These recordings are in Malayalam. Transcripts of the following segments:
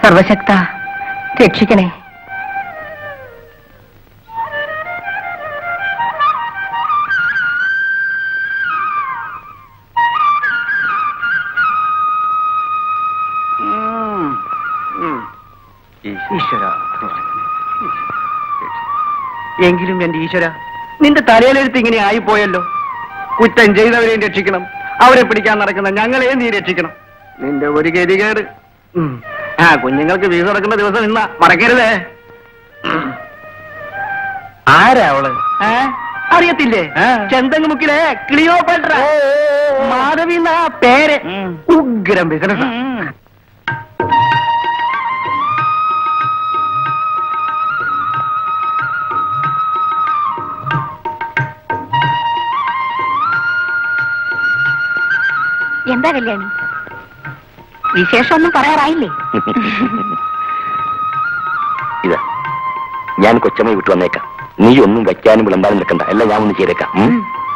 സർവശക്ത രക്ഷിക്കണേ ഈശ്വര എങ്കിലും എന്റെ ഈശ്വര നിന്റെ തലയിലെഴുത്ത് ഇങ്ങനെ ആയിപ്പോയല്ലോ കുറ്റം ചെയ്തവരെയും രക്ഷിക്കണം അവരെ പിടിക്കാൻ നടക്കുന്ന ഞങ്ങളെയും നീ രക്ഷിക്കണം നിന്റെ ഒരു ഗതികേട് ഉം. ആ കുഞ്ഞുങ്ങൾക്ക് വീസ് നടക്കുന്ന ദിവസം നിന്ന മറക്കരുതേ ഉം. ആരാ അവള് ഏ? അറിയത്തില്ലേ ചെന്തങ്ങുമുക്കിലെ ക്ലിയോപെട്ര മാധവി എന്നാ പേര് ഉഗ്രം ബിസിനസ് എന്താ കല്യാണി വിശേഷമൊന്നും പറയാറായില്ലേ ഇതാ ഞാൻ കൊച്ചമ്മ വിട്ടു വന്നേക്കാം നീ ഒന്നും വയ്ക്കാനും വിളമ്പാനും നിൽക്കണ്ട എല്ലാം ഞാൻ ഒന്ന് ചെയ്തേക്കാം ഉം?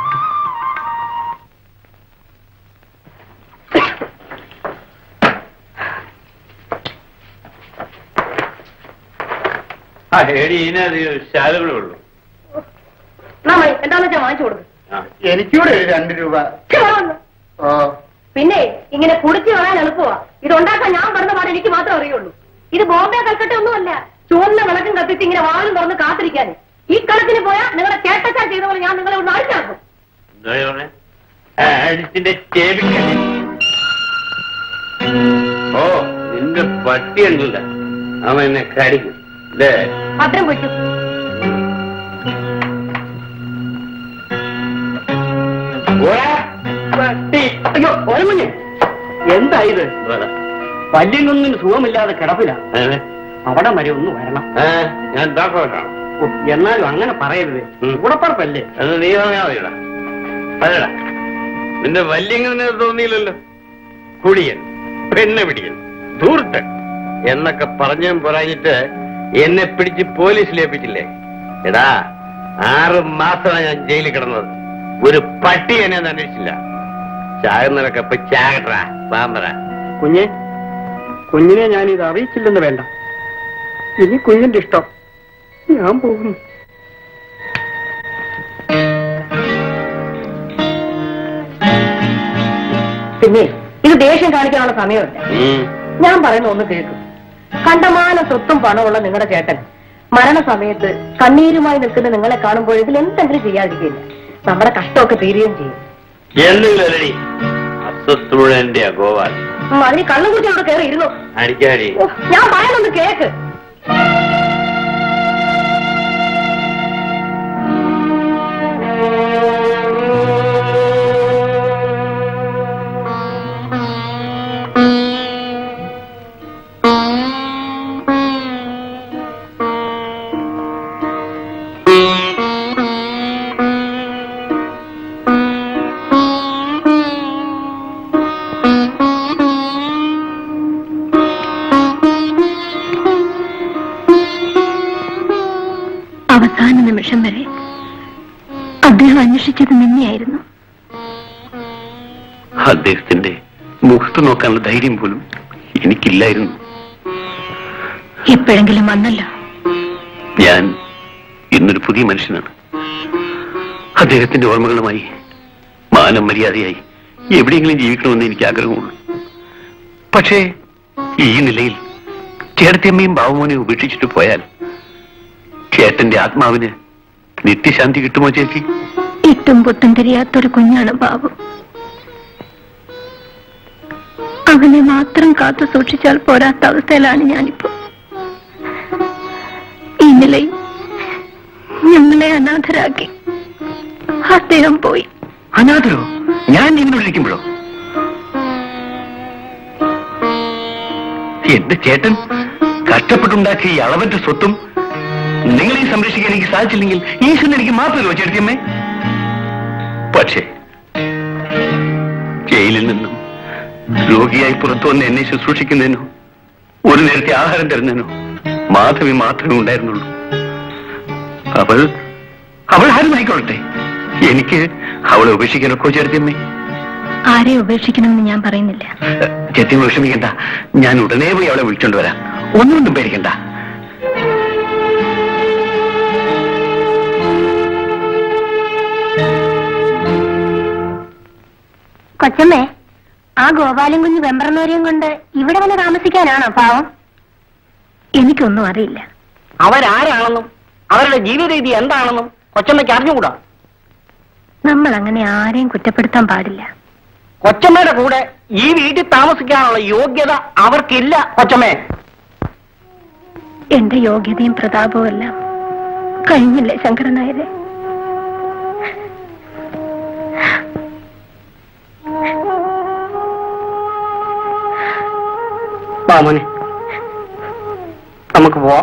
ആ എടി ഇതിനധികം ശാലകളേ ഉള്ളൂ എന്താന്ന് വെച്ചാൽ വാങ്ങിച്ചു കൊടുക്കും എനിക്കൂടെ ഒരു രണ്ട് രൂപ ഓ പിന്നെ ഇങ്ങനെ കുടിച്ചു കളയാൻ എളുപ്പമാ ഇത് ഉണ്ടാക്കാൻ ഞാൻ പറഞ്ഞ പാടെ എനിക്ക് മാത്രമേ അറിയുള്ളൂ ഇത് ബോംബെ കൽക്കട്ട ഒന്നുമല്ല ചുവന്ന വിളക്കും കത്തിച്ച് ഇങ്ങനെ വാളും തുറന്ന് കാത്തിരിക്കാന് ഈ കളത്തിന് പോയാൽ നിങ്ങളുടെ ചേട്ടച്ചാൻ ചെയ്ത പോലെ ഞാൻ നിങ്ങളെ ഒന്ന് അഴിച്ചാക്കും എന്താ പറഞ്ഞേ അടിച്ചിന്റെ ചേവിക്കല്ലേ ഓ നിന്റെ പട്ടി ഉണ്ടല്ല അവൻ എന്നെ കടിക്കും അല്ലേ ഭദ്രം പൊയ്ക്കും പട്ടി. അയ്യോ ഓരമഞ്ഞ് എന്താ ഇത് വല്യങ്ങൊന്നും സുഖമില്ലാതെ കിടപ്പില്ല അവിടെ വരെ ഒന്ന് വരണം ഞാൻ ഡോക്ടറാണ് ഓ, എന്നാലും അങ്ങനെ പറയരുത് ഉം. ഉടപ്പറപ്പല്ലേ അത് നീ പറഞ്ഞാ മതിയടാ അതടാ നിന്റെ വല്യങ്ങനെ തോന്നിയില്ലല്ലോ കുടിയൻ പെണ്ണ് പിടിയൻ ധൂർത്തൻ എന്നൊക്കെ പറഞ്ഞും പറഞ്ഞിട്ട് എന്നെ പിടിച്ച് പോലീസിൽ ഏൽപ്പിച്ചില്ലേ എടാ ആറ് മാസമാണ് ഞാൻ ജയിലിൽ കിടന്നത് ഒരു പട്ടി എന്നെ ഒന്നും അന്വേഷിച്ചില്ല ചാകുന്നവരൊക്കെ ഇപ്പൊ ചാകട്ടാ പാമ്പറ കുഞ്ഞെ കുഞ്ഞിനെ ഞാൻ ഇത് അറിയിച്ചില്ലെന്ന് വേണ്ട ഇനി കുഞ്ഞിന്റെ ഇഷ്ടം ഞാൻ പോകുന്നു പിന്നെ ഇത് ദേഷ്യം കാണിക്കാനുള്ള സമയമല്ല ഞാൻ പറയുന്ന ഒന്ന് കേൾക്കും കണ്ടമാനം സ്വത്തും പണമുള്ള നിങ്ങളുടെ ചേട്ടൻ മരണസമയത്ത് കണ്ണീരുമായി നിൽക്കുന്ന നിങ്ങളെ കാണുമ്പോൾ ഇതിൽ എന്തെങ്കിലും ചെയ്യാതിരിക്കില്ല നമ്മുടെ കഷ്ടമൊക്കെ തീരുകയും ചെയ്യും എന്തെങ്കിലും അല്ലടി അസ്വസ്ഥമുള്ള എന്റെ ഗോപാൽ ഉം, അതിന് കള്ളം കുറിച്ച് അവിടെ കയറി ഇരുന്നു അടിക്കാടി ഓ, ഞാൻ പറയുന്നൊന്ന് കേക്ക് അവസാന നിമിഷം വരെ അദ്ദേഹം അന്വേഷിച്ചത് നിന്നെയായിരുന്നു അദ്ദേഹത്തിന്റെ മുഖത്ത് നോക്കാനുള്ള ധൈര്യം പോലും എനിക്കില്ലായിരുന്നു എപ്പോഴെങ്കിലും വന്നല്ലോ ഞാൻ ഇന്നൊരു പുതിയ മനുഷ്യനാണ് അദ്ദേഹത്തിന്റെ ഓർമ്മകളുമായി മാനം മര്യാദയായി എവിടെയെങ്കിലും ജീവിക്കണമെന്ന് എനിക്ക് ആഗ്രഹമുള്ളൂ പക്ഷേ ഈ നിലയിൽ ചേട്ടത്തിയമ്മയും ബാബുമോനെ ഉപേക്ഷിച്ചിട്ട് പോയാൽ ചേട്ടന്റെ ആത്മാവിന് നിത്യശാന്തി കിട്ടുമോ ചേച്ചി ഇട്ടും പൊട്ടും തിരിയാത്തൊരു കുഞ്ഞാണ് ബാബു അവനെ മാത്രം കാത്തു സൂക്ഷിച്ചാൽ പോരാത്ത അവസ്ഥയിലാണ് ഞാനിപ്പോ ഈ നിലയിൽ ഞങ്ങളെ അനാഥരാക്കി അദ്ദേഹം പോയി അനാഥരോ ഞാൻ നിങ്ങളോടിരിക്കുമ്പോഴോ എന്റെ ചേട്ടൻ കഷ്ടപ്പെട്ടുണ്ടാക്കിയ ഈ അളവറ്റ സ്വത്തും നിങ്ങളെ സംരക്ഷിക്കാൻ എനിക്ക് സാധിച്ചില്ലെങ്കിൽ ഈശ്വരൻ എനിക്ക് മാത്രമല്ലോ ചേട്ടത്തിയമ്മേ പക്ഷേ ജയിലിൽ നിന്നും രോഗിയായി പുറത്തു വന്ന് എന്നെ ശുശ്രൂഷിക്കുന്നതിനോ ഒരു നേരത്തെ ആഹാരം തരുന്നതിനോ മാധവി മാത്രമേ ഉണ്ടായിരുന്നുള്ളൂ അവൾ അവൾ ആരുമായിക്കൊള്ളട്ടെ എനിക്ക് അവളെ ഉപേക്ഷിക്കാനൊക്കെ ചേർത്തിയമ്മേ ആരെ ഉപേക്ഷിക്കണമെന്ന് ഞാൻ പറയുന്നില്ല ചെത്തിയമ്മ വിഷമിക്കണ്ട ഞാൻ ഉടനെ പോയി അവളെ വിളിച്ചോണ്ട് വരാം ഒന്നുകൊണ്ടും പേടിക്കണ്ട കൊച്ചമ്മേ ആ ഗോപാലൻ കുഞ്ഞ് വെമ്പറന്നവരെയും കൊണ്ട് ഇവിടെ വന്ന് താമസിക്കാനാണോ പാവം എനിക്കൊന്നും അറിയില്ല അവരാരാണെന്നും അവരുടെ ജീവിത രീതി എന്താണെന്നും കൊച്ചമ്മയ്ക്ക് അറിഞ്ഞുകൂടാ നമ്മൾ അങ്ങനെ ആരെയും കുറ്റപ്പെടുത്താൻ പാടില്ല കൊച്ചമ്മയുടെ കൂടെ ഈ വീട്ടിൽ താമസിക്കാനുള്ള യോഗ്യത അവർക്കില്ല കൊച്ചമ്മേ എന്റെ യോഗ്യതയും പ്രതാപവും എല്ലാം കഴിഞ്ഞില്ലേ ശങ്കരൻ നായരെ വാമോനെ നമുക്ക് പോവാം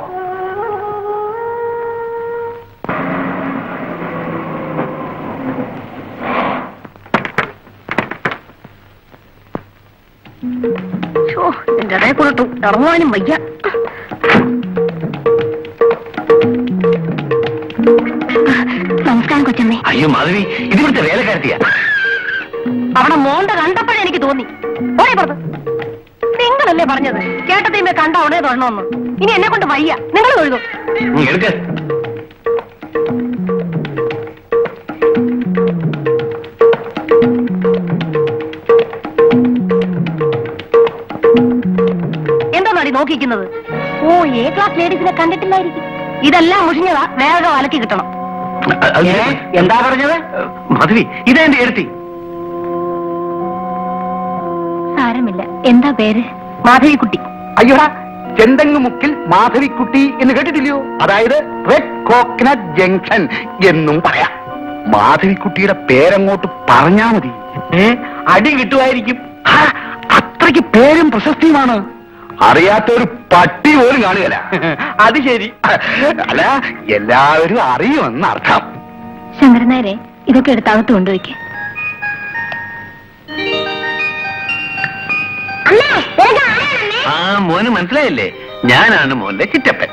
ഛോ, ഇതിന്റെ ഇടയിൽ കൂടെ ഇറങ്ങുവാനും വയ്യ നമസ്കാരം കൊച്ചമ്മേ അയ്യോ മാധവി ഇതിവിടുത്തെ വേലക്കാരത്തിയാ അവിടെ മോണ്ട കണ്ടപ്പോഴേ എനിക്ക് തോന്നി ഓരേ പുറത്ത് നിങ്ങളല്ലേ പറഞ്ഞത് കേട്ടതീമേ കണ്ട ഉടനെ തൊഴണമെന്ന് ഇനി എന്നെ കൊണ്ട് വയ്യ നിങ്ങൾ തൊഴുതു ഉം, എടുക്ക് എന്താണടി നോക്കിക്കുന്നത് ഓ എ ക്ലാസ് ലേഡീസിനെ കണ്ടിട്ടില്ലായിരിക്കും ഇതെല്ലാം മുഷിഞ്ഞതാ വേഗം അലക്കി കിട്ടണം അ- അത് ഏ? എന്താ പറഞ്ഞത് മാധവി ഇതാ എന്റെ എടുത്തി സാരമില്ല എന്താ പേര് മാധവിക്കുട്ടി അയ്യോടാ ചെന്തങ്ങുമുക്കിൽ മാധവിക്കുട്ടി എന്ന് കേട്ടിട്ടില്ലയോ അതായത് റെഡ് കോക്കനട്ട് ജംഗ്ഷൻ എന്നും പറയാം മാധവിക്കുട്ടിയുടെ പേരങ്ങോട്ട് പറഞ്ഞാ മതി ഏ അടി കിട്ടുമായിരിക്കും ആ, അത്രയ്ക്ക് പേരും പ്രശസ്തിയുമാണ് അറിയാത്ത ഒരു പട്ടി പോലും കാണുകയില്ല അത് ശരി അല്ല എല്ലാവരും അറിയുമെന്ന് അർത്ഥം ശങ്കരൻ നായരെ ഇതൊക്കെ എടുത്ത് അകത്ത് കൊണ്ടുവയ്ക്ക് ആ മോന് മനസ്സിലായില്ലേ ഞാനാണ് മോന്റെ ചിറ്റപ്പൻ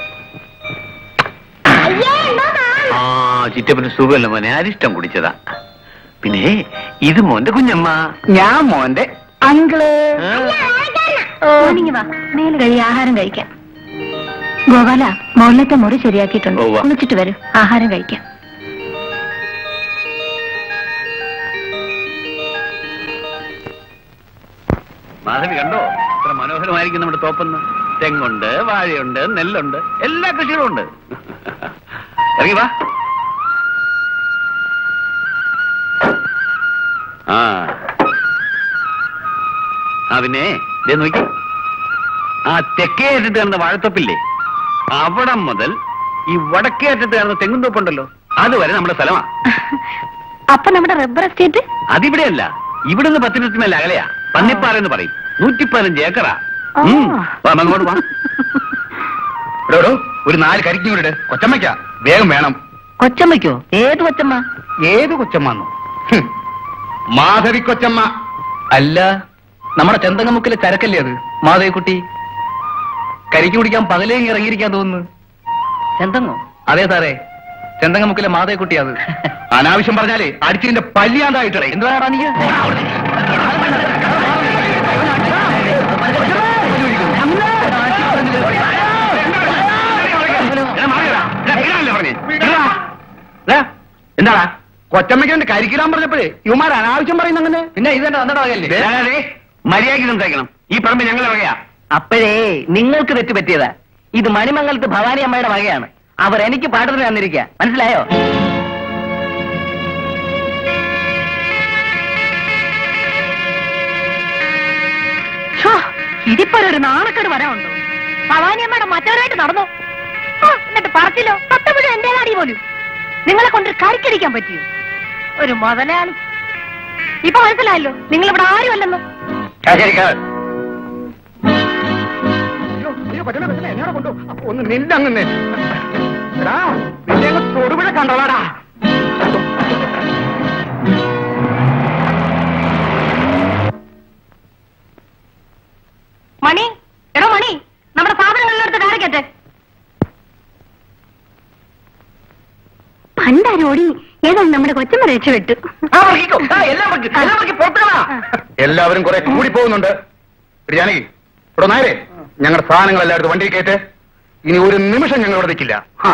ആ ചിറ്റപ്പന് സുഖമല്ല മോനെ അരിഷ്ടം കുടിച്ചതാ പിന്നെ ഇത് മോന്റെ കുഞ്ഞമ്മ ഞാൻ മോന്റെ അങ്കിള് ആ. മോർണിംഗ് വാ മേല് കഴി ആഹാരം കഴിക്കാം ഗോപാല മുകളിലത്തെ മുറി ശരിയാക്കിയിട്ടുണ്ട് ഉവ്വ. കുളിച്ചിട്ട് വരൂ ആഹാരം കഴിക്കാം മാധവി കണ്ടോ ഇത്ര മനോഹരമായിരിക്കും നമ്മുടെ തോപ്പെന്ന് തെങ്ങുണ്ട് വാഴയുണ്ട് നെല്ലുണ്ട് എല്ലാ കൃഷികളും ഉണ്ട് ഇറങ്ങി വാ ആ ആ പിന്നെ ദേ നോക്കി ആ തെക്കേ അറ്റത്ത് കിടന്ന വാഴത്തോപ്പില്ലേ അവിടെ മുതൽ ഈ വടക്കേ അറ്റത്ത് കിടന്ന തെങ്ങുന്തോപ്പുണ്ടല്ലോ അതുവരെ നമ്മുടെ സ്ഥലമാ അപ്പൊ നമ്മുടെ റബ്ബർ എസ്റ്റേറ്റ് അതിവിടെയല്ല ഇവിടുന്ന് പത്തിനത്തി മേലെ അകലെയാ പന്നിപ്പാറ എന്ന് പറയും നൂറ്റി പതിനഞ്ച് ഏക്കറാ ഉം. വാ, അങ്ങോട്ട് വാ എടോ, എടോ, ഒരു നാല് കരിക്കും കൂടെ കൊച്ചമ്മയ്ക്ക വേഗം വേണം കൊച്ചമ്മയ്ക്കോ ഏത് കൊച്ചമ്മ ഏത് കൊച്ചമ്മന്നോ ഹും, മാധവി കൊച്ചമ്മ അല്ല നമ്മുടെ ചെന്തങ്ങമുക്കിലെ ചരക്കല്ലേ അത് മാധവിക്കുട്ടി കരിക്ക് കുടിക്കാൻ പകലേ ഇങ്ങ് ഇറങ്ങിയിരിക്കാൻ തോന്നുന്നു എന്തെന്നോ അതെ സാറേ ചെന്തങ്ങമുക്കിലെ മാധവിക്കുട്ടി അത് അനാവശ്യം പറഞ്ഞാലേ അടിച്ചിന്റെ പല്ലിയാണ്ടായിട്ടേ എന്താ നീ എടാ, മാറിയെടാ. എടാ, വീഴാനല്ലേ പറഞ്ഞേ? എടാ. എന്താടാ കൊച്ചമ്മയ്ക്ക് വേണ്ടി കരിക്കിടാൻ പറഞ്ഞപ്പോഴേ ഇവന്മാർ അനാവശ്യം പറയുന്ന അങ്ങനെ പിന്നെ ഇതെന്താ വന്നിട്ടാകല്ലേ ദേ, ദേ, ദേ, മര്യാദയ്ക്ക് സംസാരിക്കണം ഈ പറമ്പ് ഞങ്ങളുടെ വകയാ അപ്പോഴേ നിങ്ങൾക്ക് തെറ്റ് പറ്റിയതാ ഇത് മണിമംഗലത്ത് ഭവാനി അമ്മയുടെ വകയാണ് അവർ എനിക്ക് പാട്ടത്തിന് തന്നിരിക്കുക മനസ്സിലായോ ഇതിപ്പോ ഒരു നാണക്കേട് വരാനുണ്ടോ ഭവാനിയമ്മയുടെ മറ്റവരായിട്ട് നടന്നു ആ, എന്നിട്ട് പറച്ചില്ലോ തത്തമിഴും എന്റെ നാടി പോലും നിങ്ങളെ കൊണ്ട് കരിക്കടിക്കാൻ പറ്റിയോ ഒരു മുതലാളി ഇപ്പൊ മനസ്സിലായല്ലോ നിങ്ങൾ ഇവിടെ ആരുമല്ലെന്ന് അയ്യോ, അയ്യോ, കൊച്ചമ്മ, കൊച്ചമ്മ, എന്നെ അവിടെ കൊണ്ടു അപ്പൊ ഒന്ന് നില്ലങ്ങനെ എടാ നിന്നെ അങ്ങ് തൊടുപുഴ കണ്ടോളാടാ മണി എടോ മണി നമ്മുടെ സാധനങ്ങളിലെടുത്ത് കാണിക്കട്ടെ പണ്ടാരും ഓടി ഏതാണ് നമ്മുടെ കൊച്ചമ്മ രക്ഷപ്പെട്ടു എല്ലാവരും കുറെ കൂടി പോകുന്നുണ്ട് ഒരു ജാനകി ഇവിടെ നായരെ ഞങ്ങളുടെ സാധനങ്ങൾ എല്ലായിടത്തും വണ്ടിയിൽ കയറ്റ് ഇനി ഒരു നിമിഷം ഞങ്ങൾ ഇവിടെ നിൽക്കില്ല ആ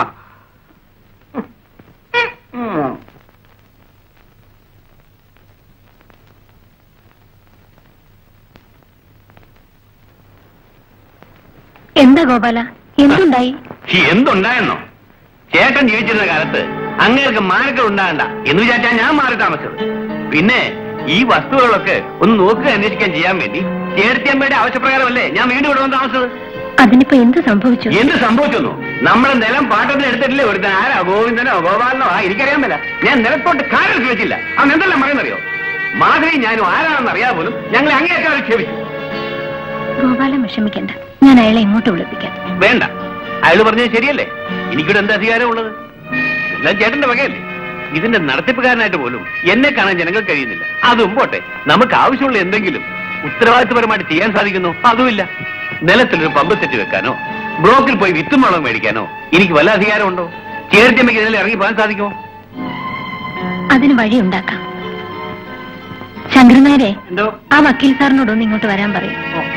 എന്താ ഗോപാല എന്തുണ്ടായി എന്തുണ്ടായെന്നോ ചേട്ടൻ ജീവിച്ചിരുന്ന കാലത്ത് അങ്ങേർക്ക് മാനക്കൾ ഉണ്ടാകണ്ട എന്ന് വിചാരിച്ചാ ഞാൻ മാറി താമസിച്ചത് പിന്നെ ഈ വസ്തുക്കളൊക്കെ ഒന്ന് നോക്കുക അന്വേഷിക്കാൻ ചെയ്യാൻ വേണ്ടി ചേർത്തിയമ്മയുടെ ആവശ്യപ്രകാരമല്ലേ ഞാൻ വീണ്ടും ഇവിടെ വന്ന് താമസിച്ചത് അതിനിപ്പോ എന്ത് സംഭവിച്ചു എന്ത് സംഭവിച്ചെന്നു നമ്മുടെ നിലം പാട്ടത്തിന് എടുത്തിട്ടില്ലേ ഒരുത്തൻ ആരാ ഗോവിന്ദനോ ഗോപാലനോ ആ എനിക്കറിയാൻ മേല ഞാൻ നിലത്തോട്ട് കാലെടുത്ത് വെച്ചില്ല അവൻ എന്തെല്ലാം പറയുന്നറിയോ മാധവി ഞാനും ആരാണെന്ന് അറിയാതെ പോലും ഞങ്ങളെ അങ്ങേയറ്റം അവർ ക്ഷമിച്ചു ഗോപാലൻ വിഷമിക്കണ്ട ഞാൻ അയാളെ ഇങ്ങോട്ട് വിളിപ്പിക്കാം വേണ്ട അയാൾ പറഞ്ഞത് ശരിയല്ലേ എനിക്കിവിടെ എന്ത് അധികാരമുള്ളത് എല്ലാം ചേട്ടന്റെ വകയല്ലേ ഇതിന്റെ നടത്തിപ്പുകാരനായിട്ട് പോലും എന്നെ കാണാൻ ജനങ്ങൾ കഴിയുന്നില്ല അതും പോട്ടെ നമുക്ക് ആവശ്യമുള്ള എന്തെങ്കിലും ഉത്തരവാദിത്വപരമായിട്ട് ചെയ്യാൻ സാധിക്കുന്നു അതുമില്ല നിലത്തിലൊരു പമ്പ് സെറ്റ് വെക്കാനോ ബ്ലോക്കിൽ പോയി വിത്തും വളം മേടിക്കാനോ എനിക്ക് വല്ല അധികാരമുണ്ടോ ചേർത്തിയമ്മയ്ക്ക് ഇതിൽ ഇറങ്ങി പോകാൻ സാധിക്കുമോ അതിന് വഴി ഉണ്ടാക്കാം ശങ്കരനാരെ എന്തോ ആ വക്കീൽ സാറിനോടൊന്ന് ഇങ്ങോട്ട് വരാൻ പറയും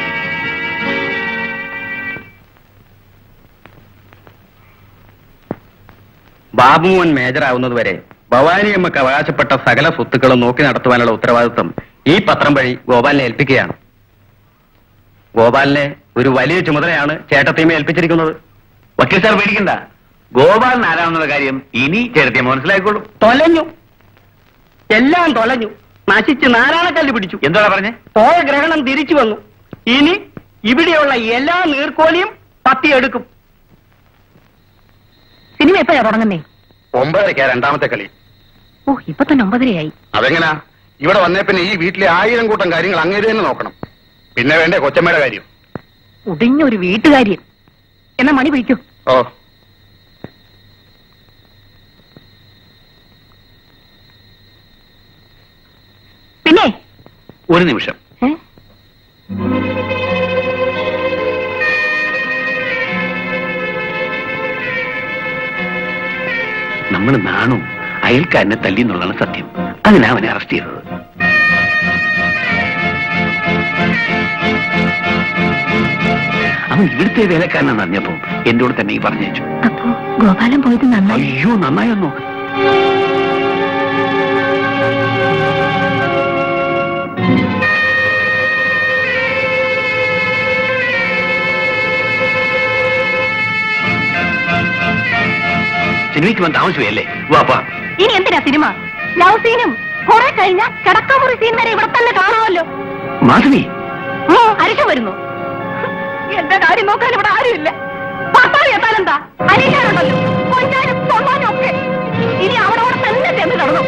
ബാബുമോൻ മേജറാവുന്നത് വരെ ഭവാനിയമ്മക്ക് അവകാശപ്പെട്ട സകല സ്വത്തുക്കളും നോക്കി നടത്തുവാനുള്ള ഉത്തരവാദിത്വം ഈ പത്രം വഴി ഗോപാലിനെ ഏൽപ്പിക്കുകയാണ് ഗോപാലിനെ ഒരു വലിയ ചുമതലയാണ് ചേട്ടത്തിയമ്മ ഏൽപ്പിച്ചിരിക്കുന്നത് വക്കീൽ സാർ പേടിക്കണ്ട ഗോപാലൻ ആരാണെന്നുള്ള കാര്യം ഇനി ചേർത്തിയമ്മ മനസ്സിലായിക്കോളും തൊലഞ്ഞു എല്ലാം തൊലഞ്ഞു നശിച്ച് നാരായണക്കല്ല് പിടിച്ചു എന്താ പറഞ്ഞേ പോയ ഗ്രഹണം തിരിച്ചു വന്നു ഇനി ഇവിടെയുള്ള എല്ലാ നീർക്കോലിയും പത്തിയെടുക്കും സിനിമ എപ്പോഴാ തുടങ്ങുന്നേ ഒമ്പതരക്കാ രണ്ടാമത്തെ കളി ഓ ഇപ്പൊ തന്നെ ഒമ്പതരയായി അതെങ്ങനാ ഇവിടെ വന്നേ പിന്നെ ഈ വീട്ടിലെ ആയിരം കൂട്ടം കാര്യങ്ങൾ അങ്ങേര് തന്നെ നോക്കണം പിന്നെ വേണ്ടേ കൊച്ചമ്മയുടെ കാര്യം ഉടിഞ്ഞ ഒരു വീട്ടുകാര്യം എന്നാ മണി പിടിക്കൂ ഓ പിന്നെ ഒരു നിമിഷം ഏ? നമ്മൾ നാണു അയൽക്കാരനെ തല്ലി എന്നുള്ളതാണ് സത്യം അതിനാ അവനെ അറസ്റ്റ് ചെയ്തത് അവൻ ഇവിടുത്തെ വേലക്കാരനാണെന്ന് അറിഞ്ഞപ്പോ എന്റെ കൂടെ തന്നെ ഈ പറഞ്ഞു അപ്പോ ഗോപാലൻ പോയത് നന്നായി അയ്യോ നന്നായൊന്നു സിനിമയ്ക്ക് വന്ന് താമസിച്ചല്ലേ വാപ്പാ ഇനി എന്തിനാ സിനിമ ലവ് സീനും കുറെ കഴിഞ്ഞാൽ കിടക്കമുറി സീൻ വരെ ഇവിടെ തന്നെ കാണുമല്ലോ മാധവി ഓ അരിശം വരുന്നു എന്റെ കാര്യം നോക്കാൻ ഇവിടെ ആരുമില്ല ഭർത്താവ് എത്താലെന്താ അനീഷാനുണ്ടല്ലോ കൊഞ്ചാനും തൊള്ളാനും ഒക്കെ ഇനി അവിടെ തന്നെ ചെന്ന് കിടന്നു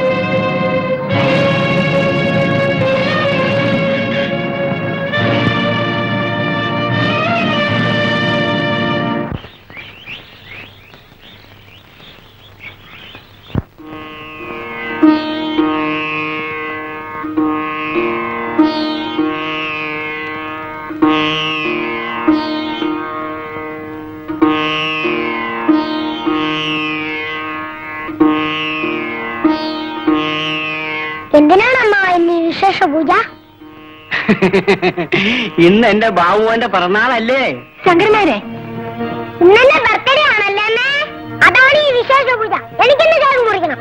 എന്തിനാണ് അമ്മ ഇന്ന് വിശേഷ പൂജ ഇന്ന് എന്റെ ബാബുവിന്റെ പിറന്നാളല്ലേ ശങ്കരനാരെ ഇന്നെന്റെ ബർത്ത്ഡേ ആണല്ലേ അമ്മേ അതാണ് ഈ വിശേഷ പൂജ എനിക്കിന്ന് കേക്ക് മുറിക്കണം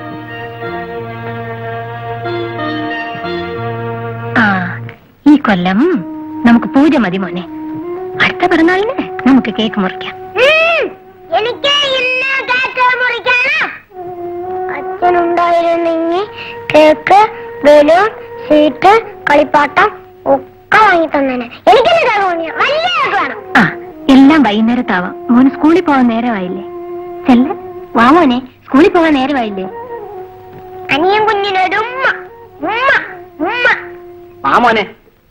ആ ഈ കൊല്ലം നമുക്ക് പൂജ മതി മോനെ അടുത്ത പിറന്നാളിന് നമുക്ക് കേക്ക് മുറിക്കാം ഉം, എനിക്ക് ഇന്ന് കേക്ക് മുറിക്കണം അച്ഛനുണ്ടായിരുന്നെങ്കിൽ കേക്ക് ബലൂൺ സ്വീറ്റ് കളിപ്പാട്ടം ഒക്കെ വാങ്ങി തന്നെ എനിക്കിന്ന് കേക്ക് മുറിക്കണം വലിയ കേക്ക് വേണം ആ എല്ലാം വൈകുന്നേരത്താവാം മോന് സ്കൂളിൽ പോകാൻ നേരമായില്ലേ ചെല്ല വാ മോനെ സ്കൂളിൽ പോകാൻ നേരമായില്ലേ അനിയൻ കുഞ്ഞിനൊരു ഉമ്മ ഉമ്മ ഉമ്മ മാമോനെ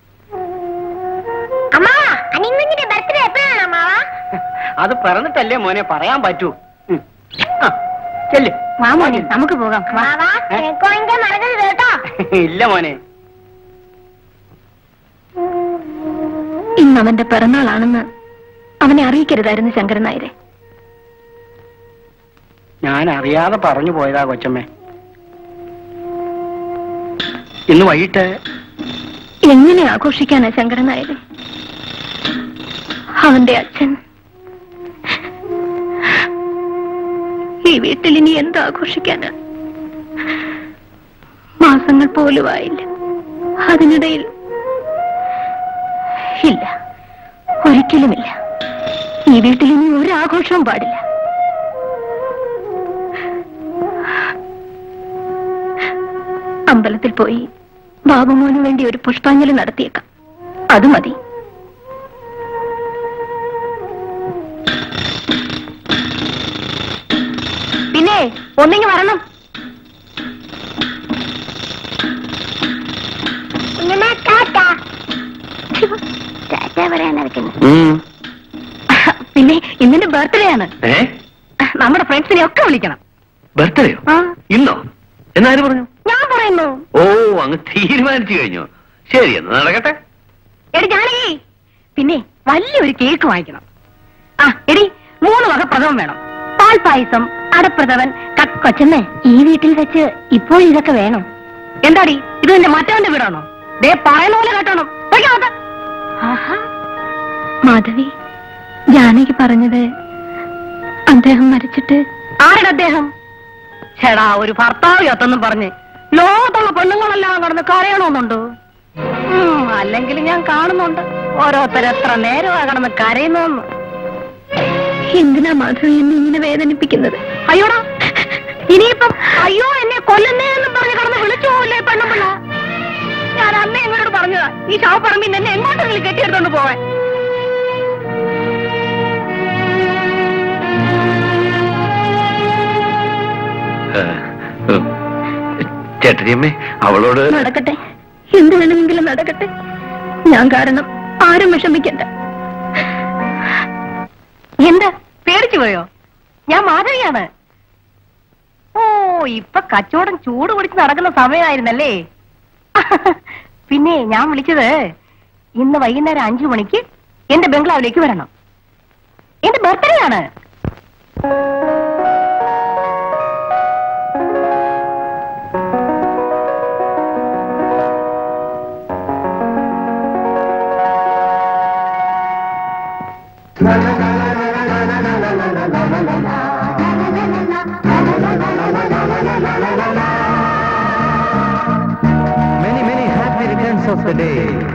അമ്മാവ അനിയൻ കുഞ്ഞിന്റെ ബർത്ത്ഡേ എപ്പോഴാണ് അമ്മാവ അത് പറഞ്ഞിട്ടല്ലേ മോനെ പറയാൻ പറ്റൂ ഉം. ആ, ചെല്ല് വാ മോനെ നമുക്ക് പോകാം വാ അമ്മാവ കേക്ക് വാങ്ങിക്കാൻ മറക്കരുത് കേട്ടോ ഇല്ല മോനെ ഇന്ന് അവന്റെ പിറന്നാളാണെന്ന് അവനെ അറിയിക്കരുതായിരുന്നു ശങ്കരൻ നായരെ ഞാൻ അറിയാതെ പറഞ്ഞു പോയതാ കൊച്ചമ്മേ ഇന്ന് വൈകിട്ട് എങ്ങനെ ആഘോഷിക്കാനാ ശങ്കരൻ നായരെ അവന്റെ അച്ഛൻ ഈ വീട്ടിൽ ഇനി എന്ത് ആഘോഷിക്കാന് മാസങ്ങൾ പോലും ആയില്ല അതിനിടയിൽ ഇല്ല ഒരിക്കലുമില്ല ഈ വീട്ടിൽ ഇനി ഒരു ആഘോഷവും പാടില്ല അമ്പലത്തിൽ പോയി ബാബുമോന് വേണ്ടി ഒരു പുഷ്പാഞ്ജലി നടത്തിയേക്കാം അത് മതി പിന്നെ ഒന്നിങ്ങ് വരണം കുഞ്ഞമ്മ ടാറ്റ ടാറ്റ പറയാനിരിക്കുന്നു പിന്നെ ഇന്നിന്റെ ബർത്ത്ഡേ ആണ് ഏ നമ്മുടെ ഫ്രണ്ട്സിനെ ഒക്കെ വിളിക്കണം ബർത്ത്ഡേയോ ആ ഇന്നോ എന്നാര് പറഞ്ഞു ഞാൻ പറയുന്നു ഓ അങ്ങ് തീരുമാനിച്ചു കഴിഞ്ഞു ശരി എന്നാ നടക്കട്ടെ എടി ജാനകി പിന്നെ വലിയൊരു കേക്ക് വാങ്ങിക്കണം ആ എടി മൂന്ന് വക പ്രഥമം വേണം പാൽ പായസം അടപ്രഥമൻ കൊച്ചമ്മേ ഈ വീട്ടിൽ വെച്ച് ഇപ്പോൾ ഇതൊക്കെ വേണം എന്താടി ഇത് നിന്റെ മറ്റവന്റെ വീടാണോ ദേ പറയുന്ന പോലെ കേട്ടോണം പോയിക്കോട്ടെ. ആഹാ. മാധവി ജാനകി പറഞ്ഞത് അദ്ദേഹം മരിച്ചിട്ട് ആരുടെ അദ്ദേഹം ചേടാ ഒരു ഭർത്താവ് എത്തെന്നും പറഞ്ഞ് ലോകത്തുള്ള പെണ്ണുങ്ങളെല്ലാം കടന്ന് കരയണമെന്നുണ്ടോ ഉം, അല്ലെങ്കിൽ ഞാൻ കാണുന്നുണ്ട് ഓരോരുത്തർ എത്ര നേരമാ കിടന്ന് കരയുന്നു എന്തിനാ മാധവി എന്നെ ഇങ്ങനെ വേദനിപ്പിക്കുന്നത് അയ്യോടാ ഇനിയിപ്പം അയ്യോ എന്നെ കൊല്ലുന്നേ എന്നും പറഞ്ഞ് കിടന്ന് വിളിച്ചു പോവില്ലേ പെണ്ണുമ്പിള്ള ഞാൻ അന്നേ എന്നോട് പറഞ്ഞതാ ഈ ശവപ്പറമ്പിൽ എന്നെ എങ്ങോട്ടെങ്കിലും കെട്ടിയെടുത്തോണ്ട് പോവാൻ ചേട്ടരിയമ്മേ അവളോട് നടക്കട്ടെ എന്ത് വേണമെങ്കിലും നടക്കട്ടെ ഞാൻ കാരണം ആരും വിഷമിക്കണ്ട എന്താ പേടിച്ചു പോയോ ഞാൻ മാധവിയാണ് ഓ ഇപ്പൊ കച്ചവടം ചൂട് പിടിച്ച് നടക്കുന്ന സമയമായിരുന്നല്ലേ പിന്നെ ഞാൻ വിളിച്ചത് ഇന്ന് വൈകുന്നേരം അഞ്ചു മണിക്ക് എന്റെ ബംഗ്ലാവിലേക്ക് വരണം എന്റെ ബർത്ത്ഡേ ആണ് Many, many happy returns of the day.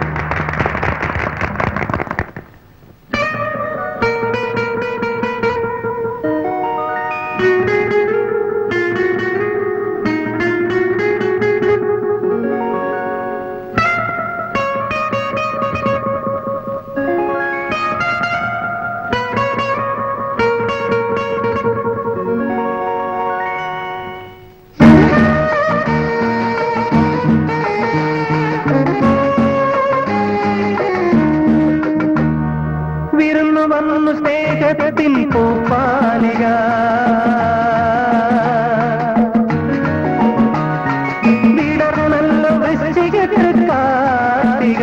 വിരുന്നു വന്നു സ്നേഹത്തിൻ പൂപ്പാലിക വിടർന്നല്ലോ വൃശ്ചികത്തിൽ കാർത്തിക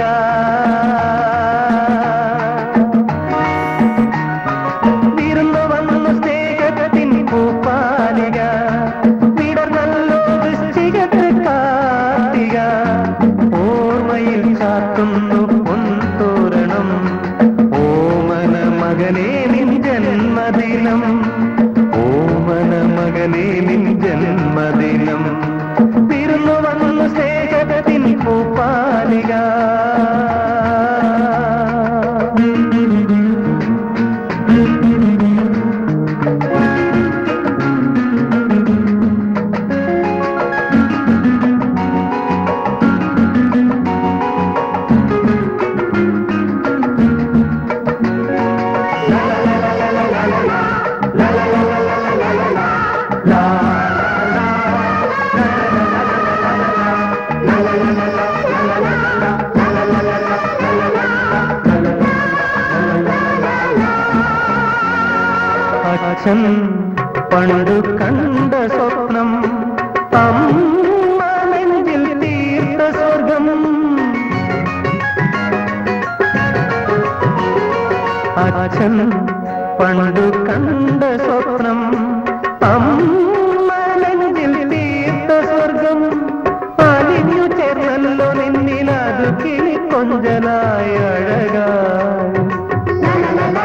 വിരുന്നു വന്നു സ്നേഹത്തിൻ പൂപ്പാലിക വിടർന്നല്ലോ വൃശ്ചികത്തിൽ കാർത്തിക ഓർമ്മയിൽ കാത്തുന്നു പൊൻതോരണം ഓമന മകനേ നിൻ ജന്മദിനം ഓമന മകനേ നിൻ ജന്മദിനം വിരുന്നു വന്നു സ്നേഹത്തിൻ പൂപ്പാലിക അച്ഛൻ പണ്ടു കണ്ട സ്വപ്നം അമ്മ നെഞ്ചിൽ തീർത്ത സ്വർഗം അച്ഛൻ പണ്ടു കണ്ട സ്വപ്നം അമ്മ നെഞ്ചിൽ തീർത്ത സ്വർഗം അലിഞ്ഞു ചേർന്നല്ലോ നിന്നിലതു കിളി കൊഞ്ചലായ അഴകായി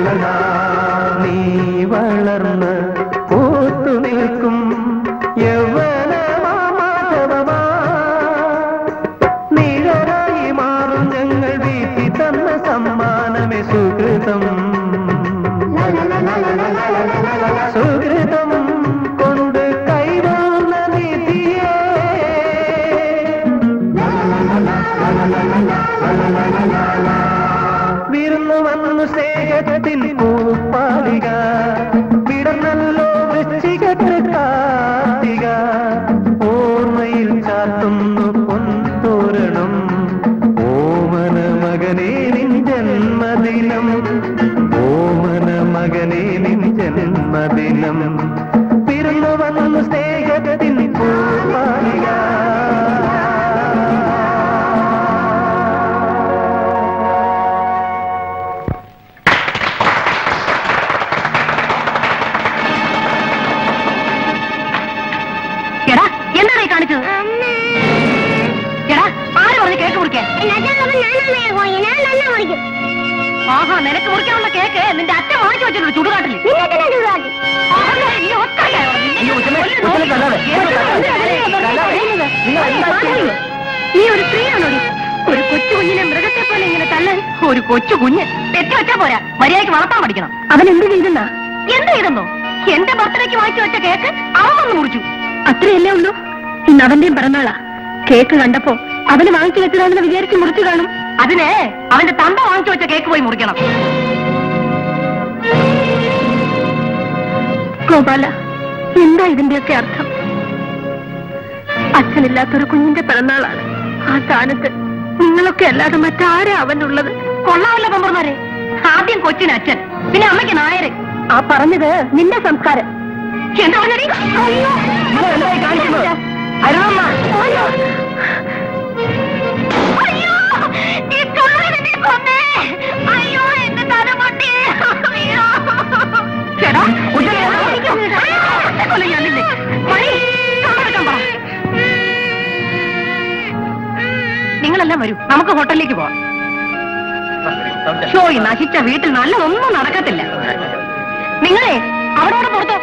നീ വളർന്ന് പൂത്തു നിൽക്കും യൗവനമാ മാധവമാ നിഴലായി മാറും ഞങ്ങൾ വീട്ടി തന്ന സമ്മാനമേ സുഹൃതം സുഹൃതം കൊണ്ട് കൈവന്ന നിധിയേ വിരുന്നു വന്നു സ്നേഹത്തിൻ പൂപ്പാലിക വിടന്നല്ലോ വൃശ്ചികത്ത് കാർത്തിക ഓർമ്മയിൽ ചാത്തുന്നു പൊൻതോരണം ഓമന മകനേ നിൻ ജന്മദിനം ഓമന മകനേ നിൻ ജന്മദിനം വിരുന്നു വന്നു സ്നേഹത്തിൻ പൂപ്പാലിക എടാ എന്താണ് ഈ കാണിച്ചത് എടാ ആര് പറഞ്ഞ് കേക്ക് മുറിക്കാൻ ആഹാ നിനക്ക് മുറിക്കാനുള്ള കേക്ക് നിന്റെ അച്ഛൻ വാങ്ങിച്ചു വെച്ചിട്ടുണ്ട് ചുടുകാട്ടില് ആഹാ, ഈ ഒറ്റയ്ക്കായോ? ഈ ഉച്ചമേ, ഉച്ചമേ കല്ലാതെ, കല്ലാതെ. നിങ്ങൾ എന്താ ചെയ്യുന്നത്? നീ ഒരു സ്ത്രീയാണോടി ഒരു കൊച്ചു കുഞ്ഞിനെ മൃഗത്തെ പോലെ ഇങ്ങനെ തള്ളാൻ ഒരു കൊച്ചു കുഞ്ഞ് തെറ്റി വെച്ചാ പോരാ മര്യാദയ്ക്ക് വളർത്താൻ പഠിക്കണം അവൻ എന്ത് ചെയ്തെന്നാ എന്ത് ചെയ്തെന്നോ എന്റെ ബർത്ത്ഡേക്ക് വാങ്ങിച്ചു വെച്ച കേക്ക് അവൻ വന്ന് മുറിച്ചു അത്രയല്ലേ ഉള്ളൂ ഇന്ന് അവന്റെയും പിറന്നാളാ കേക്ക് കണ്ടപ്പോ അവന് വാങ്ങിച്ചു വെച്ചതാണെന്ന് വിചാരിച്ച് മുറിച്ചു കാണും അതിന് അവന്റെ തന്ത വാങ്ങിച്ചു വെച്ച കേക്ക് പോയി മുറിക്കണം ഗോപാല എന്താ ഇതിന്റെയൊക്കെ അർത്ഥം അച്ഛനില്ലാത്തൊരു കുഞ്ഞിന്റെ പിറന്നാളാണ് ആ സ്ഥാനത്ത് നിങ്ങളൊക്കെ അല്ലാതെ മറ്റാരാ അവനുള്ളത് കൊള്ളാമല്ലോ പമ്പർമാരെ ആദ്യം കൊച്ചിന് അച്ഛൻ പിന്നെ അമ്മയ്ക്ക് നായര് ആ പറഞ്ഞത് നിന്റെ സംസ്കാരം എന്താ പറഞ്ഞടി? അയ്യോ. നിങ്ങൾ എന്തായി കാണിക്കുന്നത്? അരുണമ്മ. അയ്യോ. അയ്യോ. ഈ ചുള്ളനെന്നെ കൊന്നേ. അയ്യോ, എന്റെ തല പൊട്ടി. അയ്യോ. ചേട്ടാ, ഉജ്ജ്വല, അയ്യോ, ഒറ്റ കൊല്ലം ഞാൻ നിന്നെ. മണി, കണ്ണെടുക്കാൻ പറ. നിങ്ങളെല്ലാം വരൂ നമുക്ക് ഹോട്ടലിലേക്ക് പോവാം ഷോ ഈ നശിച്ച വീട്ടിൽ നല്ലതൊന്നും നടക്കത്തില്ല നിങ്ങളെ അവിടെ അവിടെ പുറത്തോ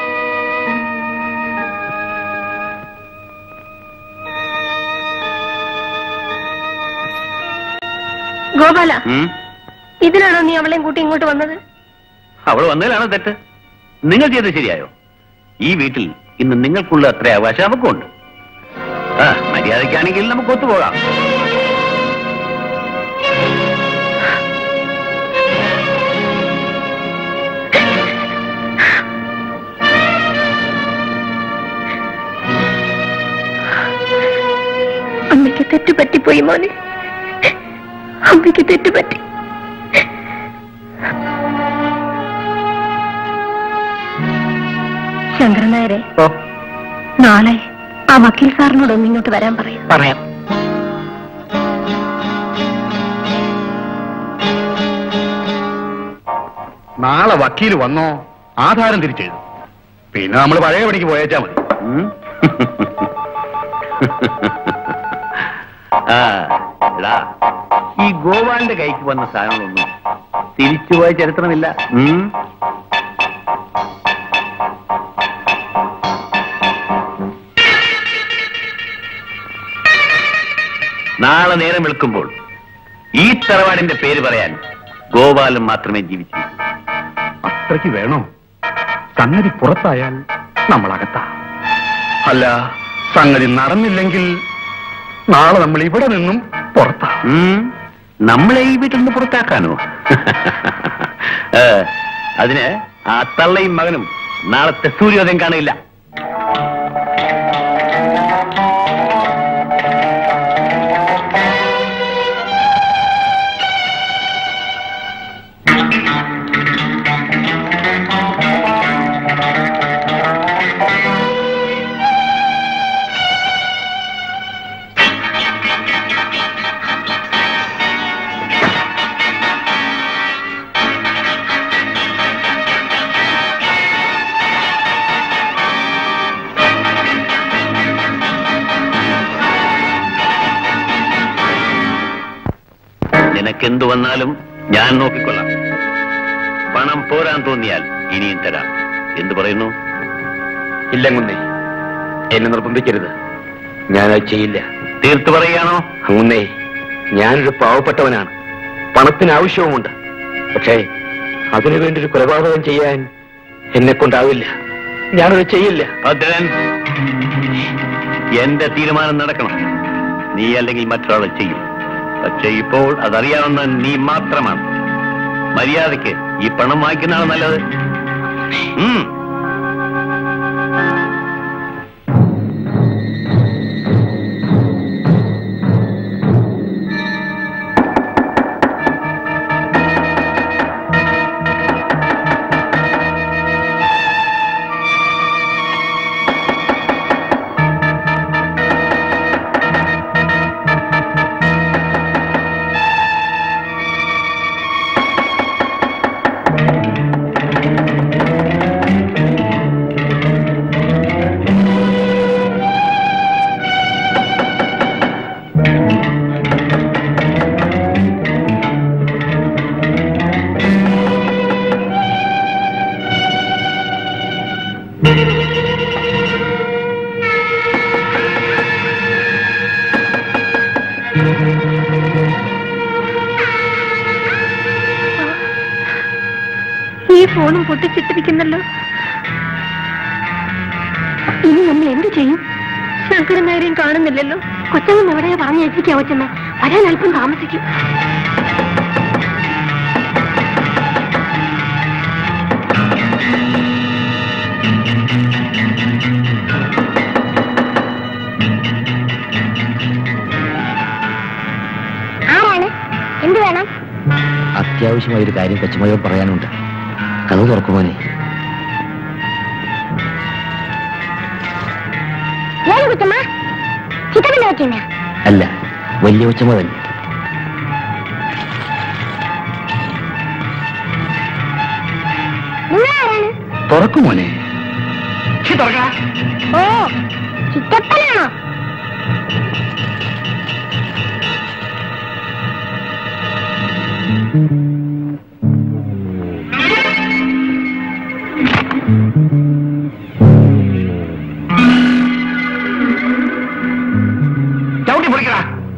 ഗോപാല ഉം? ഇതിനാണോ നീ അവളെയും കൂട്ടി ഇങ്ങോട്ട് വന്നത് അവൾ വന്നതിലാണോ തെറ്റ് നിങ്ങൾ ചെയ്തത് ശരിയായോ ഈ വീട്ടിൽ ഇന്ന് നിങ്ങൾക്കുള്ള അത്ര അവകാശം നമുക്കുണ്ട് ആ മര്യാദയ്ക്കാണെങ്കിൽ നമുക്ക് ഒത്തുപോകാം അമ്മയ്ക്ക് തെറ്റുപറ്റിപ്പോയി മോനെ അമ്മയ്ക്ക് തെറ്റുപറ്റി ശങ്കരൻ നായരെ ഓ നാളെ ആ വക്കീൽ സാറിനോട് ഒന്ന് ഇങ്ങോട്ട് വരാൻ പറയൂ പറയാം നാളെ വക്കീൽ വന്നോ ആധാരം തിരിച്ചെഴുതും പിന്നെ നമ്മൾ പഴയ പണിക്ക് പോയേച്ചാ മതി ഉം? ആ എടാ ഈ ഗോവാന്റെ കൈക്ക് വന്ന സാധനങ്ങളൊന്നും തിരിച്ചുപോയ ചരിത്രമില്ല ഉം? നാളെ നേരം വെളുക്കുമ്പോൾ ഈ തറവാടിന്റെ പേര് പറയാൻ ഗോപാലൻ മാത്രമേ ജീവിച്ചു അത്രയ്ക്ക് വേണോ സംഗതി പുറത്തായാൽ നമ്മൾ അകത്താ അല്ല സംഗതി നടന്നില്ലെങ്കിൽ നാളെ നമ്മൾ ഇവിടെ നിന്നും പുറത്താ ഉം. നമ്മളെ ഈ വീട്ടിൽ നിന്ന് പുറത്താക്കാനോ ഏ, അതിന് ആ തള്ളയും മകനും നാളത്തെ സൂര്യോദയം കാണില്ല നിനക്കെന്തു വന്നാലും ഞാൻ നോക്കിക്കൊള്ളാം പണം പോരാൻ തോന്നിയാൽ ഇനിയും തരാം എന്തു പറയുന്നു ഇല്ലങ്ങുന്നേ എന്നെ നിർബന്ധിക്കരുത് ഞാനത് ചെയ്യില്ല തീർത്തു പറയുകയാണോ അങ്ങുന്നേ ഞാനൊരു പാവപ്പെട്ടവനാണ് പണത്തിന് ആവശ്യവുമുണ്ട് പക്ഷേ അതിനു വേണ്ടി ഒരു കൊലപാതകം ചെയ്യാൻ എന്നെ കൊണ്ടാവില്ല ഞാനത് ചെയ്യില്ല ഭദ്രൻ എന്റെ തീരുമാനം നടക്കണം നീ അല്ലെങ്കിൽ മറ്റൊരാൾ ചെയ്യും പക്ഷെ ഇപ്പോൾ അതറിയാവുന്ന നീ മാത്രമാണ് മര്യാദയ്ക്ക് ഈ പണം വാങ്ങിക്കുന്നതാണ് നല്ലത് ഉം. ഈ ഫോണും പൊട്ടിച്ചിട്ടിരിക്കുന്നല്ലോ ഇനി നമ്മൾ എന്ത് ചെയ്യും ശങ്കരൻ നായരെയും കാണുന്നില്ലല്ലോ കൊച്ചമ്മ എവിടെയാ പറഞ്ഞു ഏൽപ്പിക്കാ കൊച്ചമ്മ വരാൻ അല്പം താമസിക്കും ആരാണ് എന്ത് വേണം അത്യാവശ്യമായ ഒരു കാര്യം കൊച്ചുമയോട് പറയാനുണ്ട് കഥ തുറക്കുമോനെ ഏത് കുറ്റമ്മ ചിത്രത്തിന്റെ പറ്റിയ അല്ല വലിയ കൊച്ചുമ തന്നെ നിങ്ങൾ ആരാണ് തുറക്കുമോനെ ഓ ചിറ്റപ്പനാണോ ചവിട്ടി പൊളിക്കടാ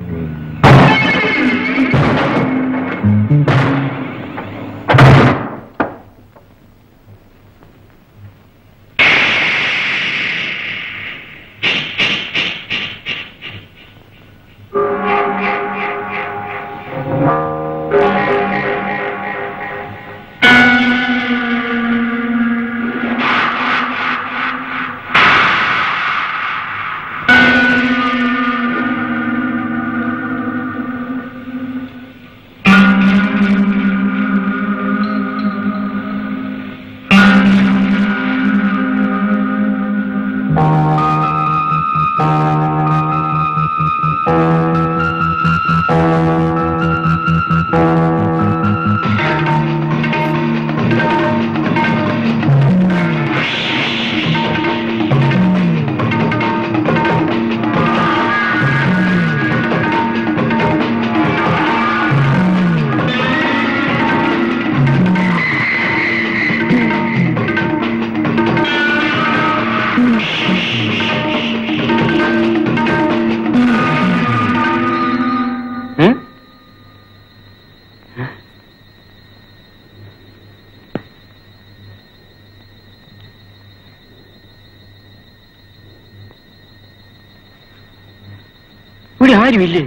ഇവിടെ ആരുമില്ലേ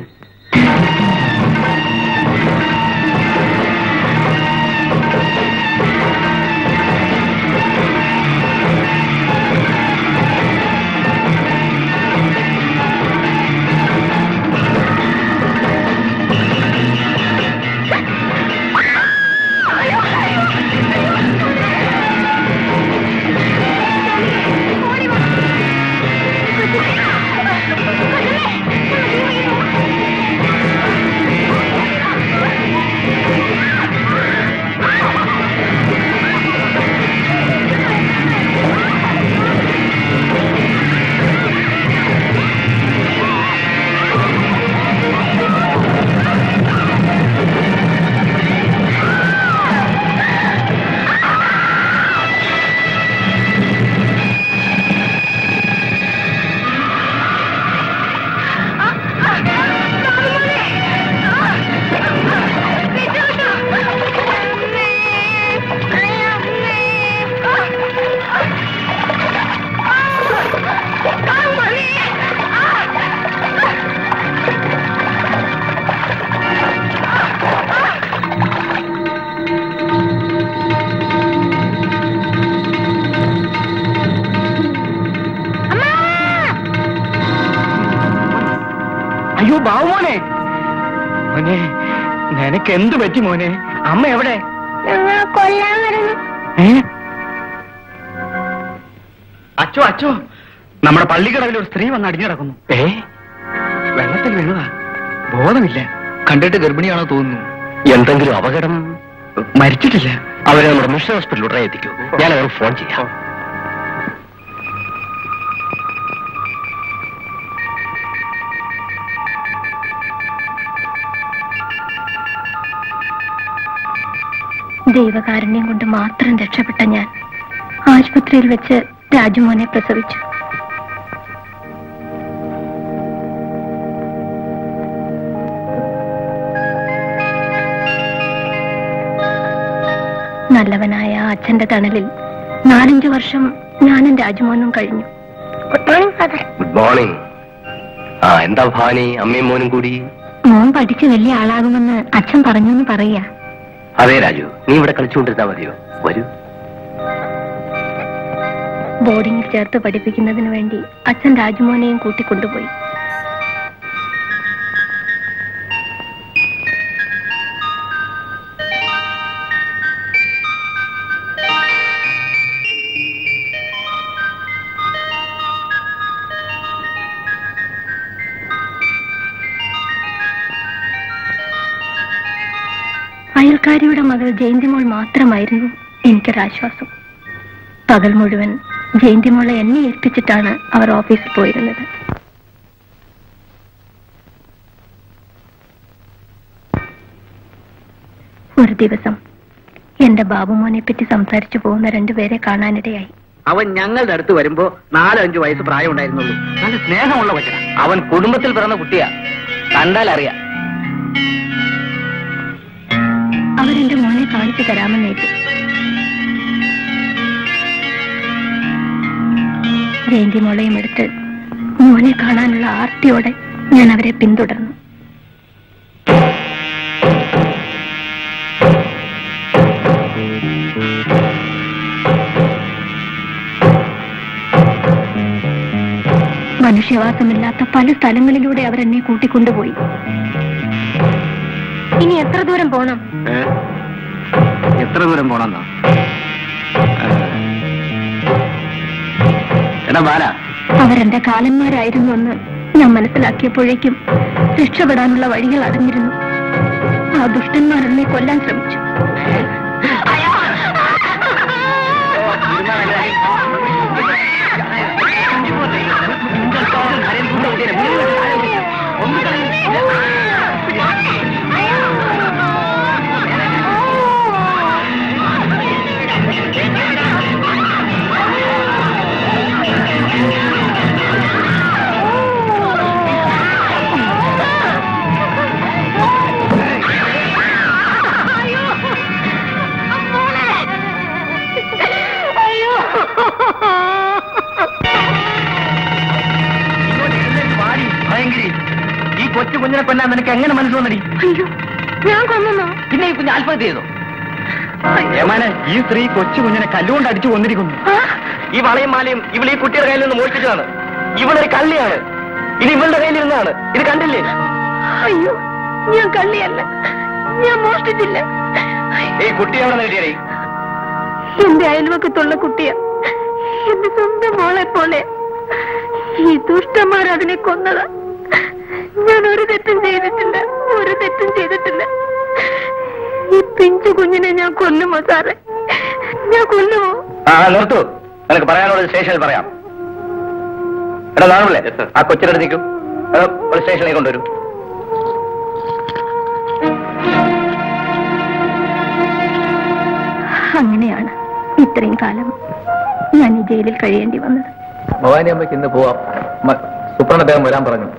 കൊച്ചമ്മേ ബാബുമോനെ മോനെ നിനക്ക് എന്ത് പറ്റി മോനെ അമ്മ എവിടെ ഞങ്ങൾ കൊല്ലാൻ വരുന്നു ഏ അച്ചോ അച്ചോ നമ്മുടെ പള്ളിക്കടവിൽ ഒരു സ്ത്രീ വന്ന് അടിഞ്ഞു കിടക്കുന്നു ഏ വെള്ളത്തിൽ വീണതാ ബോധമില്ല കണ്ടിട്ട് ഗർഭിണിയാണോ തോന്നുന്നു എന്തെങ്കിലും അപകടം മരിച്ചിട്ടില്ല അവരെ നമ്മുടെ മിഷൻ ഹോസ്പിറ്റലിൽ ഉടനെ എത്തിക്കൂ ഞാൻ അവർക്ക് ഫോൺ ചെയ്യാം ദൈവകാരുണ്യം കൊണ്ട് മാത്രം രക്ഷപ്പെട്ട ഞാൻ ആശുപത്രിയിൽ വെച്ച് രാജുമോനെ പ്രസവിച്ചു നല്ലവനായ ആ അച്ഛന്റെ തണലിൽ നാലഞ്ചു വർഷം ഞാനും രാജുമോനും കഴിഞ്ഞു good morning father good morning ആ എന്താ ഭാനി അമ്മയും മോനും കൂടി മോൻ പഠിച്ച് വലിയ ആളാകുമെന്ന് അച്ഛൻ പറഞ്ഞു എന്ന് പറയാ അതെ രാജു നീ ഇവിടെ കളിച്ചുകൊണ്ടിരുന്നാ മതിയോ വരൂ ബോർഡിങ്ങിൽ ചേർത്ത് പഠിപ്പിക്കുന്നതിന് വേണ്ടി അച്ഛൻ രാജുമോനെയും കൂട്ടിക്കൊണ്ടുപോയി അയൽക്കാരിയുടെ മകൾ ജയന്തിമോൾ മാത്രമായിരുന്നു എനിക്കൊരാശ്വാസം പകൽ മുഴുവൻ ജയന്തിമോളെ എന്നെ ഏൽപ്പിച്ചിട്ടാണ് അവർ ഓഫീസിൽ പോയിരുന്നത് ഒരു ദിവസം എന്റെ ബാബുമോനെ പറ്റി സംസാരിച്ചു പോകുന്ന രണ്ടുപേരെ കാണാനിടയായി അവൻ ഞങ്ങളുടെ അടുത്ത് വരുമ്പോ നാലോ അഞ്ചു വയസ്സ് പ്രായം ഉണ്ടായിരുന്നുള്ളൂ നല്ല സ്നേഹമുള്ള കൊച്ചനാ അവൻ കുടുംബത്തിൽ പിറന്ന കുട്ടിയാ കണ്ടാൽ അറിയാം അവരെന്റെ മോനെ കാണിച്ചു തരാമെന്നേറ്റു ജയന്തി മോളെയും എടുത്ത് മോനെ കാണാനുള്ള ആർത്തിയോടെ ഞാൻ അവരെ പിന്തുടർന്നു മനുഷ്യവാസമില്ലാത്ത പല സ്ഥലങ്ങളിലൂടെ അവരെന്നെ കൂട്ടിക്കൊണ്ടുപോയി ഇനി എത്ര ദൂരം പോണം എത്ര ദൂരം പോണെന്നോ എടാ ബാല അവരെന്റെ കാലന്മാരായിരുന്നു എന്ന് ഞാൻ മനസ്സിലാക്കിയപ്പോഴേക്കും രക്ഷപ്പെടാനുള്ള വഴികൾ അടഞ്ഞിരുന്നു ആ ദുഷ്ടന്മാർ എന്നെ കൊല്ലാൻ ശ്രമിച്ചു ഭയങ്കരി ഈ കൊച്ചു കുഞ്ഞിനെ കൊല്ലാൻ നിനക്ക് എങ്ങനെ മനസ്സ് വന്നടി അയ്യോ ഞാൻ കൊന്നോ പിന്നെ ഈ കുഞ്ഞ് ആത്മഹത്യ ചെയ്തോ ഏമാനെ ഈ സ്ത്രീ കൊച്ചു കുഞ്ഞിനെ കല്ലുകൊണ്ട് അടിച്ചു കൊന്നിരിക്കുന്നു ഈ വളയും മാലയും ഇവൾ ഈ കുട്ടിയുടെ കയ്യിൽ നിന്ന് മോഷ്ടിച്ചതാണ് ഇവളൊരു കള്ളിയാണ് ഇത് ഇവളുടെ കയ്യിലിരുന്നതാണ് ഇത് കണ്ടില്ലേ അയ്യോ ഞാൻ കള്ളിയല്ല ഞാൻ മോഷ്ടിച്ചില്ല ഈ കുട്ടി എവിടെ നേടിയേ എന്റെ അയൽവക്കത്തുള്ള കുട്ടിയ എന്റെ സ്വന്തം മോളെ പോലെ ഈ ദുഷ്ടന്മാർ അതിനെ കൊന്നതാ ഞാൻ ഒരു തെറ്റും ചെയ്തിട്ടില്ല ഒരു തെറ്റും ചെയ്തിട്ടില്ല ഈ പിഞ്ചു കുഞ്ഞിനെ ഞാൻ കൊല്ലുമോ സാറേ ഞാൻ കൊല്ലുമോ ആ നിർത്തു നിനക്ക് പറയാനുള്ളത് സ്റ്റേഷനിൽ പറയാം എടാ നാണല്ലേ ആ കൊച്ചിനടുത്ത് നിൽക്കും എടാ ഒരു സ്റ്റേഷനിലേക്ക് കൊണ്ടുവരൂ അങ്ങനെയാണ് ഇത്രയും കാലം ഞാൻ ഈ ജയിലിൽ കഴിയേണ്ടി വന്നത് ഭവാനി അമ്മയ്ക്ക് ഇന്ന് പോവാം സുപ്രണ അദ്ദേഹം വരാൻ പറഞ്ഞു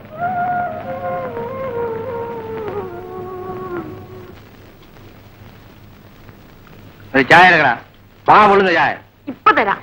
ഒരു ചായ എടുക്കടാ വാ പൊള്ളുന്ന ചായ ഇപ്പൊ തരാം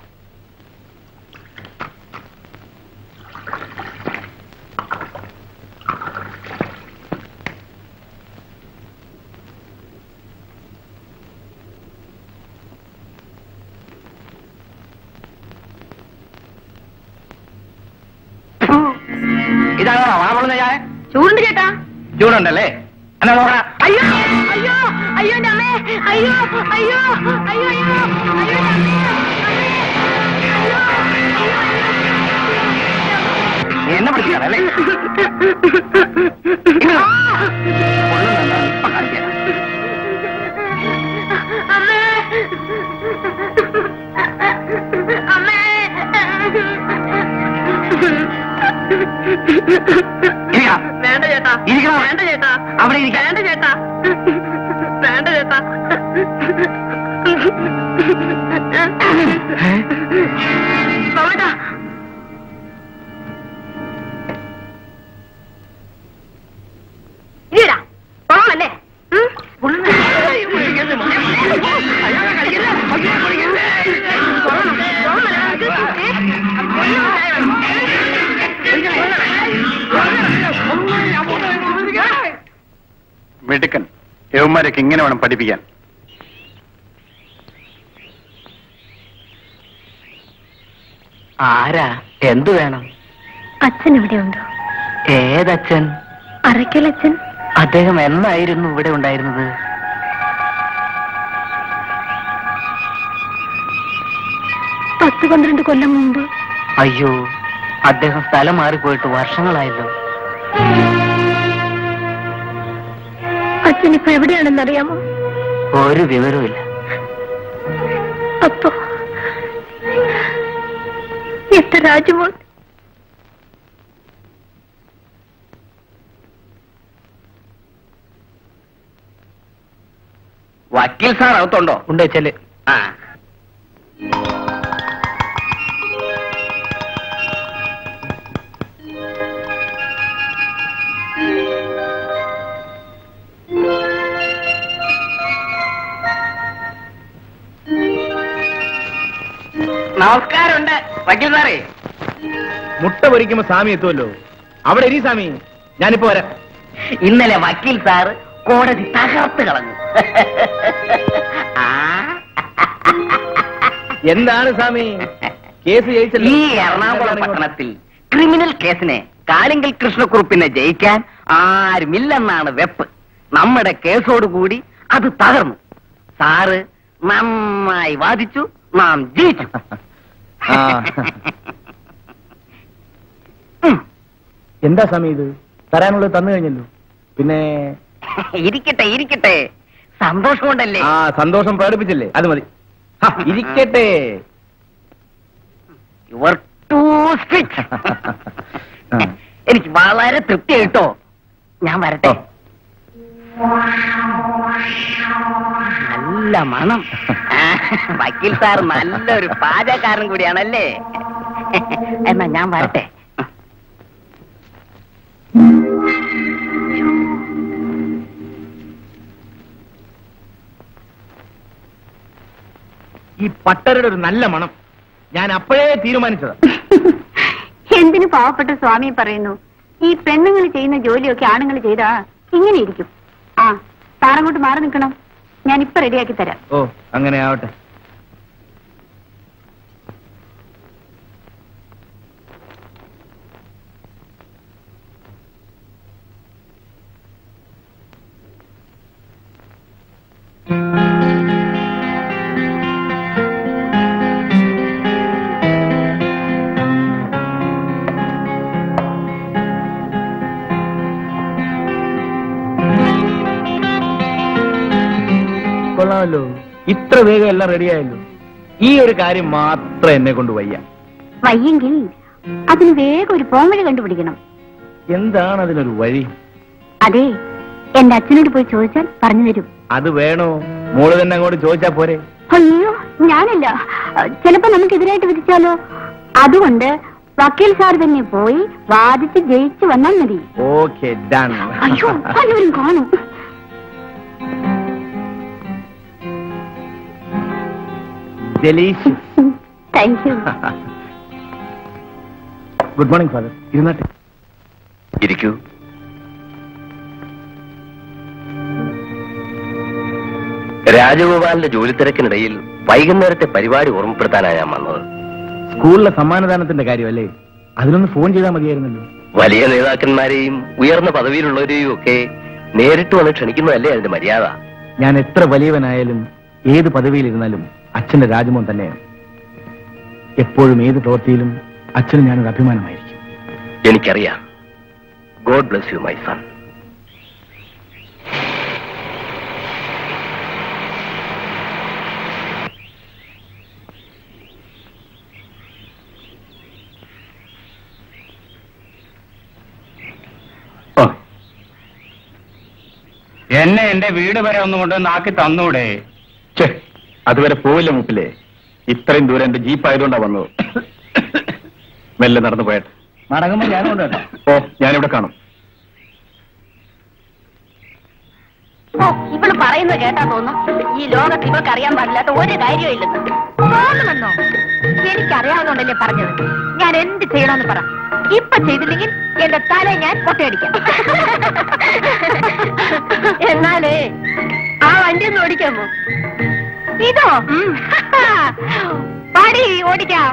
ഇതാണോ വാ പൊള്ളുന്ന ചായ ചൂടുണ്ട് ചേട്ടാ ചൂടുണ്ടല്ലേ എന്നാ നോക്കടാ അയ്യോ അയ്യോ അയ്യോ എൻ്റെ അമ്മേ അയ്യോ അയ്യോ അയ്യോ അയ്യോ അയ്യോ എൻ്റെ അമ്മേ. നീ എന്നെ പിടിക്കാനല്ലേ അമ്മേ അമ്മേ വേണ്ട ചേട്ടാ ഇരിക്കണം. വേണ്ട ചേട്ടാ അവിടെ ഇരിക്ക. വേണ്ട ചേട്ടാ വേണ്ട ചേട്ടാ ബാബേട്ടാ ഇല്ലടാ പോവാമല്ലേ ഉം? മിടുക്കൻ യവന്മാരൊക്കെ ഇങ്ങനെ വേണം പഠിപ്പിക്കാൻ ആരാ എന്തു വേണം അച്ഛൻ ഇവിടെയുണ്ടോ ഏതച്ഛൻ അറയ്ക്കലച്ഛൻ അദ്ദേഹം എന്നായിരുന്നു ഇവിടെ ഉണ്ടായിരുന്നത് പത്ത് പന്ത്രണ്ട് കൊല്ലം മുമ്പ് അയ്യോ അദ്ദേഹം സ്ഥലം മാറിപ്പോയിട്ട് വർഷങ്ങളായല്ലോ അച്ഛൻ ഇപ്പൊ എവിടെയാണെന്ന് അറിയാമോ ഒരു വിവരവുമില്ല അപ്പോ എത്ര രാജമോൾ വക്കീൽ സാർ അകത്തുണ്ടോ ഉണ്ട് ചെല് ആ നമസ്കാരമുണ്ട് വക്കീൽ സാറേ മുട്ട പൊരിക്കുമ്പോ സ്വാമി എത്തുമല്ലോ അവിടെ ഇരി സ്വാമി ഞാനിപ്പോ വരാം ഇന്നലെ വക്കീൽ സാറ് കോടതി തകർത്ത് കളഞ്ഞു ആ. എന്താണ് സ്വാമി കേസ് ജയിച്ചല്ലോ ഈ എറണാകുളം പട്ടണത്തിൽ ക്രിമിനൽ കേസിനെ കാലിങ്കൽ കൃഷ്ണക്കുറുപ്പിനെ ജയിക്കാൻ ആരുമില്ലെന്നാണ് വെപ്പ് നമ്മുടെ കേസോടുകൂടി അത് തകർന്നു സാറ് നന്നായി വാദിച്ചു നാം ജയിച്ചു ആ. ഉം. എന്താ സ്വാമി ഇത് തരാനുള്ളത് തന്നു കഴിഞ്ഞല്ലോ പിന്നെ ഇരിക്കട്ടെ ഇരിക്കട്ടെ സന്തോഷം കൊണ്ടല്ലേ ആ സന്തോഷം പ്രകടിപ്പിച്ചില്ലേ അത് മതി ഹ, ഇരിക്കട്ടെ യുവർ ടു സ്ട്രിക്റ്റ് ആ. എനിക്ക് വളരെ തൃപ്തി കേട്ടോ ഞാൻ വരട്ടെ നല്ല മണം ആ, വക്കീൽ സാർ നല്ലൊരു പാചകക്കാരൻ കൂടിയാണല്ലേ എന്നാ ഞാൻ വരട്ടെ ഈ പട്ടരുടെ ഒരു നല്ല മണം ഞാൻ അപ്പോഴേ തീരുമാനിച്ചതാ എന്തിനു പാവപ്പെട്ട സ്വാമി പറയുന്നു ഈ പെണ്ണുങ്ങൾ ചെയ്യുന്ന ജോലിയൊക്കെ ആണുങ്ങൾ ചെയ്താ ഇങ്ങനെ ഇരിക്കും ആ താറങ്ങോട്ട് മാറി നിൽക്കണം ഞാൻ ഇപ്പൊ റെഡിയാക്കി തരാം ഓ അങ്ങനെ ആവട്ടെ കൊള്ളാമല്ലോ ഇത്ര വേഗം എല്ലാം റെഡിയായല്ലോ ഈ ഒരു കാര്യം മാത്രം എന്നെ കൊണ്ട് വയ്യ വയ്യെങ്കിൽ അതിന് വേഗം ഒരു പോംവഴി കണ്ടുപിടിക്കണം എന്താണ് അതിനൊരു വഴി അതെ എന്റെ അച്ഛനോട് പോയി ചോദിച്ചാൽ പറഞ്ഞു തരും അത് വേണോ മോള് തന്നെ അങ്ങോട്ട് ചോദിച്ചാ പോരെ അയ്യോ ഞാനല്ല ചിലപ്പോ നമുക്കെതിരായിട്ട് വിധിച്ചാലോ അതുകൊണ്ട് വക്കീൽ സാർ തന്നെ പോയി വാദിച്ച് ജയിച്ചു വന്നാൽ മതി ഓക്കെ ഡൺ അയ്യോ പലവരും കാണും delicious thank you good morning father ഇരുന്നാട്ടെ ഇരിക്കൂ രാജഗോപാലിന്റെ ജോലി തിരക്കിനിടയിൽ വൈകുന്നേരത്തെ പരിപാടി ഓർമ്മപ്പെടുത്താനാണ് ഞാൻ വന്നത് സ്കൂളിലെ സമ്മാനദാനത്തിന്റെ കാര്യമല്ലേ അതിനൊന്ന് ഫോൺ ചെയ്താൽ മതിയായിരുന്നല്ലോ വലിയ നേതാക്കന്മാരെയും ഉയർന്ന പദവിയിലുള്ളവരെയും ഒക്കെ നേരിട്ട് വന്ന് ക്ഷണിക്കുന്നതല്ലേ അതിന്റെ മര്യാദ ഞാൻ എത്ര വലിയവനായാലും ഏത് പദവിയിലിരുന്നാലും അച്ഛന്റെ രാജമോൻ തന്നെയാണ് എപ്പോഴും ഏത് പ്രവൃത്തിയിലും അച്ഛന് ഞാനൊരു അഭിമാനമായിരിക്കും എനിക്കറിയാം God bless you my son എന്നെ എന്റെ വീട് വരെ ഒന്നും കൊണ്ട് നാക്കി തന്നൂടെ ഛേ അതുവരെ പോവില്ല മുപ്പിലെ ഇത്രയും ദൂരം എന്റെ ജീപ്പ് ആയതുകൊണ്ടാ വന്നത് മെല്ലെ നടന്നു പോയട്ടെ മടങ്ങുമ്പോ ഞാനും കൊണ്ട് ഓ ഞാനിവിടെ കാണും ഓ ഇവള് പറയുന്നത് കേട്ടാ തോന്നുന്നു ഈ ലോകത്ത് ഇവൾക്ക് അറിയാൻ പാടില്ലാത്ത ഒരു കാര്യമില്ലെന്ന് തോന്നുമെന്നോ എനിക്കറിയാവുന്നോണ്ടല്ലേ പറഞ്ഞത് ഞാൻ എന്ത് ചെയ്യണമെന്ന് പറ ഇപ്പൊ ചെയ്തില്ലെങ്കിൽ എന്റെ തല ഞാൻ പൊട്ടയടിക്കാം എന്നാലേ ആ വണ്ടി ഒന്ന് ഓടിക്കാമോ ഇതോ പാടി ഓടിക്കാം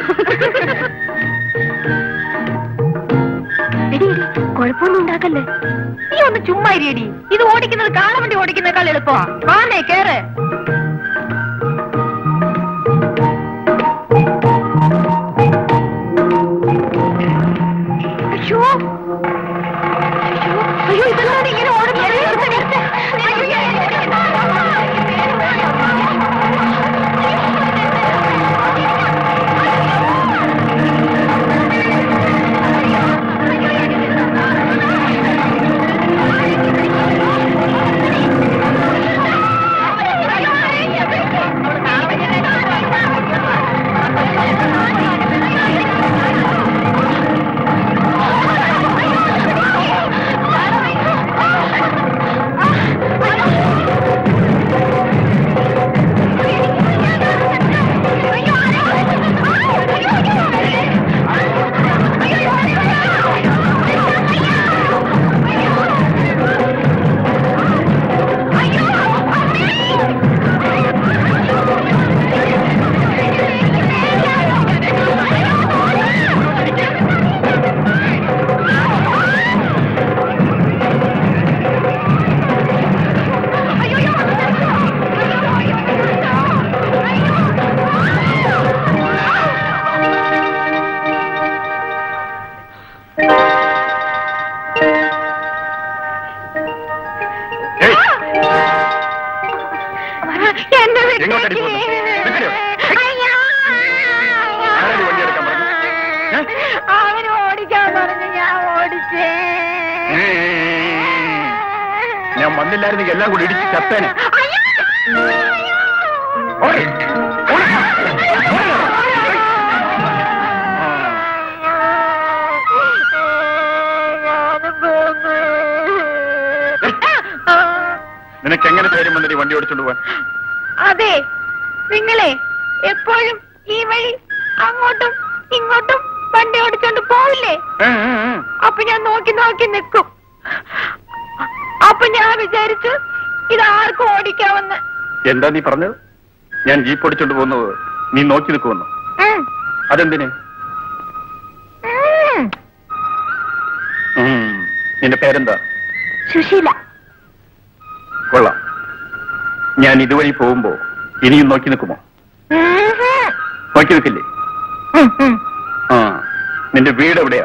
എടി എടി, കുഴപ്പമൊന്നും ഉണ്ടാക്കല്ലേ നീ ഒന്ന് ചുമ്മാ ഇരിയടി ഇത് ഓടിക്കുന്നത് കാളവണ്ടി ഓടിക്കുന്നേക്കാൾ എളുപ്പമാ വാന്നേ കേറ് അയ്യോ അയ്യോ അയ്യോ ഇതെന്താണ് ഇങ്ങനെ ഓടുന്നത് നിർത്ത്, നിർത്ത്. അയ്യോ, എന്നെ എങ്ങോട്ടടി വിട്ടേക്ക്. പോകുന്നു? വിട്ടില്ലേ? അയ്യോ. ആരാടി വണ്ടി എടുക്കാൻ പറഞ്ഞത്? ഏ? അവന് ഓടിക്കാൻ പറഞ്ഞു ഞാൻ ഓടിച്ചേ ഞാൻ വന്നില്ലായിരുന്നെങ്കിൽ എല്ലാം കൂടി ഇടിച്ച് ചത്തേനെ അയ്യോ. ഓടി. ഓടി. നിനക്ക് എങ്ങനെ ധൈര്യം വന്നിട്ട് ഈ വണ്ടി ഓടിച്ചോണ്ട് പോവാൻ അതെ നിങ്ങളെ എപ്പോഴും ഈ വഴി അങ്ങോട്ടും ഇങ്ങോട്ടും വണ്ടി ഓടിച്ചോണ്ട് പോവില്ലേ ഏ, ഏ, ഏ. അപ്പൊ ഞാൻ നോക്കി നോക്കി നിൽക്കും അപ്പൊ ഞാൻ വിചാരിച്ചു ഇത് ആർക്കും ഓടിക്കാമെന്ന് എന്താ നീ പറഞ്ഞത് ഞാൻ ജീപ്പ് ഓടിച്ചോണ്ട് പോകുന്നത് നീ നോക്കി നിൽക്കുമെന്നു ഉം. അതെന്തിന് ഉം. ഉം. നിന്റെ പേരെന്താ സുശീല കൊള്ളാം ഞാൻ ഇതുവഴി പോകുമ്പോ ഇനിയും നോക്കി നിൽക്കുമോ ഉം. നോക്കി നിൽക്കില്ലേ ഉം, ഉം. ആ നിന്റെ വീട് എവിടെയാ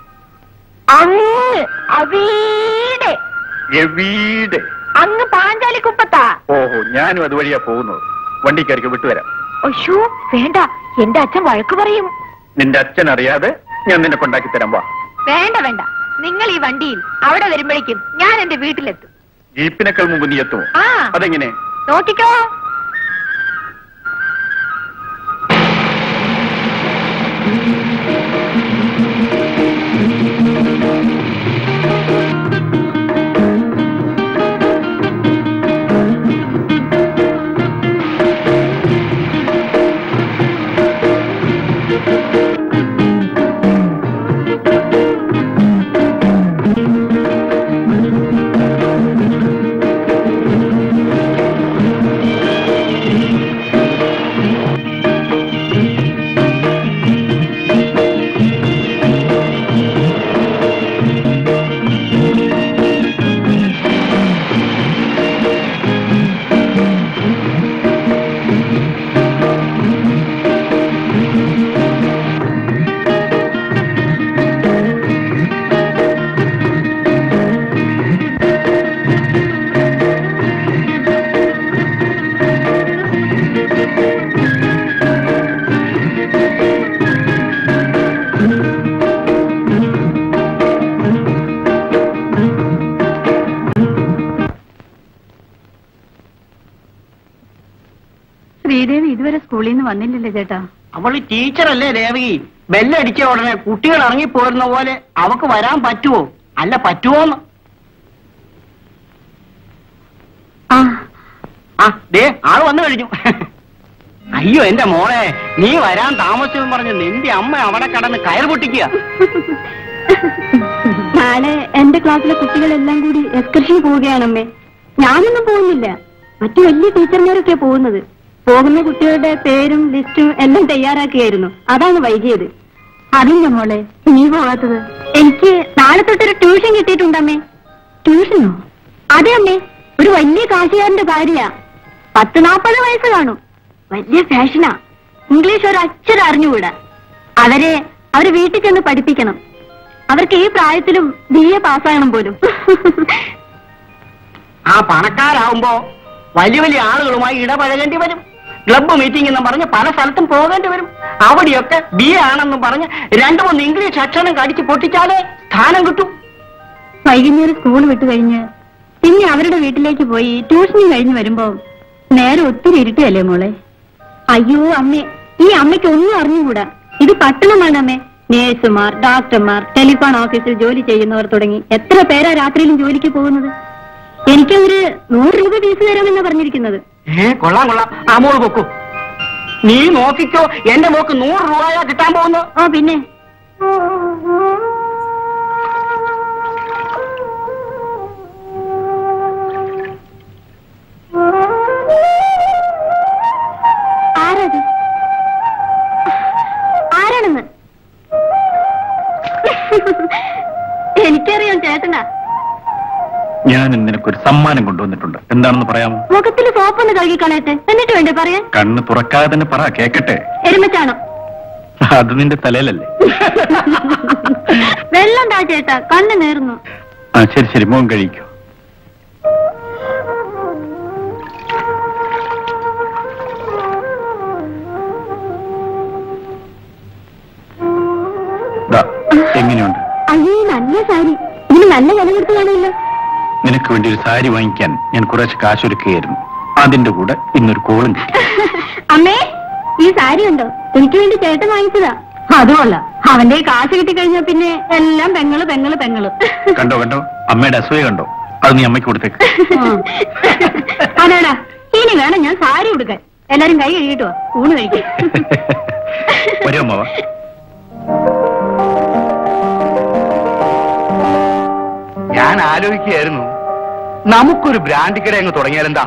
അങ്ങ് അവീടെ വീട് അങ്ങ് പാഞ്ചാലിക്കുപ്പത്താ ഓഹോ ഞാനും അതുവഴിയാ പോകുന്നത് വണ്ടിക്കാർക്ക് വിട്ടുവരാം അയ്യോ വേണ്ട എന്റെ അച്ഛൻ വഴക്ക് പറയും നിന്റെ അച്ഛൻ അറിയാതെ ഞാൻ നിന്നെ കൊണ്ടാക്കി തരാം വാ വേണ്ട വേണ്ട നിങ്ങൾ ഈ വണ്ടിയിൽ അവിടെ വരുമ്പോഴേക്കും ഞാൻ എന്റെ വീട്ടിലെത്തും ജീപ്പിനേക്കാൾ മുമ്പ് നീ എത്തുമോ ആ അതെങ്ങനെ നോക്കിക്കോ സ്കൂളിൽ നിന്ന് വന്നില്ലല്ലോ ചേട്ടാ അവള് ടീച്ചറല്ലേ ദേവകി ബെല്ലടിച്ച ഉടനെ കുട്ടികൾ ഇറങ്ങിപ്പോരുന്ന പോലെ അവക്ക് വരാൻ പറ്റുമോ അല്ല പറ്റുമോന്ന് ആ ആ ദേ ആള് വന്നു കഴിഞ്ഞു അയ്യോ എന്റെ മോളെ നീ വരാൻ താമസിച്ചെന്ന് പറഞ്ഞ് നിന്റെ അമ്മ അവിടെ കടന്ന് കയർ പൊട്ടിക്കുക നാളെ എന്റെ ക്ലാസ്സിലെ കുട്ടികളെല്ലാം കൂടി എക്സ്കർഷന് പോവുകയാണമ്മേ ഞാനൊന്നും പോകുന്നില്ല മറ്റു വലിയ ടീച്ചർമാരൊക്കെ പോകുന്നത് പോകുന്ന കുട്ടികളുടെ പേരും ലിസ്റ്റും എല്ലാം തയ്യാറാക്കിയായിരുന്നു അതാണ് വൈകിയത് അതില്ല മോളെ നീ പോകാത്തത് എനിക്ക് നാളെ തൊട്ടൊരു ട്യൂഷൻ കിട്ടിയിട്ടുണ്ടമ്മേ ട്യൂഷനോ അതെ അമ്മേ ഒരു വലിയ കാശുകാരന്റെ ഭാര്യ പത്ത് നാപ്പത് വയസ്സ് കാണും വലിയ ഫാഷനാ ഇംഗ്ലീഷ് ഒരു അക്ഷരം അറിഞ്ഞുകൂടാ അവരെ അവര് വീട്ടിൽ ചെന്ന് പഠിപ്പിക്കണം അവർക്ക് ഈ പ്രായത്തിലും ബി എ പാസ്സാകണം പോലും ആ പണക്കാരാവുമ്പോ വലിയ വലിയ ആളുകളുമായി ഇടപഴകേണ്ടി വരും ക്ലബ്ബ് മീറ്റിംഗ് എന്നും പറഞ്ഞ് പല സ്ഥലത്തും പോകേണ്ടി വരും അവിടെയൊക്കെ ബി എ ആണെന്നും പറഞ്ഞ് രണ്ടു മൂന്ന് ഇംഗ്ലീഷ് അക്ഷരം കടിച്ച് പൊട്ടിച്ചാലേ സ്ഥാനം കിട്ടും വൈകുന്നേരം സ്കൂൾ വിട്ട് കഴിഞ്ഞ് പിന്നെ അവരുടെ വീട്ടിലേക്ക് പോയി ട്യൂഷന് കഴിഞ്ഞ് വരുമ്പോ നേരെ ഒത്തിരി ഇരുട്ടല്ലേ മോളെ അയ്യോ അമ്മേ ഈ അമ്മയ്ക്ക് ഒന്നും അറിഞ്ഞുകൂടാ ഇത് പട്ടണമാണ് അമ്മേ നേഴ്സുമാർ ഡോക്ടർമാർ ടെലിഫോൺ ഓഫീസിൽ ജോലി ചെയ്യുന്നവർ തുടങ്ങി എത്ര പേരാ രാത്രിയിലും ജോലിക്ക് പോകുന്നത് എനിക്ക് ഒരു നൂറ് രൂപ ഫീസ് തരാമെന്നാ പറഞ്ഞിരിക്കുന്നത് ഏ കൊള്ളാം കൊള്ളാം ആ മോള് പൊക്കൂ നീ നോക്കിക്കോ എന്റെ മോക്ക് നൂറ് രൂപയാ കിട്ടാൻ പോകുന്നു ആ പിന്നെ ആരത് ആരാണെന്ന് എനിക്കറിയാം ചേട്ടനാ ഞാൻ നിനക്കൊരു സമ്മാനം കൊണ്ടുവന്നിട്ടുണ്ട് എന്താണെന്ന് പറയാമോ മുഖത്തിൽ സോപ്പൊന്ന് കഴുകി കളയട്ടെ എന്നിട്ട് വേണ്ടേ പറയാൻ കണ്ണ് തുറക്കാതെ തന്നെ പറ കേക്കട്ടെ എരുമച്ചാണോ അത് നിന്റെ തലയിലല്ലേ വെള്ളം താ ചേട്ടാ കണ്ണ് നേർന്നു ആ ശരി ശരി മോൻ കഴിക്കൂ ദാ, എങ്ങനെയുണ്ട് അയ്യോ നല്ല സാരി ഇതിന് നല്ല വില കൊടുത്ത് കാണുമല്ലോ നിനക്ക് വേണ്ടി ഒരു സാരി വാങ്ങിക്കാൻ ഞാൻ കുറച്ച് കാശൊരുക്കുകയായിരുന്നു അതിന്റെ കൂടെ ഇന്നൊരു കോളും കിട്ടി അമ്മേ ഈ സാരി ഉണ്ടോ എനിക്ക് വേണ്ടി ചേട്ടൻ വാങ്ങിച്ചതാ അതുമല്ല അവന്റെ ഈ കാശ് കിട്ടിക്കഴിഞ്ഞാ പിന്നെ എല്ലാം പെങ്ങള് പെങ്ങള് പെങ്ങള് കണ്ടോ കണ്ടോ അമ്മയുടെ അസൂയ കണ്ടോ അത് നീ അമ്മയ്ക്ക് കൊടുത്തേക്ക് അതാടാ ഇനി വേണം ഞാൻ സാരി കൊടുക്കാൻ എല്ലാരും കൈ കഴുകിട്ടോ ഊണ് കഴിക്കാം വരും അമ്മ വാ. ഞാൻ ആലോചിക്കുകയായിരുന്നു നമുക്കൊരു ബ്രാൻഡ് കട അങ്ങ് തുടങ്ങിയാലെന്താ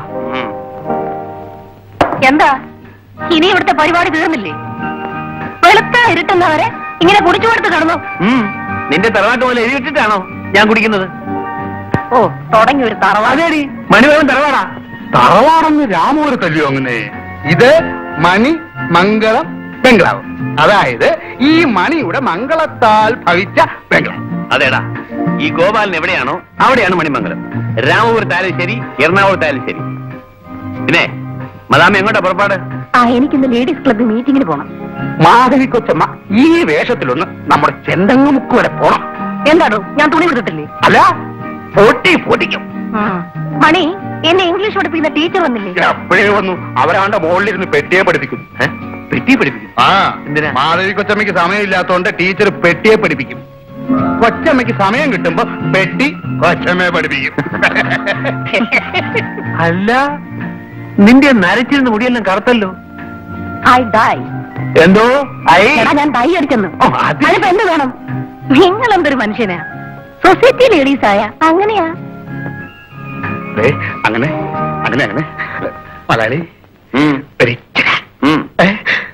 എന്താ ഇനി ഇവിടുത്തെ പരിപാടി തീർന്നില്ലേ വെളുത്ത ഇരുട്ടുന്നവരെ ഇങ്ങനെ കുടിച്ചു കൊടുത്ത് കിടന്നു നിന്റെ തറവാട്ട് പോലെ എഴുതിയിട്ടാണോ ഞാൻ കുടിക്കുന്നത് ഓ തുടങ്ങി ഒരു തറവാട് അതേടി മണിവേഗം തറവാടാ തറവാടെന്ന് രാമൂര് തല്ലി വാങ്ങുന്നേ ഇത് മണി മംഗളം ബംഗ്ലാവ് അതായത് ഈ മണിയുടെ മംഗളത്താൽ ഭവിച്ച ബംഗ്ലാവ് അതേടാ ഈ ഗോപാലൻ എവിടെയാണോ അവിടെയാണ് മണിമംഗലം രാമപുരത്തായാലും ശരി എറണാകുളത്തായാലും ശരി പിന്നെ മദാമ എങ്ങോട്ടാ പുറപ്പാട് ആ എനിക്കിന്ന് ലേഡീസ് ക്ലബ്ബ് മീറ്റിംഗിന് പോണം മാധവി കൊച്ചമ്മ ഈ വേഷത്തിലൊന്ന് നമ്മുടെ ചെന്തങ്ങുമുക്ക് വരെ പോണം എന്താണോ ഞാൻ തുണി കൊടുത്തിട്ടില്ലേ അല്ല പൊട്ടി പൊട്ടിക്കും മണി എന്നെ ഇംഗ്ലീഷ് പഠിപ്പിക്കുന്ന ടീച്ചർ വന്നില്ലേ എപ്പോഴേ വന്നു അവരാണ്ട് മുകളിലിരുന്ന് പെട്ടിയെ പഠിപ്പിക്കുന്നു ഏ? പെട്ടി പഠിപ്പിക്കും ആ എന്തിനാ? മാധവി കൊച്ചമ്മയ്ക്ക് സമയമില്ലാത്തോണ്ട് ടീച്ചർ പെട്ടിയെ പഠിപ്പിക്കും കൊച്ചമ്മയ്ക്ക് സമയം കിട്ടുമ്പോ പെട്ടി കൊച്ചമ്മയെ പഠിപ്പിക്കും അല്ല നിന്റെ നരച്ചിരുന്ന മുടിയെല്ലാം കറുത്തല്ലോ ഐ ഡൈ എന്തോ ഐ എടാ ഞാൻ ഡൈ അടിച്ചെന്ന് ഓ, അത് അതിപ്പോ എന്ത് വേണം നിങ്ങൾ എന്തൊരു മനുഷ്യനാ സൊസൈറ്റി ലേഡീസ് ആയ അങ്ങനെയാ ദേ, അങ്ങനെ അങ്ങനെ അങ്ങനെ മലയാളി ഉം, പെരി. ഉം. ഏ?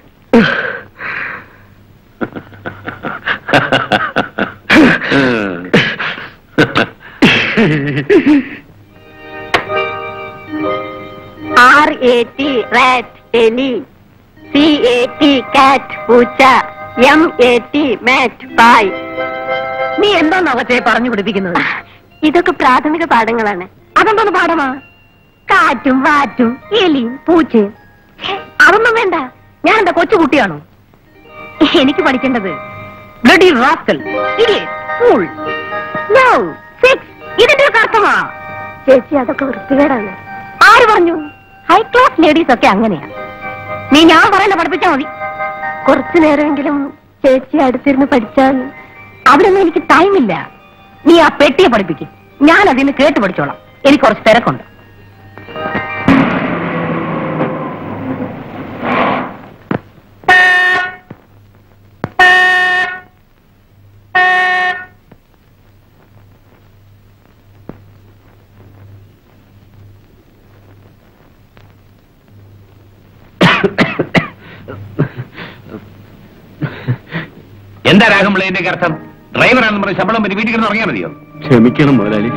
ആർ എ ടി റാറ്റ് എലി സി എ ടി കാറ്റ് പൂച്ച എം എ ടി മാറ്റ് പായ് നീ എന്താ അവത്തെ പറഞ്ഞു പിടിപ്പിക്കുന്നത് ഇതൊക്കെ പ്രാഥമിക പാഠങ്ങളാണ് അതെന്താണ് പാഠമാ കാറ്റും വാറ്റും എലിയും പൂച്ചയും ഛെ, അതൊന്നും വേണ്ട ഞാൻ എന്താ കൊച്ചുകുട്ടിയാണോ എനിക്ക് പഠിക്കേണ്ടത് bloody rascal fool nonsense ഇതിന്റെ ഒക്കെ അർത്ഥമാ ചേച്ചി അതൊക്കെ വൃത്തികേടാണ് ആര് പറഞ്ഞു ഹൈ ക്ലാസ് ലേഡീസ് ഒക്കെ അങ്ങനെയാ നീ ഞാൻ പറയുന്ന പഠിപ്പിച്ചാ മതി കുറച്ചു നേരമെങ്കിലും ചേച്ചി അടുത്തിരുന്ന് പഠിച്ചാൽ അവിടെ ഒന്നും എനിക്ക് ടൈമില്ല നീ ആ പെട്ടിയെ പഠിപ്പിക്കും ഞാൻ അതിന് കേട്ട് പഠിച്ചോളാം എനിക്ക് കുറച്ച് തിരക്കുണ്ട് എന്താ രാഗംപിള്ളേന്റെ അർത്ഥം ഡ്രൈവറാണെന്ന് പറഞ്ഞ് ശമ്പളം പറ്റി വീട്ടിൽ കിടന്ന് ഉറങ്ങിയാൽ മതിയോ ക്ഷമിക്കണം മുതലാളി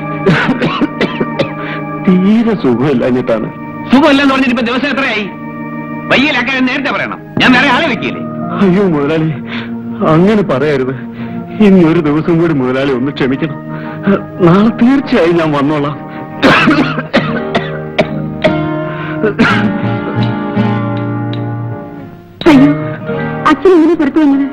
തീരെ സുഖമില്ലാഞ്ഞിട്ടാണ് സുഖമില്ലെന്ന് പറഞ്ഞിട്ട് ഇപ്പൊ ദിവസം എത്രയായി വയ്യലാക്കാൻ നേരത്തെ പറയണം ഞാൻ വേറെ ആളെ വെക്കില്ലേ അയ്യോ മുതലാളി അങ്ങനെ പറയരുത് ഇനി ഒരു ദിവസം കൂടി മുതലാളി ഒന്ന് ക്ഷമിക്കണം നാളെ തീർച്ചയായും ഞാൻ വന്നോളാം അയ്യോ അച്ഛൻ ഇങ്ങനെ പുറത്തു വന്നത്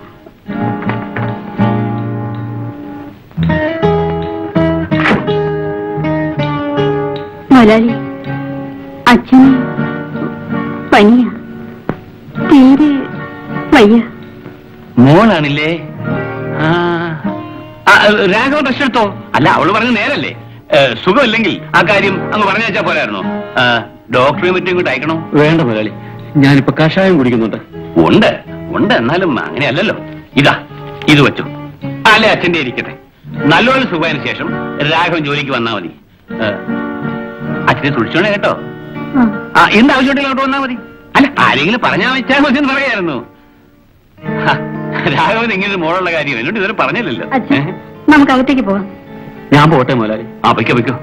മലയാളി അച്ഛന് പനിയ തീരെ വയ്യ മോളാണില്ലേ ആ, ആ, രാഘവൻ പ്രശ്നം എടുത്തോ അല്ല അവള് പറഞ്ഞ നേരല്ലേ ഏ, സുഖമില്ലെങ്കിൽ ആ കാര്യം അങ്ങ് പറഞ്ഞു വെച്ചാ പോരായിരുന്നോ ആ, ഡോക്ടറെ മറ്റും ഇങ്ങോട്ട് അയക്കണോ വേണ്ട മുതലാളി ഞാനിപ്പോ കഷായം കുടിക്കുന്നുണ്ട് ഉണ്ട് ഉണ്ട് എന്നാലും അങ്ങനെയല്ലല്ലോ ഇതാ ഇത് വെച്ചു അല്ലെ അച്ഛന്റെ ഇരിക്കട്ടെ നല്ലോണം സുഖമായതിനു ശേഷം രാഘവൻ ജോലിക്ക് വന്നാ മതി ഏ, അച്ഛനെ സൂക്ഷിച്ചോണേ കേട്ടോ ആ എന്താവശ്യമുണ്ടെങ്കിൽ അങ്ങോട്ട് വന്നാ മതി അല്ല ആരെങ്കിലും പറഞ്ഞാൽ വെച്ചാൽ മതി എന്ന് പറയായിരുന്നു ഹ, രാഘവൻ ഇങ്ങനെ ഒരു മോളുള്ള കാര്യം എന്നോട് ഇതുവരെ പറഞ്ഞില്ലല്ലോ അച്ഛൻ ഏ? നമുക്ക് അകത്തേക്ക് പോവാം ഞാൻ പോട്ടെ മുതലാളി ആ വയ്ക്കോ വയ്ക്കോ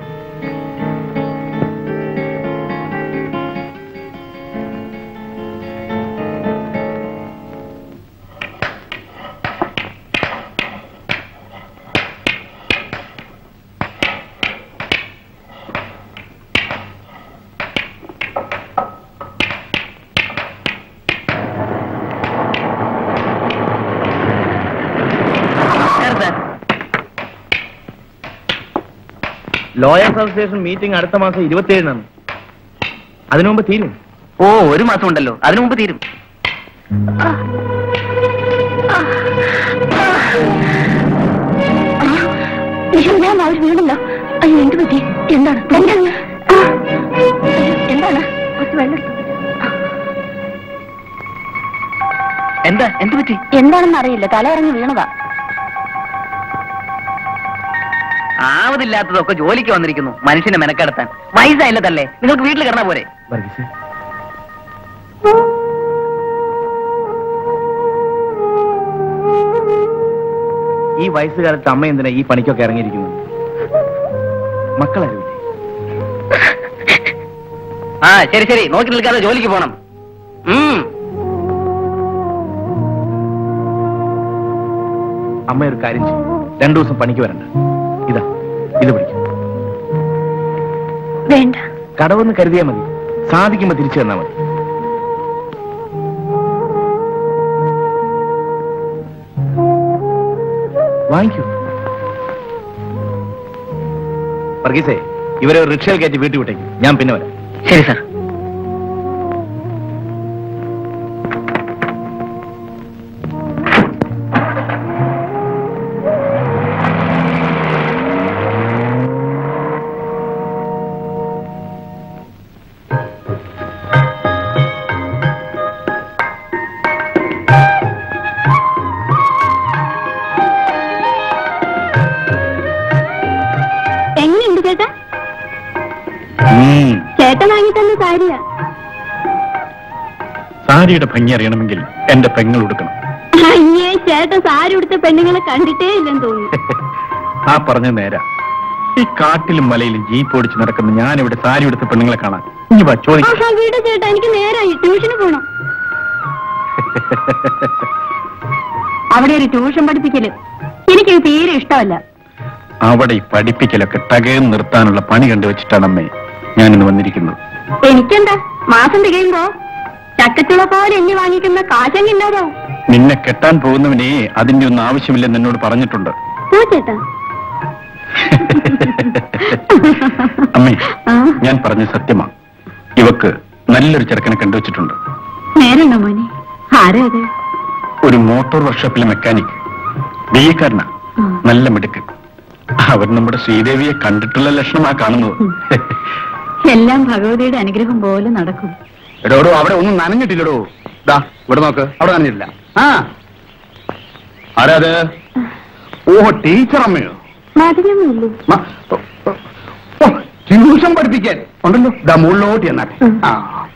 ലോയേഴ്സ് അസോസിയേഷൻ മീറ്റിംഗ് അടുത്ത മാസം ഇരുപത്തിയേഴിനാണ് അതിനു മുമ്പ് തീരും ഓ ഒരു മാസം ഉണ്ടല്ലോ അതിനു മുമ്പ് തീരും ഞാൻ അവർ വീണല്ലോ അയ്യോ എന്ത് പറ്റി എന്താണ് എന്താണ് ആ, എന്താണ് കുറച്ച് വെള്ളം എടുത്തോ. എന്താ എന്ത് പറ്റി എന്താണെന്ന് അറിയില്ല തല ഇറങ്ങി വീണതാ ആവതില്ലാത്തതൊക്കെ ജോലിക്ക് വന്നിരിക്കുന്നു മനുഷ്യനെ മെനക്കെടുത്താൻ വയസ്സായില്ല തല്ലേ നിങ്ങൾക്ക് വീട്ടിൽ കിടന്നാ പോരെ വർഗീസ് ഈ വയസ്സുകാലത്ത് അമ്മ എന്തിനാ ഈ പണിക്കൊക്കെ ഇറങ്ങിയിരിക്കുന്നത് മക്കളാരും ആ ശരി ശരി നോക്കി നിൽക്കാതെ ജോലിക്ക് പോണം ഉം അമ്മ ഒരു കാര്യം ചെയ്യും രണ്ടു ദിവസം പണിക്ക് വരണ്ട ഇതാ ഇത് പിടിക്കും വേണ്ട കടവെന്ന് കരുതിയാൽ മതി സാധിക്കുമ്പോ തിരിച്ചു തന്നാ മതി വാങ്ങിക്കൂ വർഗീസേ ഇവരെ ഒരു റിക്ഷയിൽ കയറ്റി വീട്ടിൽ വിട്ടേക്കും ഞാൻ പിന്നെ വരാം ശരി സാർ എങ്ങനെയുണ്ട് ചേട്ടാ ഉം. ചേട്ടൻ വാങ്ങി തന്ന സാരിയാ സാരിയുടെ ഭംഗി അറിയണമെങ്കിൽ എന്റെ പെങ്ങൾ ഉടുക്കണം അയ്യേ ചേട്ടൻ സാരി ഉടുത്ത പെണ്ണുങ്ങളെ കണ്ടിട്ടേ ഇല്ലെന്ന് തോന്നുന്നു ആ പറഞ്ഞ നേരാ ഈ കാട്ടിലും മലയിലും ജീപ്പ് ഓടിച്ച് നടക്കുന്ന ഞാൻ ഇവിടെ സാരി ഉടുത്ത പെണ്ണുങ്ങളെ കാണാൻ ഇനി വാ ചോദിക്കാം ആഹാ വീട് ചേട്ടാ എനിക്ക് നേരായി ട്യൂഷന് പോണം അവിടെ ഒരു ട്യൂഷൻ പഠിപ്പിക്കല് എനിക്ക് തീരെ ഇഷ്ടമല്ല അവിടെ ഈ പഠിപ്പിക്കലൊക്കെ തകയം നിർത്താനുള്ള പണി കണ്ടുവച്ചിട്ടാണ് അമ്മേ ഞാനിന്ന് വന്നിരിക്കുന്നത് എനിക്കെന്താ മാസം തികയുമ്പോ ചക്കച്ചുള പോലെ എണ്ണി വാങ്ങിക്കുന്ന കാശങ്ങില്ലാതാവും നിന്നെ കെട്ടാൻ പോകുന്നവനെ അതിന്റെ ഒന്നും ആവശ്യമില്ലെന്ന് എന്നോട് പറഞ്ഞിട്ടുണ്ട് പോ ചേട്ടാ അമ്മേ ആ. ഞാൻ പറഞ്ഞ സത്യമാ ഇവക്ക് നല്ലൊരു ചെറുക്കനെ കണ്ടുവച്ചിട്ടുണ്ട് നേരുണ്ടോ മോനെ ആരാ അത് ഒരു മോട്ടോർ വർക്ക്ഷോപ്പിലെ മെക്കാനിക് ബി എക്കാരനാ നല്ല മിടുക്ക് അവർ നമ്മുടെ ശ്രീദേവിയെ കണ്ടിട്ടുള്ള ലക്ഷണമാ കാണുന്നത് എല്ലാം ഭഗവതിയുടെ അനുഗ്രഹം പോലെ നടക്കും എടോടോ അവിടെ ഒന്നും നനഞ്ഞിട്ടില്ലടോ ദാ ഇവിടെ നോക്ക് അവിടെ നനഞ്ഞിട്ടില്ല ആ ആരാ അത് ഓഹോ ടീച്ചർ അമ്മയോ മധുരമൊന്നുമില്ലേ മ- ഓ, ഓ, ഓ, ട്യൂഷൻ പഠിപ്പിക്കാൻ ഉണ്ടല്ലോ ദാ മുകളിലോട്ട് എന്നാട്ടെ ആ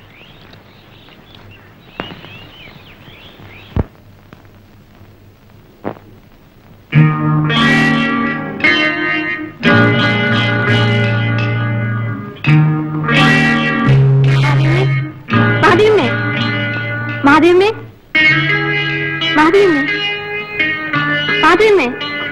മാധവിയമ്മേ മാധവിയമ്മേ മാധവിയമ്മേ മാധവിയമ്മേ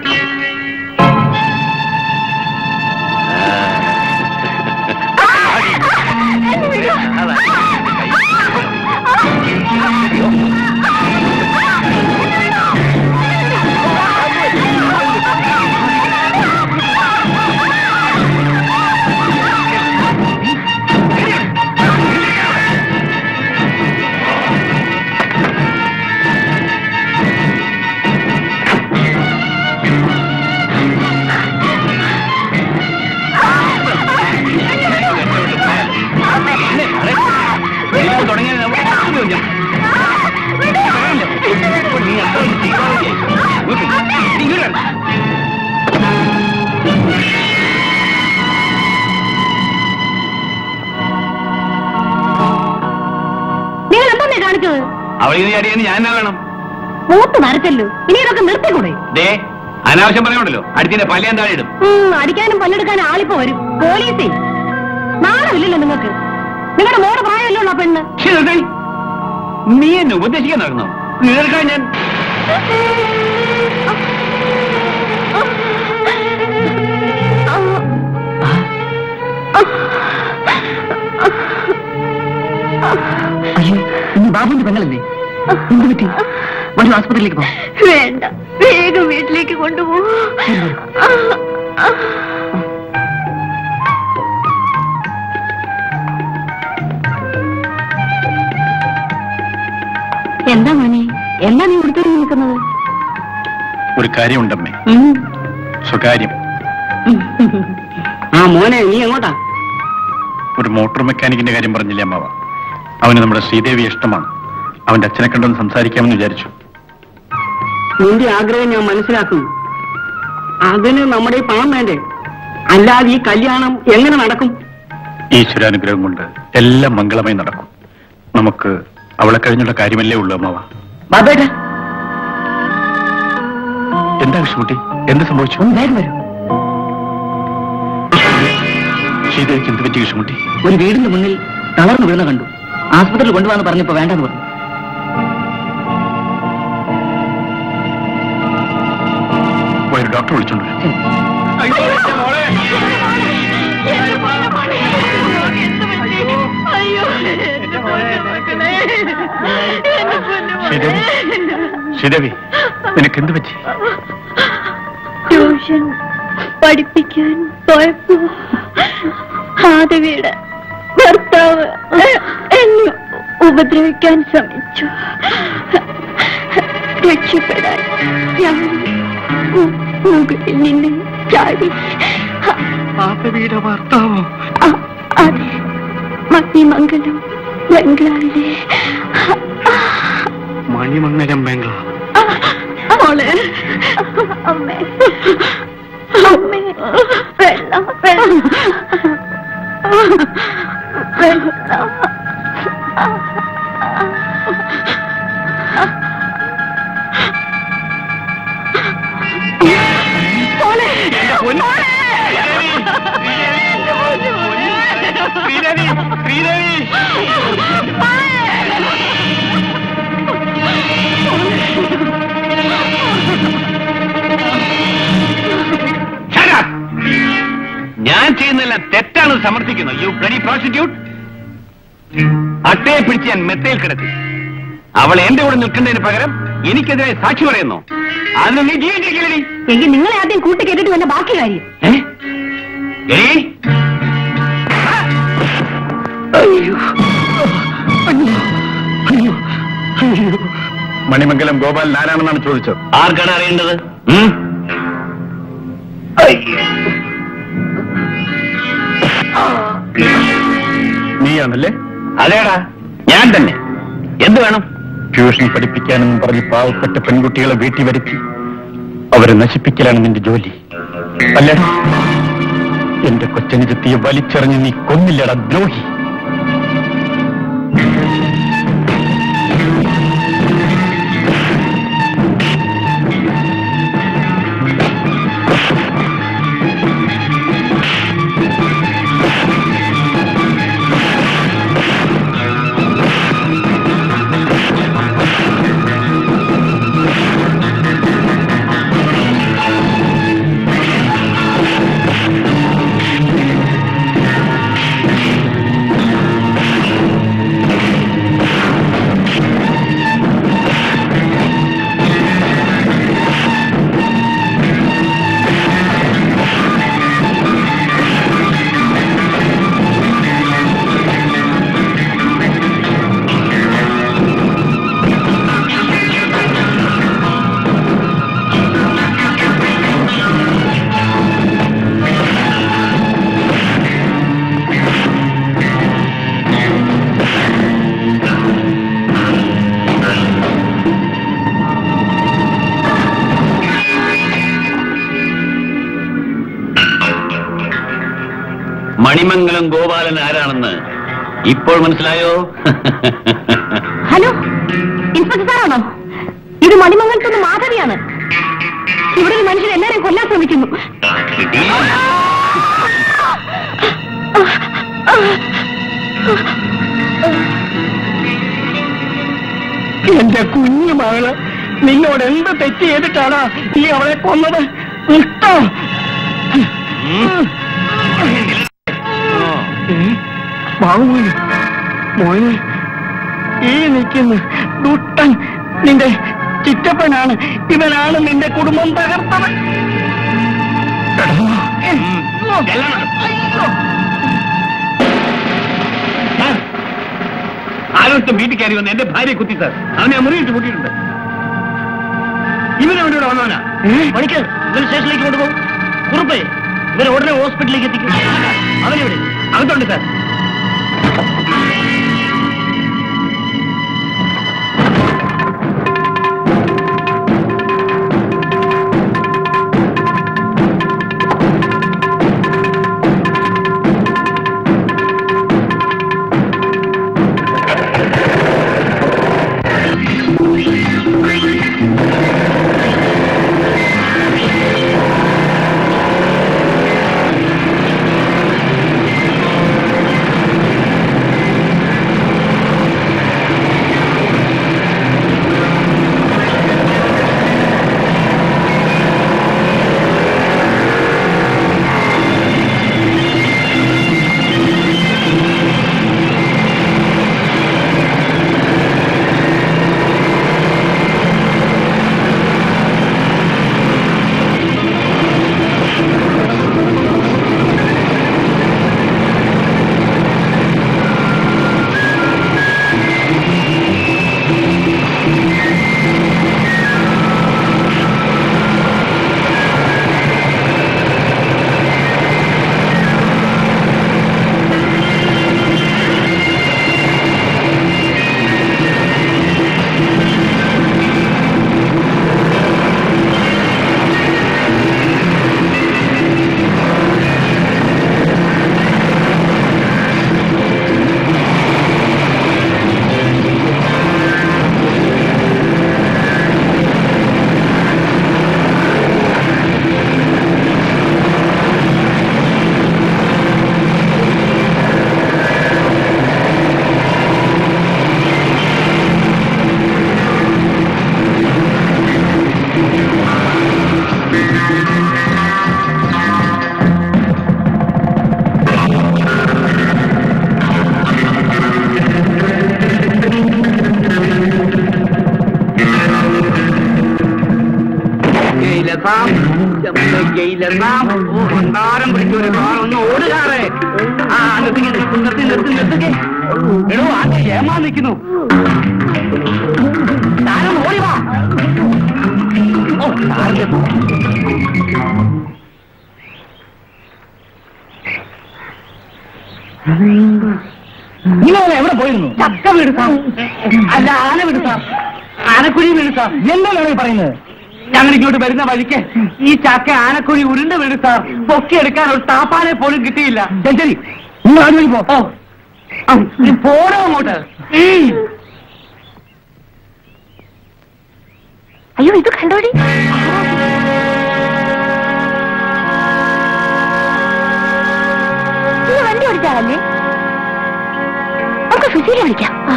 നിങ്ങൾ എന്താ കാണിച്ചത് അവളിങ്ങനെ അടിയെന്ന് ഞാൻ എന്നാ വേണം മൂത്ത് നരച്ചല്ലോ ഇനി ഇതൊക്കെ നിർത്തിക്കൂടെ ദേ അനാവശ്യം പറയണല്ലോ അടുത്തിന്റെ പല്ലിയാൻ താഴെ ഇടും ഉം, അടിക്കാനും പല്ലെടുക്കാനും ആളിപ്പോ വരും പോലീസേ നാണമില്ലല്ലോ നിങ്ങൾക്ക് നിങ്ങളുടെ മോടെ പ്രായമല്ലോ ഉള്ള പെണ്ണ് ശ്ശേ, നിർത്തി. നീ എന്നെ ഉപദേശിക്കാൻ നടക്കുന്നോ കേൾക്കാൻ ഞാൻ അയ്യോ ഇനി ബാബുവിന്റെ പെങ്ങളല്ലേ എന്ത് പറ്റി വരൂ ആസ്പത്രിയിലേക്ക് പോ വേണ്ട വേഗം വീട്ടിലേക്ക് കൊണ്ടുപോകും എന്താ മോനെ എന്താ നീ ഇവിടുത്തെ നിൽക്കുന്നത് ഒരു കാര്യമുണ്ടമ്മേ സ്വകാര്യം ആ മോനെ നീ എങ്ങോട്ടാ ഒരു മോട്ടോർ മെക്കാനിക്കിന്റെ കാര്യം പറഞ്ഞില്ലേ അമ്മാവ അവന് നമ്മുടെ ശ്രീദേവി ഇഷ്ടമാണ് അവന്റെ അച്ഛനെ കണ്ടൊന്ന് സംസാരിക്കാമെന്ന് വിചാരിച്ചു നിന്റെ ആഗ്രഹം ഞാൻ മനസ്സിലാക്കുന്നു അതിന് നമ്മുടെ ഈ പണം വേണ്ടേ അല്ലാതെ ഈ കല്യാണം എങ്ങനെ നടക്കും ഈശ്വരാനുഗ്രഹം കൊണ്ട് എല്ലാം മംഗളമായി നടക്കും നമുക്ക് അവളെ കഴിഞ്ഞുള്ള കാര്യമല്ലേ ഉള്ളൂ അമ്മാവ ബാബേട്ട എന്താ വിഷ്ണുട്ടി എന്ത് സംഭവിച്ചു വേഗം വരൂ ശ്രീദേവിക്ക് എന്ത് പറ്റി വിഷ്ണുട്ടി ഒരു വീടിന്റെ മുന്നിൽ തളർന്നു വീണ കണ്ടു ആസ്പത്രിയിൽ കൊണ്ടുപോകാന്ന് പറഞ്ഞപ്പോ വേണ്ടെന്ന് പറഞ്ഞു പോയി ഒരു ഡോക്ടറെ വിളിച്ചോണ്ട് വരൂ. ശ്രീദേവി ശ്രീദേവി നിനക്ക് എന്ത് പറ്റി ട്യൂഷൻ പഠിപ്പിക്കാൻ പോയപ്പോ മാധവിയുടെ ഭർത്താവ് എന്നെ ഉപദ്രവിക്കാൻ ശ്രമിച്ചു രക്ഷപ്പെടാൻ ഞാൻ മു- മുകളിൽ നിന്ന് ചാടി മാധവിയുടെ ഭർത്താവോ അ- അതെ മണിമംഗലം ബംഗ്ലാവിലെ മണിമംഗലം ബംഗ്ലാവ് മോളെ അമ്മേ അമ്മേ വെള്ളം വെള്ളം വെള്ളം ഞാൻ ചെയ്യുന്നതെല്ലാം തെറ്റാണെന്ന് സമർത്ഥിക്കുന്നു യു ബ്ലഡി പ്രോസിക്യൂട്ട് അട്ടയെ പിടിച്ച് ഞാൻ മെത്തയിൽ കിടത്തി അവൾ എന്റെ കൂടെ നിൽക്കുന്നതിന് പകരം എനിക്കെതിരെ സാക്ഷി പറയുന്നു അതിന് നീ ജീവിച്ചിരിക്കില്ലേ എങ്കിൽ നിങ്ങളെ ആദ്യം കൂട്ടിക്കേട്ടിട്ട് വന്ന ബാക്കി കാര്യം അയ്യോ അയ്യോ മണിമംഗലം ഗോപാലൻ ആരാണെന്നാണ് ചോദിച്ചത് ആർക്കാണ് അറിയേണ്ടത് നീയാണല്ലേ അതേടാ ഞാൻ തന്നെ എന്ത് വേണം ട്യൂഷൻ പഠിപ്പിക്കാനെന്നും പറഞ്ഞ് പാവപ്പെട്ട പെൺകുട്ടികളെ വീട്ടിൽ വരുത്തി അവരെ നശിപ്പിക്കലാണ് നിന്റെ ജോലി അല്ലടാ എന്റെ കൊച്ചനുജത്തിയെ വലിച്ചെറിഞ്ഞ് നീ കൊന്നില്ലടാ ദ്രോഹി മണിമംഗലം ഗോപാലൻ ആരാണെന്ന് ഇപ്പോൾ മനസ്സിലായോ ഹലോ ഇൻസ്പെക്ടർ സാറാണോ ഇത് മണിമംഗലത്തുനിന്ന് മാധവിയാണ് ഇവിടെ ഒരു മനുഷ്യൻ എല്ലാവരെയും കൊല്ലാൻ ശ്രമിക്കുന്നു എന്റെ കുഞ്ഞു മകള് നിന്നോട് എന്ത് തെറ്റ് ചെയ്തിട്ടാണ് നീ അവളെ കൊന്നത് ഇഷ്ടം ബാബുമോനെ മോനെ ഈ നിൽക്കുന്ന ദുഷ്ടൻ നിന്റെ ചിറ്റപ്പനാണ് ഇവനാണ് നിന്റെ കുടുംബം തകർത്തത് ആരോഗ്യം വീട്ടിൽ കയറി വന്ന് എന്റെ ഭാര്യയെ കുത്തി സാർ അവനെ ആ മുറിയിട്ട് കൂട്ടിയിട്ടുണ്ട് ഇവനെ ഇവിടെ വന്നവനാ മണിക്കർ ഇവർ സ്റ്റേഷനിലേക്ക് കൊണ്ടുപോകും കുറുപ്പേ ഇവരെ ഉടനെ ഹോസ്പിറ്റലിലേക്ക് എത്തിക്കും അവനെവിടെ അകത്തുണ്ട് സാർ ഒന്ന് ഓടുകാറേ ആ നിർത്തിക്ക് നിർത്തി നിർത്തി നിർത്തി എടോ ആദ്യം ഏമാ നിൽക്കുന്നു താനൊന്ന് ഓടി വാ ഓ, സാറിന്റെ നിങ്ങൾ എവിടെ പോയിരുന്നു ചക്ക വീട് സാർ അല്ല ആന വീട് സാർ ആനക്കുഴി വീട് സാർ എന്താണ് ഈ പറയുന്നത് ഞങ്ങൾ ഇങ്ങോട്ട് വരുന്ന വഴിക്ക് ഈ ചക്ക ആനക്കുഴി ഉരുണ്ട് വീട് സാർ പൊക്കിയെടുക്കാൻ ഒരു താപ്പാനെ പോലും കിട്ടിയില്ല ശരി നിങ്ങൾ ആദ്യം വഴി പോ ഓ ആ, നീ പോണോ അങ്ങോട്ട് ഉം. അയ്യോ ഇത് കണ്ടോടി നീ വണ്ടി ഓടിച്ചാളല്ലേ നമുക്ക് സുശീല വിളിക്കാം ആ.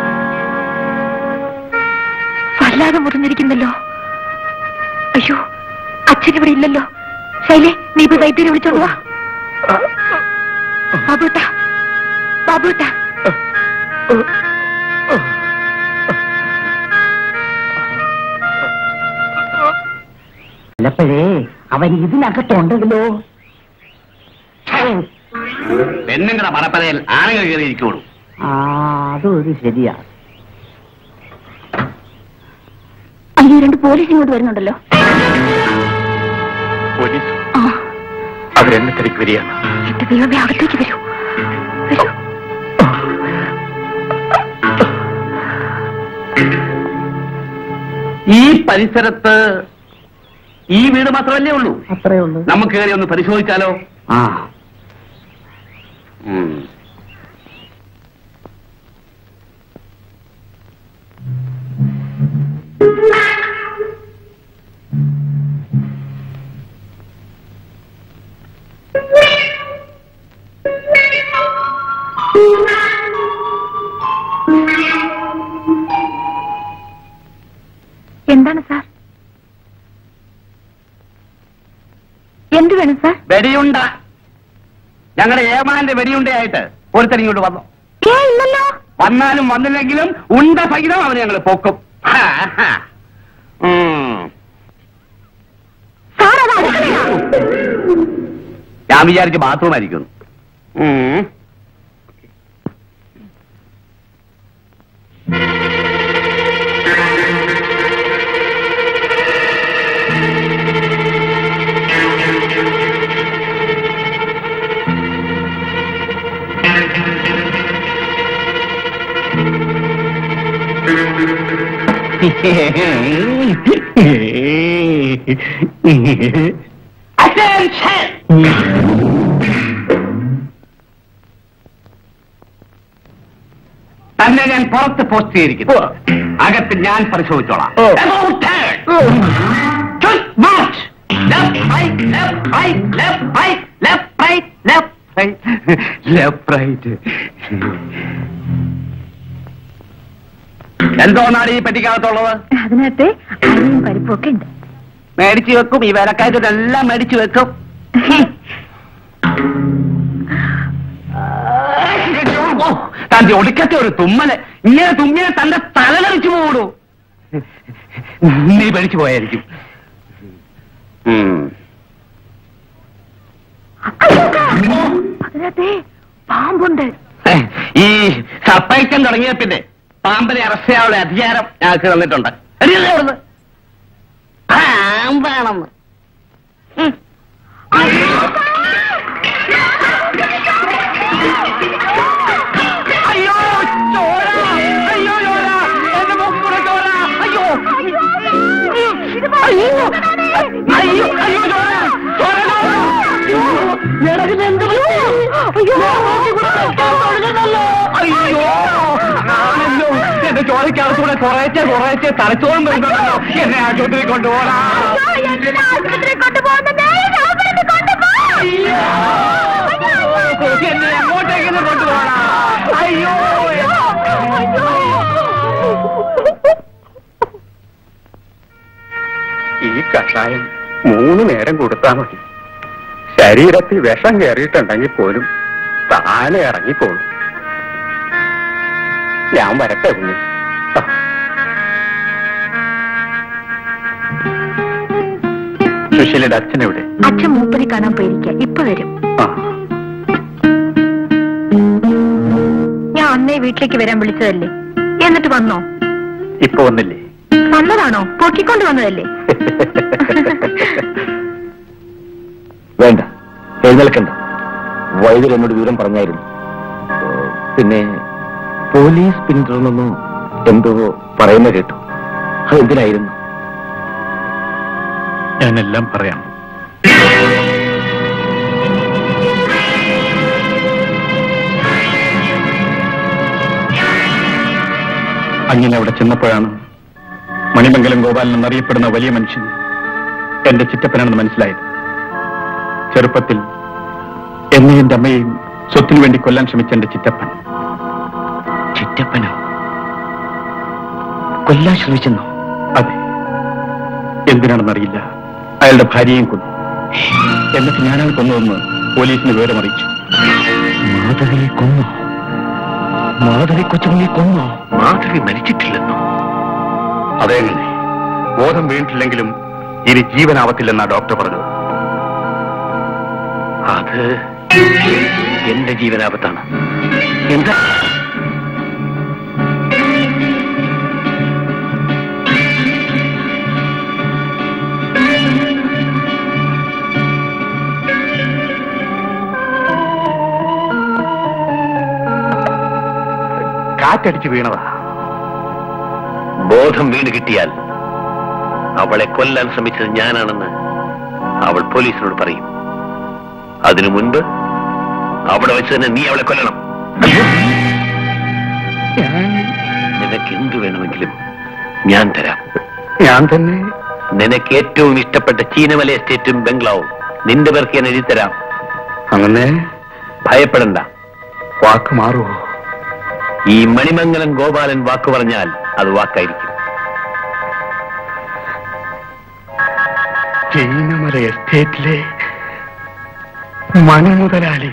വല്ലാതെ മുറിഞ്ഞിരിക്കുന്നല്ലോ അയ്യോ അച്ഛൻ ഇവിടെ ഇല്ലല്ലോ ശൈലേ നീ ഇപ്പൊ വൈദ്യരെ വിളിച്ചോണ്ട് വാ ബാബുട്ട ബാബുട്ട ചിലപ്പോഴേ അവൻ ഇതിനകത്തുണ്ടെങ്കിലോ പെണ്ണുങ്ങളുടെ മറപ്പതയിൽ ആണുങ്ങൾ കയറിയിരിക്കുള്ളൂ ആ അതൊരു ശരിയാ അയ്യോ രണ്ട് പോലീസ് ഇങ്ങോട്ട് വരുന്നുണ്ടല്ലോ പോലീസ് ആ അവരെന്നെ തിരക്ക് വരികയാണ് എന്റെ ദൈവമേ അകത്തേക്ക് വരൂ വരൂ ഈ പരിസരത്ത് ഈ വീട് മാത്രമല്ലേ ഉള്ളൂ അത്രേ ഉള്ളൂ നമുക്ക് കയറി ഒന്ന് പരിശോധിച്ചാലോ ആ ഉം. എന്താണ് സാർ എന്ത് വേണം സാർ വെടിയുണ്ട ഞങ്ങളുടെ ഏമാന്റെ വെടിയുണ്ടയായിട്ട് ഒരുത്തൻ ഇങ്ങോട്ട് വന്നു ഏ ഇല്ലല്ലോ വന്നാലും വന്നില്ലെങ്കിലും ഉണ്ട സഹിതം അവനെ ഞങ്ങൾ പൊക്കും ഹാ, ഹാ. ഉം. സാർ അത് അടുക്കളയാ ഞാൻ വിചാരിച്ച് ബാത്റൂം ആയിരിക്കും ഉം. തന്നെ ഞാൻ പുറത്ത് പോസ്റ്റ് ചെയ്തിരിക്കുന്നു അകത്ത് ഞാൻ പരിശോധിച്ചോളാം About turn. Just march. Left, right, left, right, left, right, left, right, left, right, left, right. എന്തോന്നാണ് ഈ പെട്ടിക്കകത്തുള്ളത് അതിനകത്ത് അരിയും പരിപ്പും ഒക്കെ ഉണ്ട് മേടിച്ചു വെക്കും ഈ വിലക്കായതെല്ലാം മേടിച്ചു വെക്കും ഓ, തന്റെ ഒടുക്കത്തെ ഒരു തുമ്മല് ഇങ്ങനെ തുമ്മിനെ തന്റെ തലതെറിച്ചു പോടൂ നീ പേടിച്ചു പോയായിരിക്കും ഉം. അതിനകത്ത് പാമ്പുണ്ട് ഈ സപ്പൈക്കം തുടങ്ങിയ പിന്നെ പാമ്പിനെ അറസ്റ്റ് ചെയ്യാനുള്ള അധികാരം ഞങ്ങൾക്ക് തന്നിട്ടുണ്ട് എടീല്ലേ അവിടുന്ന്? പാമ്പാണെന്ന് ഉം. അയ്യോ ചോര അയ്യോ ചോര എന്റെ മൂക്കിലൂടെ ചോര അയ്യോ അയ്യോ അയ്യോ അയ്യോ ചോര ചോര അയ്യോ ആണല്ലോ എന്റെ ചോരക്കകത്തൂടെ കുറേശ്ശെ കുറേശ്ശെ തലച്ചോറും വരുന്നുണ്ടല്ലോ എന്നെ ആശുപത്രി കൊണ്ടുപോകണം എന്നെ എങ്ങോട്ടേക്കെന്ന് കൊണ്ടുപോകണം അയ്യോ ഈ കഷായം മൂന്ന് നേരം കൊടുത്താൽ മതി ശരീരത്തിൽ വിഷം കയറിയിട്ടുണ്ടെങ്കിൽ പോലും താനെ ഇറങ്ങിക്കോളും ഞാൻ വരട്ടെ കുഞ്ഞ് ആ. സുശീലയുടെ അച്ഛനെവിടെ അച്ഛൻ മൂപ്പരെ കാണാൻ പോയിരിക്കുക ഇപ്പൊ വരും ആ ഞാൻ അന്നേ വീട്ടിലേക്ക് വരാൻ വിളിച്ചതല്ലേ എന്നിട്ട് വന്നോ ഇപ്പൊ വന്നില്ലേ വന്നതാണോ പൊക്കിക്കൊണ്ട് വന്നതല്ലേ വേണ്ട എഴുന്നേൽക്കണ്ട വൈദ്യർ എന്നോട് വിവരം പറഞ്ഞായിരുന്നു ഏ, പിന്നെ പോലീസ് പിന്തുടർന്നെന്നോ എന്തോ പറയുന്ന കേട്ടു അതെന്തിനായിരുന്നു ഞാനെല്ലാം പറയാം അങ്ങനെ അവിടെ ചെന്നപ്പോഴാണ് മണിമംഗലം ഗോപാലൻ എന്നറിയപ്പെടുന്ന വലിയ മനുഷ്യൻ എന്റെ ചിറ്റപ്പനാണെന്ന് മനസ്സിലായത് ചെറുപ്പത്തിൽ എന്നെയും എന്റെ അമ്മയെയും സ്വത്തിനു വേണ്ടി കൊല്ലാൻ ശ്രമിച്ച എന്റെ ചിറ്റപ്പൻ ചിറ്റപ്പനോ കൊല്ലാൻ ശ്രമിച്ചെന്നോ അതെ എന്തിനാണെന്നറിയില്ല അയാളുടെ ഭാര്യയും കൊന്നു എന്നിട്ട് ഞാനാണ് കൊന്നതെന്ന് പോലീസിന് വിവരമറിയിച്ചു മാധവിയെ കൊന്നോ മാധവി കൊച്ചുമണിയെ കൊന്നോ മാധവി മരിച്ചിട്ടില്ലെന്നോ അതെങ്ങനെ ബോധം വീണിട്ടില്ലെങ്കിലും ഇനി ജീവനാവത്തില്ലെന്നാ ഡോക്ടർ പറഞ്ഞത് അത് എന്റെ ജീവനാപത്താണ് എന്താ കാറ്റടിച്ച് വീണതാ ബോധം വീണ് കിട്ടിയാൽ അവളെ കൊല്ലാൻ ശ്രമിച്ചത് ഞാനാണെന്ന് അവൾ പോലീസിനോട് പറയും അതിനു മുൻപ് അവിടെ വെച്ച് തന്നെ നീ അവളെ കൊല്ലണം നിനക്ക് എന്തു വേണമെങ്കിലും ഞാൻ തരാം ഞാൻ തന്നെ നിനക്ക് ഏറ്റവും ഇഷ്ടപ്പെട്ട ചീനമല എസ്റ്റേറ്റും ബംഗ്ലാവും നിന്റെ പേർക്ക് ഞാൻ എഴുതി തരാം അങ്ങനെ ഭയപ്പെടണ്ട വാക്ക് മാറുമോ ഈ മണിമംഗലം ഗോപാലൻ വാക്ക് പറഞ്ഞാൽ അത് വാക്കായിരിക്കും ചീനമല എസ്റ്റേറ്റിലെ മണി മുതലാളി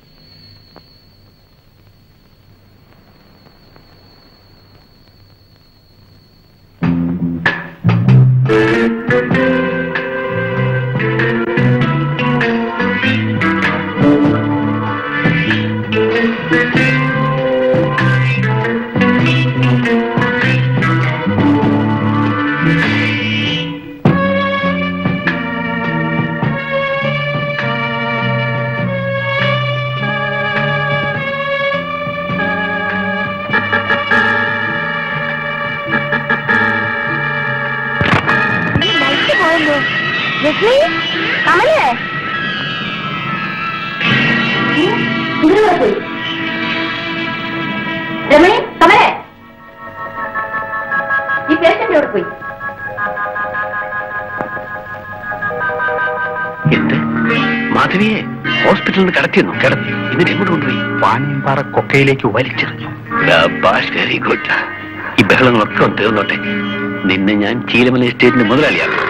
ലൈറ്റ് പോയല്ലോ ലക്ഷ്മി കമലേ ഇങ്ങനെ പോയി രമണി കമലേ ഈ പേഷ്യന്റ് എവിടെ പോയി എന്ത് മാധവിയെ ഹോസ്പിറ്റലിൽ നിന്ന് കടത്തിയെന്നു കിടത്തി എന്നിട്ട് എങ്ങോട്ട് കൊണ്ടുപോയി വാണിയമ്പാറ കൊക്കയിലേക്ക് വലിച്ചെറിഞ്ഞു വെരി ഗുഡ് ഈ ബഹളങ്ങളൊക്കെ ഒന്ന് തീർന്നോട്ടെ നിന്നെ ഞാൻ ചീലമല എസ്റ്റേറ്റിന്റെ മുതലാളിയാക്കും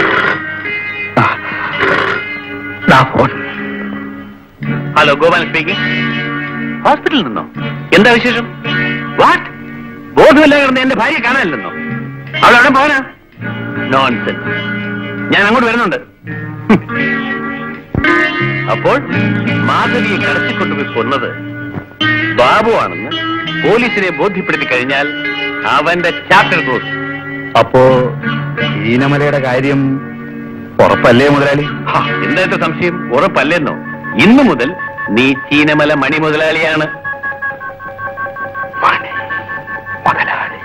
ദാ ഫോൺ ഹലോ ഗോപാലൻ സ്പീക്കിംഗ് ഹോസ്പിറ്റലിൽ നിന്നോ എന്താ വിശേഷം വാട്ട് ബോധമില്ല കിടന്ന് എന്റെ ഭാര്യ കാണാനില്ലെന്നോ അവളെവിടെ പോകാനാ നോൺസെൻസ് ഞാൻ അങ്ങോട്ട് വരുന്നുണ്ട് ഹും. അപ്പോൾ മാധവിയെ കടത്തിക്കൊണ്ടുപോയി കൊന്നത് ബാബുവാണെന്ന് പോലീസിനെ ബോധ്യപ്പെടുത്തി കഴിഞ്ഞാൽ അവന്റെ ചാപ്റ്റർ ക്ലോസ് അപ്പോ ചീനമലയുടെ കാര്യം ഉറപ്പല്ലേ മുതലാളി ഹാ, എന്താ ഇത്ര സംശയം ഉറപ്പല്ലെന്നോ ഇന്നു മുതൽ നീ ചീനമല മണി മുതലാളിയാണ് മണി മുതലാളി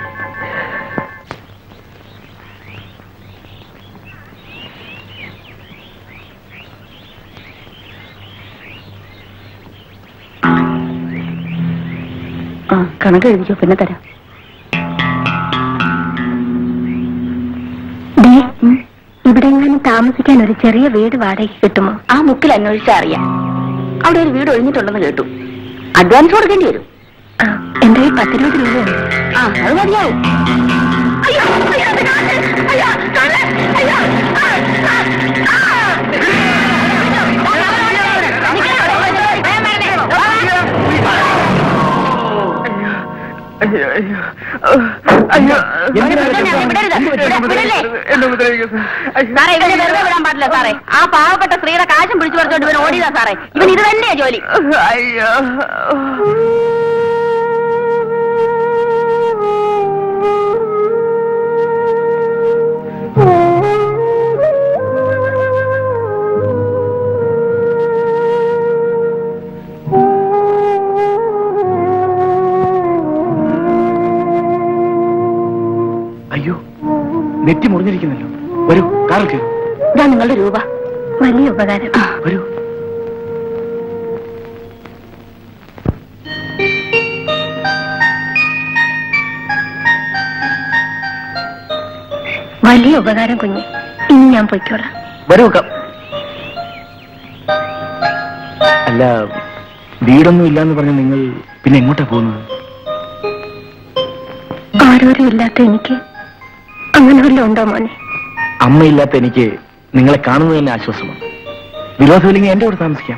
ആ കണക്ക് എഴുതിക്കോ പിന്നെ തരാം ദേ, ഉം, ഇവിടെ എങ്ങാനും താമസിക്കാൻ ഒരു ചെറിയ വീട് വാടകയ്ക്ക് കിട്ടുമോ ആ മുക്കിൽ അന്വേഷിച്ചാ അറിയാം അവിടെ ഒരു വീട് ഒഴിഞ്ഞിട്ടുണ്ടെന്ന് കേട്ടു അഡ്വാൻസ് കൊടുക്കേണ്ടി വരും ആ എന്റെ കയ്യിൽ പത്തിരുപത് രൂപയുണ്ട് ആ അത് മതിയാവും അയ്യോ, അയ്യോ, അത് കാറ്റ്! അയ്യോ, കള്ളൻ! അയ്യോ, ആ, ആ, ആ! സാറേ ഇവനെ വെറുതെ വിടാൻ പാടില്ല സാറേ ആ പാവപ്പെട്ട സ്ത്രീയുടെ കാശും പിടിച്ചു പറിച്ചോണ്ട് ഇവൻ ഓടിയതാ സാറേ ഇവൻ ഇത് തന്നെയാ ജോലി നെറ്റി മുറിഞ്ഞിരിക്കുന്നല്ലോ വരൂ കാറിൽ കയറൂ ഇതാ നിങ്ങളുടെ രൂപ വലിയ ഉപകാരം വരൂ വലിയ ഉപകാരം കുഞ്ഞെ ഇനി ഞാൻ പൊയ്ക്കോളാം വരൂ ക- അല്ല വീടൊന്നും ഇല്ലാന്ന് പറഞ്ഞ നിങ്ങൾ പിന്നെ എങ്ങോട്ടാ പോകുന്നത് ആരോരും ഇല്ലാത്ത എനിക്ക് അങ്ങനെ വല്ലതും ഉണ്ടോ മോനെ അമ്മയില്ലാത്ത എനിക്ക് നിങ്ങളെ കാണുന്നത് തന്നെ ആശ്വാസമാണ് വിരോധമില്ലെങ്കിൽ എന്റെ കൂടെ താമസിക്കാം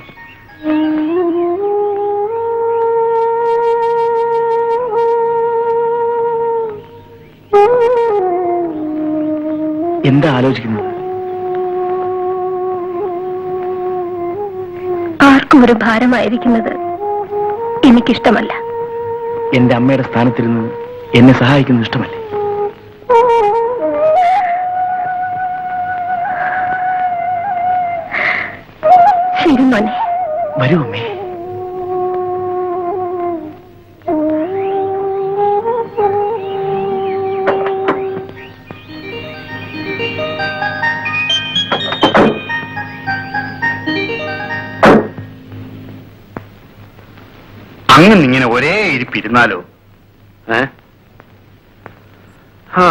എന്താ ആലോചിക്കുന്നത് ആർക്കും ഒരു ഭാരമായിരിക്കുന്നത് എനിക്കിഷ്ടമല്ല എന്റെ അമ്മയുടെ സ്ഥാനത്തിരുന്ന് എന്നെ സഹായിക്കുന്നത് ഇഷ്ടമല്ലേ ശരി മോനെ വരൂ അമ്മേ അങ്ങനെ ഇങ്ങനെ ഒരേ ഇരിപ്പിരുന്നാലോ ഏ ആ.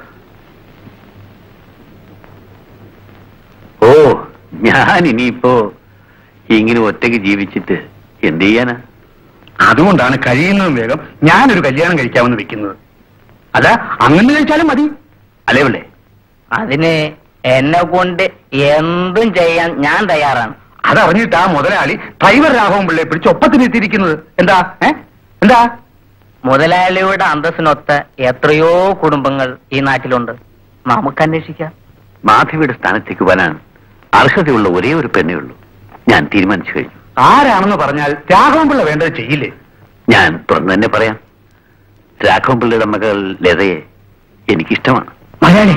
ഓ ഞാൻ ഇനിയിപ്പോ ഇങ്ങനെ ഒറ്റയ്ക്ക് ജീവിച്ചിട്ട് എന്ത് ചെയ്യാനാ അതുകൊണ്ടാണ് കഴിയുന്നതും വേഗം ഞാനൊരു കല്യാണം കഴിക്കാമെന്ന് വെക്കുന്നത് അല്ല അങ്ങനെ കഴിച്ചാലും മതി അല്ലേ പിള്ളേ അതിന് എന്നെ കൊണ്ട് എന്തും ചെയ്യാൻ ഞാൻ തയ്യാറാണ് അതറിഞ്ഞിട്ട് ആ മുതലാളി ഡ്രൈവർ രാഘവൻ പിള്ളയെ പിടിച്ച് ഒപ്പത്തിനെത്തിയിരിക്കുന്നത് എന്താ ഏ എന്താ മുതലാളിയുടെ അന്തസ്സിനൊത്ത എത്രയോ കുടുംബങ്ങൾ ഈ നാട്ടിലുണ്ട് നമുക്ക് അന്വേഷിക്കാം മാധവിയുടെ സ്ഥാനത്തേക്ക് വരാൻ അർഹതയുള്ള ഒരേ ഒരു പെണ്ണേ ഉള്ളൂ ഞാൻ തീരുമാനിച്ചു കഴിഞ്ഞു ആരാണെന്ന് പറഞ്ഞാൽ രാഘവൻ പിള്ള വേണ്ടത് ചെയ്യില്ലേ ഞാൻ തുറന്നു തന്നെ പറയാം രാഘവൻ പിള്ളയുടെ മകൾ ലതയെ എനിക്കിഷ്ടമാണ് മലയാളി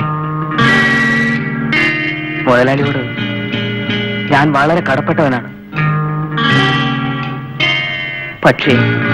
മുതലാളിയോട് ഞാൻ വളരെ കടപ്പെട്ടവനാണ് പക്ഷേ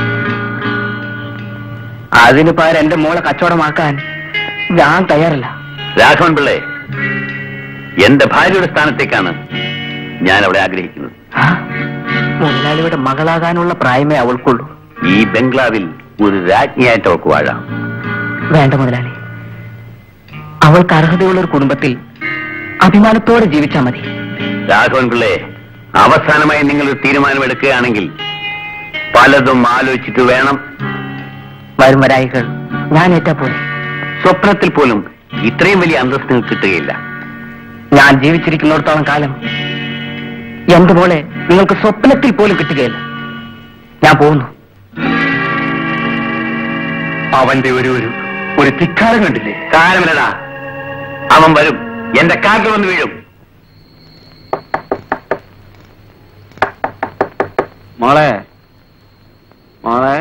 അതിന് പകരം എന്റെ മോളെ കച്ചവടമാക്കാൻ ഞാൻ തയ്യാറല്ല രാഘവൻ പിള്ളയെ എന്റെ ഭാര്യയുടെ സ്ഥാനത്തേക്കാണ് ഞാൻ അവിടെ ആഗ്രഹിക്കുന്നത് ആ? മുതലാളിയുടെ മകളാകാനുള്ള പ്രായമേ അവൾക്കുള്ളൂ ഈ ബംഗ്ലാവിൽ ഒരു രാജ്ഞിയായിട്ട് അവൾക്ക് വാഴാം വേണ്ട മുതലാളി അവൾക്ക് അർഹതയുള്ള ഒരു കുടുംബത്തിൽ അഭിമാനത്തോടെ ജീവിച്ചാൽ മതി രാഘവൻ പിള്ളയെ അവസാനമായി നിങ്ങൾ ഒരു തീരുമാനമെടുക്കുകയാണെങ്കിൽ പലതും ആലോചിച്ചിട്ട് വേണം വരും വരായികൾ ഞാൻ ഏറ്റാ പോലെ സ്വപ്നത്തിൽ പോലും ഇത്രയും വലിയ അന്തസ്സ് നിങ്ങൾക്ക് കിട്ടുകയില്ല ഞാൻ ജീവിച്ചിരിക്കുന്നിടത്തോളം കാലം എന്റെ പോലെ നിങ്ങൾക്ക് സ്വപ്നത്തിൽ പോലും കിട്ടുകയില്ല ഞാൻ പോകുന്നു അവന്റെ ഒരു ഒരു ഒരു ധിക്കാരം കണ്ടില്ലേ കാലമില്ലടാ അവൻ വരും എന്റെ കാട്ടിൽ വന്ന് വീഴും മോളെ മോളെ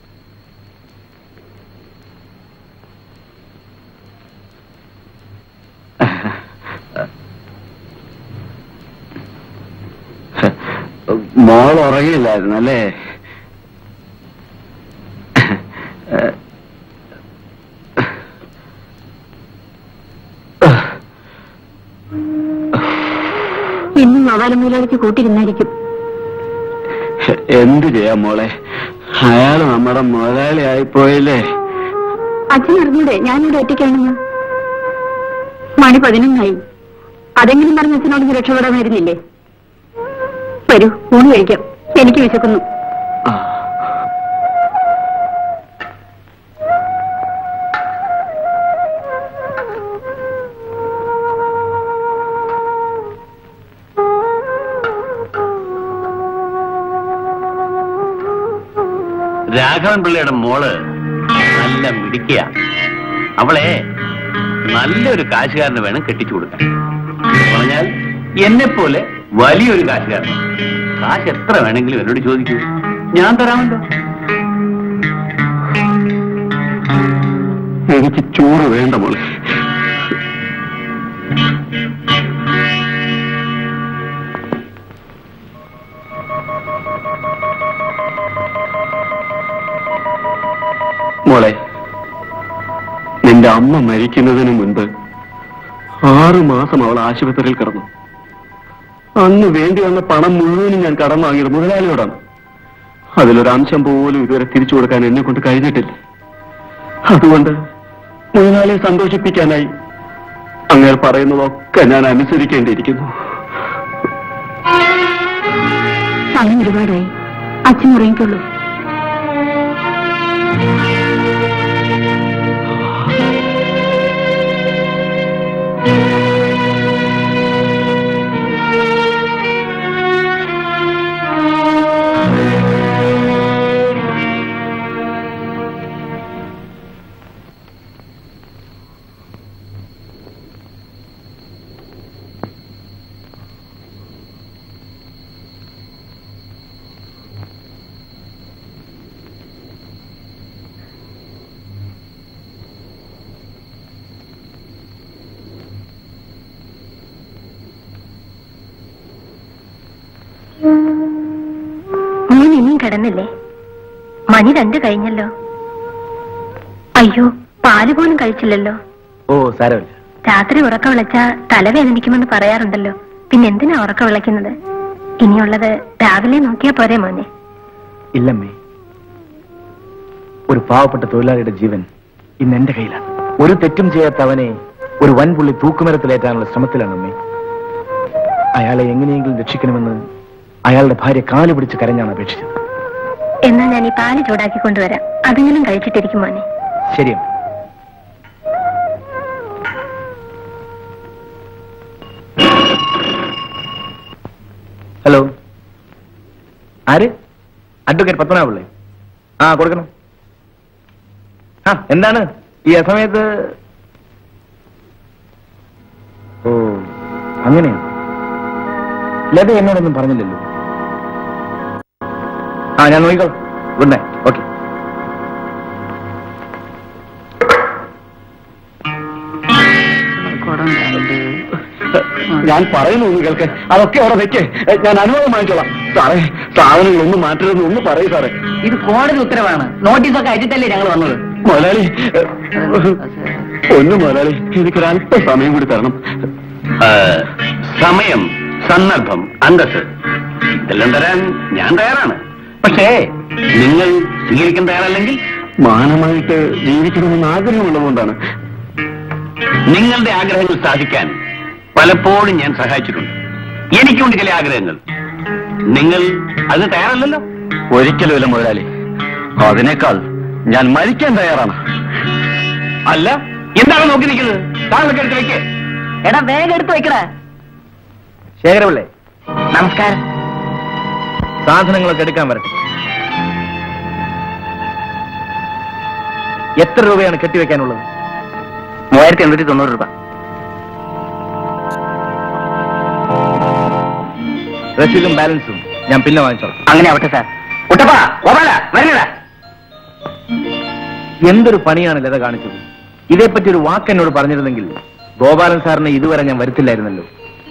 മോൾ ഉറങ്ങിയില്ലായിരുന്നു അല്ലേ ഇന്നും നവാലമൂലയ്ക്ക് കൂട്ടിരുന്നായിരിക്കും എന്ത് ചെയ്യാം മോളെ അയാൾ നമ്മുടെ മുതലാളി ആയിപ്പോയില്ലേ അച്ഛൻ അറിഞ്ഞൂടെ ഞാനിവിടെ ഒറ്റയ്ക്കാണെന്ന് മണി പതിനൊന്നായി അതെങ്കിലും പറഞ്ഞ് അച്ഛനോട് ഒന്ന് രക്ഷപ്പെടാമായിരുന്നില്ലേ വരൂ ഊണ് കഴിക്കാം എനിക്ക് വിശക്കുന്നു ആ. രാഘവൻ പിള്ളയുടെ മോള് നല്ല മിടിക്കുക അവളെ നല്ലൊരു കാശുകാരന് വേണം കെട്ടിച്ചു കൊടുക്കാൻ എന്ന് പറഞ്ഞാൽ എന്നെ പോലെ വലിയൊരു കാശുകാരൻ കാശ് എത്ര വേണമെങ്കിലും എന്നോട് ചോദിക്കൂ ഞാൻ തരാമല്ലോ എനിക്ക് ചോറ് വേണ്ട മോളെ മോളെ നിന്റെ അമ്മ മരിക്കുന്നതിന് മുൻപ് ആറു മാസം അവൾ ആശുപത്രിയിൽ കിടന്നു അന്ന് വേണ്ടി വന്ന പണം മുഴുവനും ഞാൻ കടം വാങ്ങിയത് മുതലാളിയോടാണ് അതിലൊരംശം പോലും ഇതുവരെ തിരിച്ചു കൊടുക്കാൻ എന്നെ കൊണ്ട് കഴിഞ്ഞിട്ടില്ല അതുകൊണ്ട് മുതലാളിയെ സന്തോഷിപ്പിക്കാനായി അങ്ങനെ പറയുന്നതൊക്കെ ഞാൻ അനുസരിക്കേണ്ടിയിരിക്കുന്നു സമയം ഒരുപാടായി അച്ഛൻ ഉറങ്ങിക്കൊള്ളൂ മോൻ ഇനിയും കിടന്നില്ലേ മണി രണ്ട് കഴിഞ്ഞല്ലോ അയ്യോ പാല് പോലും കഴിച്ചില്ലല്ലോ ഓ സാരമില്ല രാത്രി ഉറക്ക വിളച്ച തലവേദനിക്കുമെന്ന് പറയാറുണ്ടല്ലോ പിന്നെ എന്തിനാ ഉറക്ക വിളയ്ക്കുന്നത് ഇനിയുള്ളത് രാവിലെ നോക്കിയാ പോരെ മോനെ ഇല്ലമ്മേ ഒരു പാവപ്പെട്ട തൊഴിലാളിയുടെ ജീവൻ ഇന്ന് എന്റെ കയ്യിലാണ് ഒരു തെറ്റും ചെയ്യാത്ത അവനെ ഒരു വൻപുള്ളി തൂക്കുമരത്തിലേറ്റാനുള്ള ശ്രമത്തിലാണ് അമ്മേ അയാളെ എങ്ങനെയെങ്കിലും രക്ഷിക്കണമെന്ന് അയാളുടെ ഭാര്യ കാല് പിടിച്ച് കരഞ്ഞാണ് അപേക്ഷിച്ചത് എന്നാ ഞാൻ ഈ പാല് ചൂടാക്കി കൊണ്ടുവരാം അതെങ്കിലും കഴിച്ചിട്ടിരിക്കും മോനെ ശരിയമ്മ ഹലോ ആര് അഡ്വക്കേറ്റ് പത്മനാഭല്ലേ ആ കൊടുക്കണം ആ എന്താണ് ഈ അസമയത്ത് ഓ അങ്ങനെയാണ് ലത എന്നോടൊന്നും പറഞ്ഞില്ലല്ലോ ആ ഞാൻ നോക്കിക്കോളാം ഗുഡ് നൈറ്റ് ഓക്കെ ഞാൻ പറയുന്നു ഒന്ന് കേൾക്ക് അതൊക്കെ അവിടെ വെക്ക് ഞാൻ അനുഭവം വാങ്ങിച്ചോളാം സാറേ സാധനങ്ങൾ ഒന്ന് മാറ്റരുതെന്ന് ഒന്ന് പറയൂ സാറേ ഇത് കോടതി ഉത്തരവാണ് നോട്ടീസൊക്കെ അയച്ചിട്ടല്ലേ ഞങ്ങൾ വന്നത് മുതലാളി ഒന്ന് മുതലാളി എനിക്കൊരല്പ സമയം കൂടി തരണം ആ, സമയം സന്ദർഭം അന്തസ് ഇതെല്ലാം തരാൻ ഞാൻ തയ്യാറാണ് പക്ഷേ നിങ്ങൾ സ്വീകരിക്കാൻ തയ്യാറല്ലെങ്കിൽ മാനമായിട്ട് ജീവിക്കണമെന്ന് ആഗ്രഹമുള്ളതുകൊണ്ടാണ് നിങ്ങളുടെ ആഗ്രഹങ്ങൾ സാധിക്കാൻ പലപ്പോഴും ഞാൻ സഹായിച്ചിട്ടുണ്ട് എനിക്കുണ്ട് ചില ആഗ്രഹങ്ങൾ നിങ്ങൾ അതിന് തയ്യാറല്ലല്ലോ ഒരിക്കലുമില്ല മുതലാളി അതിനേക്കാൾ ഞാൻ മരിക്കാൻ തയ്യാറാണ് അല്ല എന്താണ് നോക്കി നിൽക്കുന്നത് താങ്കളൊക്കെ എടുത്ത് വെക്കേ എടാ വേഗം എടുത്തു വെക്കടാ ശേഖരപിള്ളേ നമസ്കാരം സാധനങ്ങളൊക്കെ എടുക്കാൻ വരട്ടെ എത്ര രൂപയാണ് കെട്ടിവെക്കാനുള്ളത് മൂവായിരത്തി എണ്ണൂറ്റി തൊണ്ണൂറ് രൂപ രസീതും ബാലൻസും ഞാൻ പിന്നെ വാങ്ങിച്ചോളാം അങ്ങനെ ആവട്ടെ സാർ കുട്ടപ്പാ ഗോപാല വരുന്നടാ എന്തൊരു പണിയാണ് ലത കാണിച്ചത് ഇതേപ്പറ്റി ഒരു വാക്ക് എന്നോട് പറഞ്ഞിരുന്നെങ്കിൽ ഗോപാലൻ സാറിനെ ഇതുവരെ ഞാൻ വരുത്തില്ലായിരുന്നല്ലോ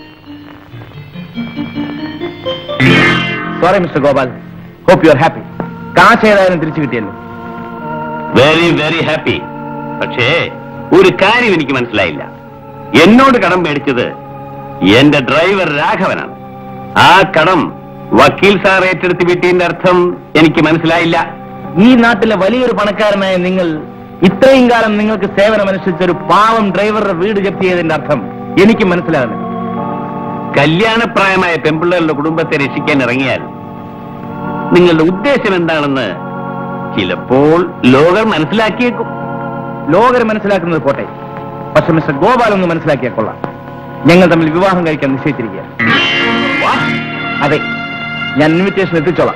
sorry mister Gopal hope you are happy കാശ് ഏതായാലും തിരിച്ചു കിട്ടിയല്ലോ വെരി വെരി ഹാപ്പി പക്ഷേ ഒരു കാര്യം എനിക്ക് മനസ്സിലായില്ല എന്നോട് കടം മേടിച്ചത് എന്റെ ഡ്രൈവർ രാഘവനാണ് ആ കടം വക്കീൽ സാർ ഏറ്റെടുത്ത് വിട്ടതിന്റെ അർത്ഥം എനിക്ക് മനസ്സിലായില്ല ഈ നാട്ടിലെ വലിയൊരു പണക്കാരനായ നിങ്ങൾ ഇത്രയും കാലം നിങ്ങൾക്ക് സേവനമനുസരിച്ച ഒരു പാവം ഡ്രൈവറുടെ വീട് ജപ്തി ചെയ്തതിന്റെ അർത്ഥം എനിക്ക് മനസ്സിലാകുന്നില്ല കല്യാണപ്രായമായ പെമ്പിള്ളേരുടെ കുടുംബത്തെ രക്ഷിക്കാൻ ഇറങ്ങിയാൽ നിങ്ങളുടെ ഉദ്ദേശം എന്താണെന്ന് ചിലപ്പോൾ ലോകർ മനസ്സിലാക്കിയേക്കും ലോകർ മനസ്സിലാക്കുന്നത് പോട്ടെ പക്ഷെ മിസ്റ്റർ ഗോപാൽ ഒന്ന് മനസ്സിലാക്കിയാൽ കൊള്ളാം ഞങ്ങൾ തമ്മിൽ വിവാഹം കഴിക്കാൻ നിശ്ചയിച്ചിരിക്കുക അതെ ഞാൻ ഇൻവിറ്റേഷൻ എത്തിച്ചോളാം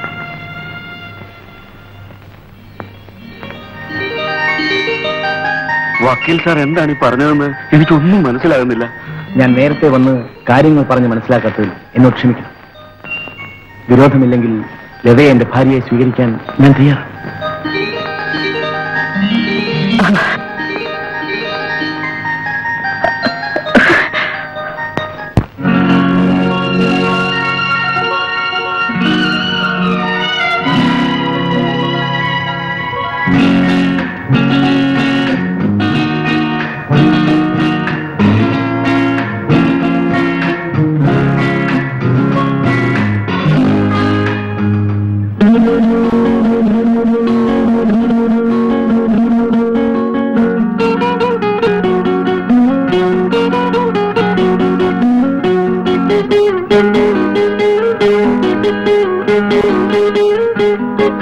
വക്കീൽ സാർ എന്താണ് ഈ പറഞ്ഞതെന്ന് എനിക്കൊന്നും മനസ്സിലാകുന്നില്ല ഞാൻ നേരത്തെ വന്ന് കാര്യങ്ങൾ പറഞ്ഞ് മനസ്സിലാക്കാത്തതിൽ എന്നോട് ക്ഷമിക്കണം വിരോധമില്ലെങ്കിൽ ലതയെ എന്റെ ഭാര്യയെ സ്വീകരിക്കാൻ ഞാൻ തയ്യാറാണ്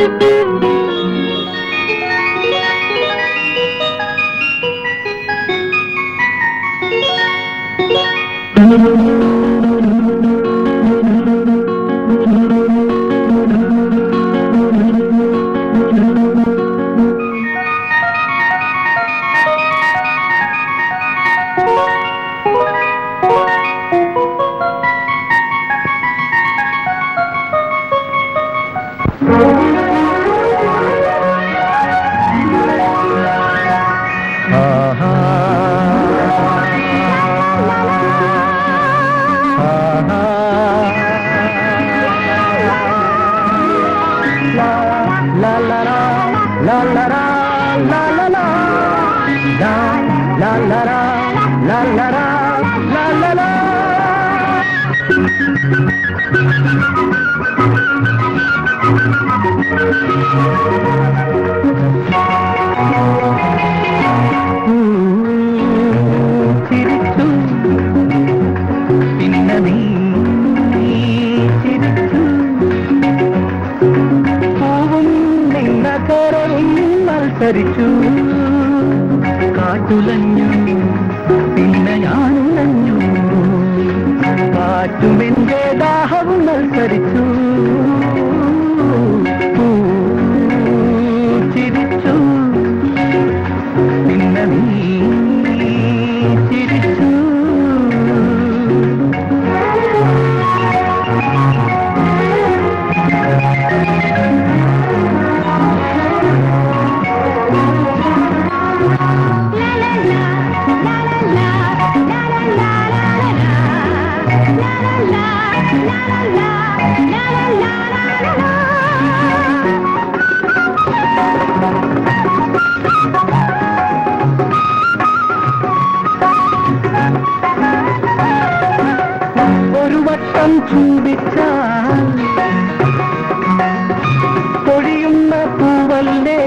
ചിരിച്ചു പിന്നെ നീ ചിരിച്ചു പൂവും നിന്നകരവും മത്സരിച്ചു കാറ്റുലഞ്ഞു പിന്നെ ഞാനുലഞ്ഞു കാറ്റുമെന്റെ ദാഹവും മത്സരിച്ചു പൂ ചിരിച്ചു പിന്നെ നീ ചിരിച്ചു ഒരു വട്ടം ചൂടിച്ചാൽ പൊഴിയുന്ന പൂവല്ലേ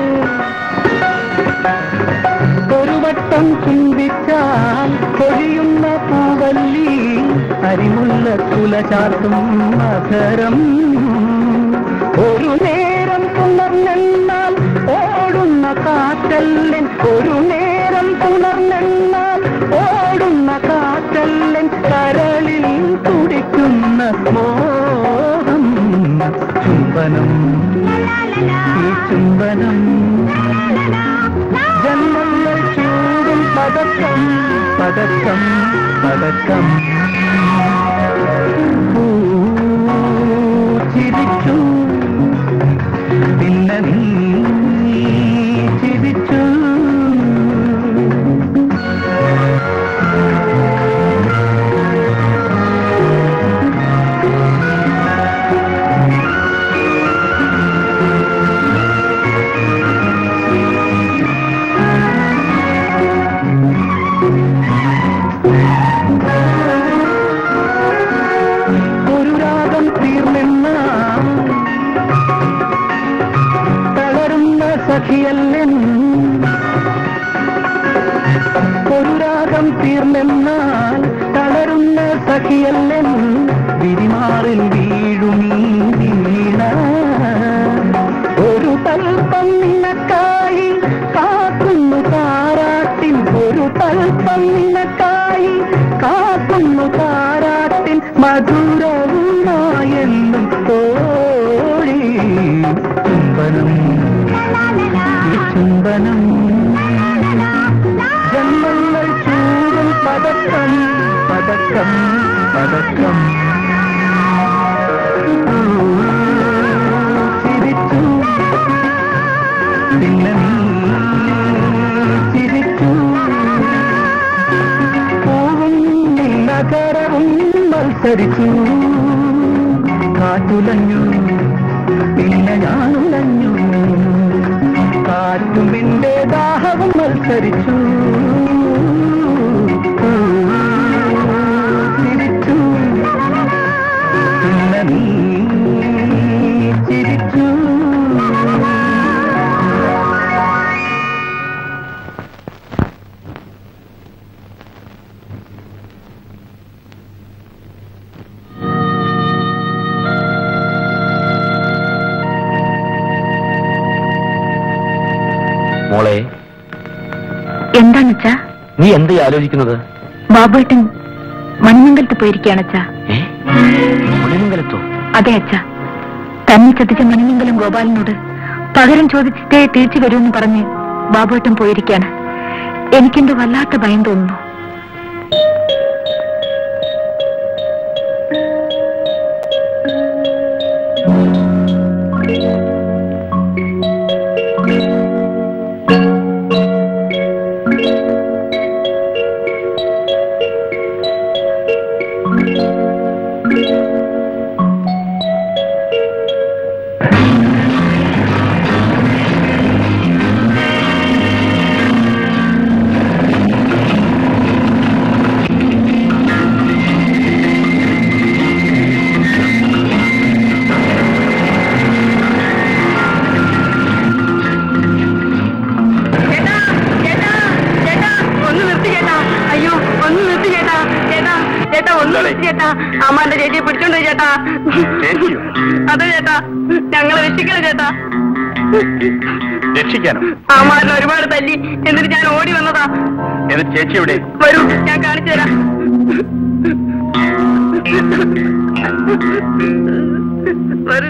ഒരു വട്ടം ചുംബിച്ചാൽ പൊഴിയുന്ന പൂവല്ലി അരിമുല്ല കുലചാർത്തും മകരം ഒരു നേരം പുണർന്നെന്നാൽ ഓടുന്ന കാറ്റല്ലൻ ഒരു നേരം പുണർന്നെന്നാൽ ഓടുന്ന കാറ്റല്ലൻ കരളിൽ തുടിക്കുന്ന മോഹം ചുംബനം ഈ ചുംബനം ജന്മങ്ങൾ ചൂടും പതക്കം പതക്കം പതക്കം പൂ ചിരിച്ചു പിന്നെ നീ ചിരിച്ചു ഒരു രാഗം തീർന്നെന്ന തളരുന്ന സഖിയല്ലൻ ഒരു രാഗം തീർന്നെന്നാൽ തളരുന്ന സഖിയല്ലൻ വിരിമാറിൽ വീഴുമീ വീണ ഒരു തൽപ്പം നിനക്കായി കാക്കുന്നു താരാട്ടിൻ ഒരു തൽപ്പം നിനക്കായി കാക്കുന്നു താരാട്ടിൻ മധുരവുമായെന്നും തോഴി ചുംബനം ഈ ചുംബനം ജന്മങ്ങൾ ചൂടും പതക്കം പതക്കം പതക്കം ചിരിച്ചു പിന്നെ നീ ചിരിച്ചു പൂവും നഗരവും മത്സരിച്ചു കാറ്റുലഞ്ഞു പിന്നെ ഞാനുലഞ്ഞു കാറ്റും എന്റെ ദാഹവും മത്സരിച്ചു ചിരിച്ചു പിന്നെ നീ ചിരിച്ചു എന്താണെച്ചാ നീ എന്താ ആലോചിക്കുന്നത് ബാബുവേട്ടൻ മണിമംഗലത്ത് പോയിരിക്കുകയാണച്ചാ ഏ മണിമംഗലത്തോ അതെ അച്ഛ തന്നെ ചതിച്ച മണിമംഗലം ഗോപാലനോട് പകരം ചോദിച്ചിട്ടേ തിരിച്ചു വരുമെന്ന് പറഞ്ഞ് ബാബുവേട്ടൻ പോയിരിക്കാണ് എനിക്കെന്തോ വല്ലാത്ത ഭയം തോന്നുന്നു ഒന്ന് നിർത്തി ചേട്ടാ അയ്യോ ഒന്ന് നിർത്തി ചേട്ടാ ചേട്ടാ ചേട്ടാ ഒന്ന് നിർത്തി ചേട്ടാ അമ്മാന്റെ ചേച്ചിയെ പിടിച്ചോണ്ട് പോയി ചേട്ടാ ചേച്ചിയോ? അതെ ചേട്ടാ ഞങ്ങളെ രക്ഷിക്കണം ചേട്ടാ രക്ഷിക്കാനോ അമ്മാരിനെ ഒരുപാട് തല്ലി എന്നിട്ട് ഞാൻ ഓടി വന്നതാ എന്നിട്ട് ചേച്ചി എവിടെ വരൂ ഞാൻ കാണിച്ചു തരാം വരൂ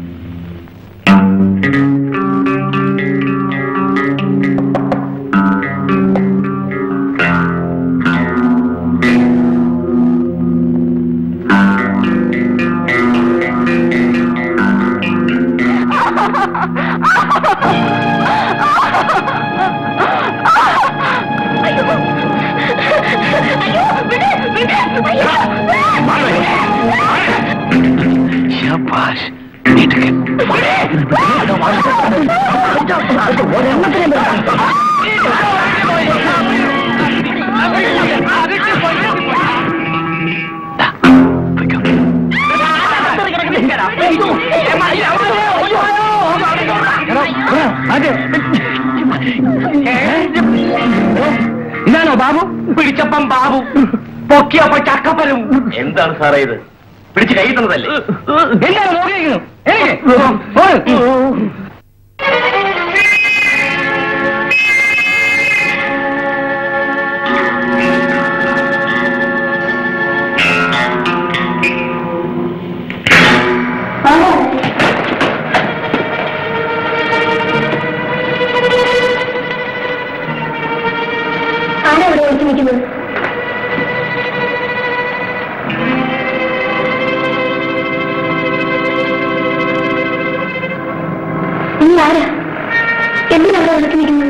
ശബാഷ് നീട്ടുകൻ ഇതാണോ ബാബു പിടിച്ചപ്പം ബാബു പൊക്കിയപ്പോ ചക്കപ്പലും എന്താണ് സാറേ ഇത് പിടിച്ച് കൈയിട്ടുന്നതല്ലേ എന്താണ് നോക്കിയിരിക്കുന്നു ആരാ ഇവിടെ വിളിച്ചു നിൽക്കുന്നത് നീ ആരാ എന്തിനാ അവിടെ വിളിച്ചു നിൽക്കുന്നത്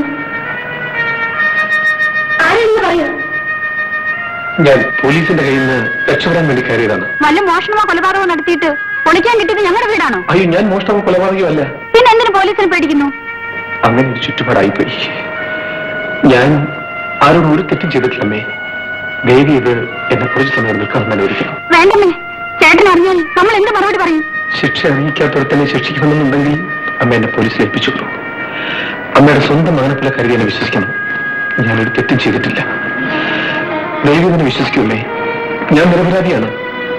ആരെന്ന് പറയൂ ഞാൻ പോലീസിന്റെ കയ്യിൽ നിന്ന് രക്ഷപ്പെടാൻ വേണ്ടി കയറിയതാണ് വല്ല മോഷണമോ കൊലപാതകമോ നടത്തിയിട്ട് പൊളിക്കാൻ കിട്ടിയത് ഞങ്ങളുടെ വീടാണോ അയ്യോ ഞാൻ മോഷ്ടമോ കൊലപാതകമല്ല പിന്നെ എന്തിനു പോലീസിനെ പേടിക്കുന്നു അങ്ങനെ ഒരു ചുറ്റുപാടായിപ്പോയി ഞാൻ ആരോടും ഒരു തെറ്റും ചെയ്തിട്ടില്ലമ്മേ ദേവി ഇത് എന്നെ കുറച്ച് സമയം നിൽക്കാൻ അനുവദിക്കണം വേണ്ടമ്മേ ചേട്ടൻ അറിഞ്ഞാൽ നമ്മൾ എന്ത് മറുപടി പറയും ശിക്ഷ അറിയിക്കാത്തവർ തന്നെ ശിക്ഷിക്കണമെന്നുണ്ടെങ്കിൽ അമ്മ എന്നെ പോലീസിൽ ഏൽപ്പിച്ചുള്ളൂ അമ്മയുടെ സ്വന്തം മാനപ്പിലെ കരുതി എന്നെ വിശ്വസിക്കണം ഞാനൊരു തെറ്റും ചെയ്തിട്ടില്ല ദൈവം എന്നെ വിശ്വസിക്കൂല്ലേ ഞാൻ നിരപരാധിയാണ്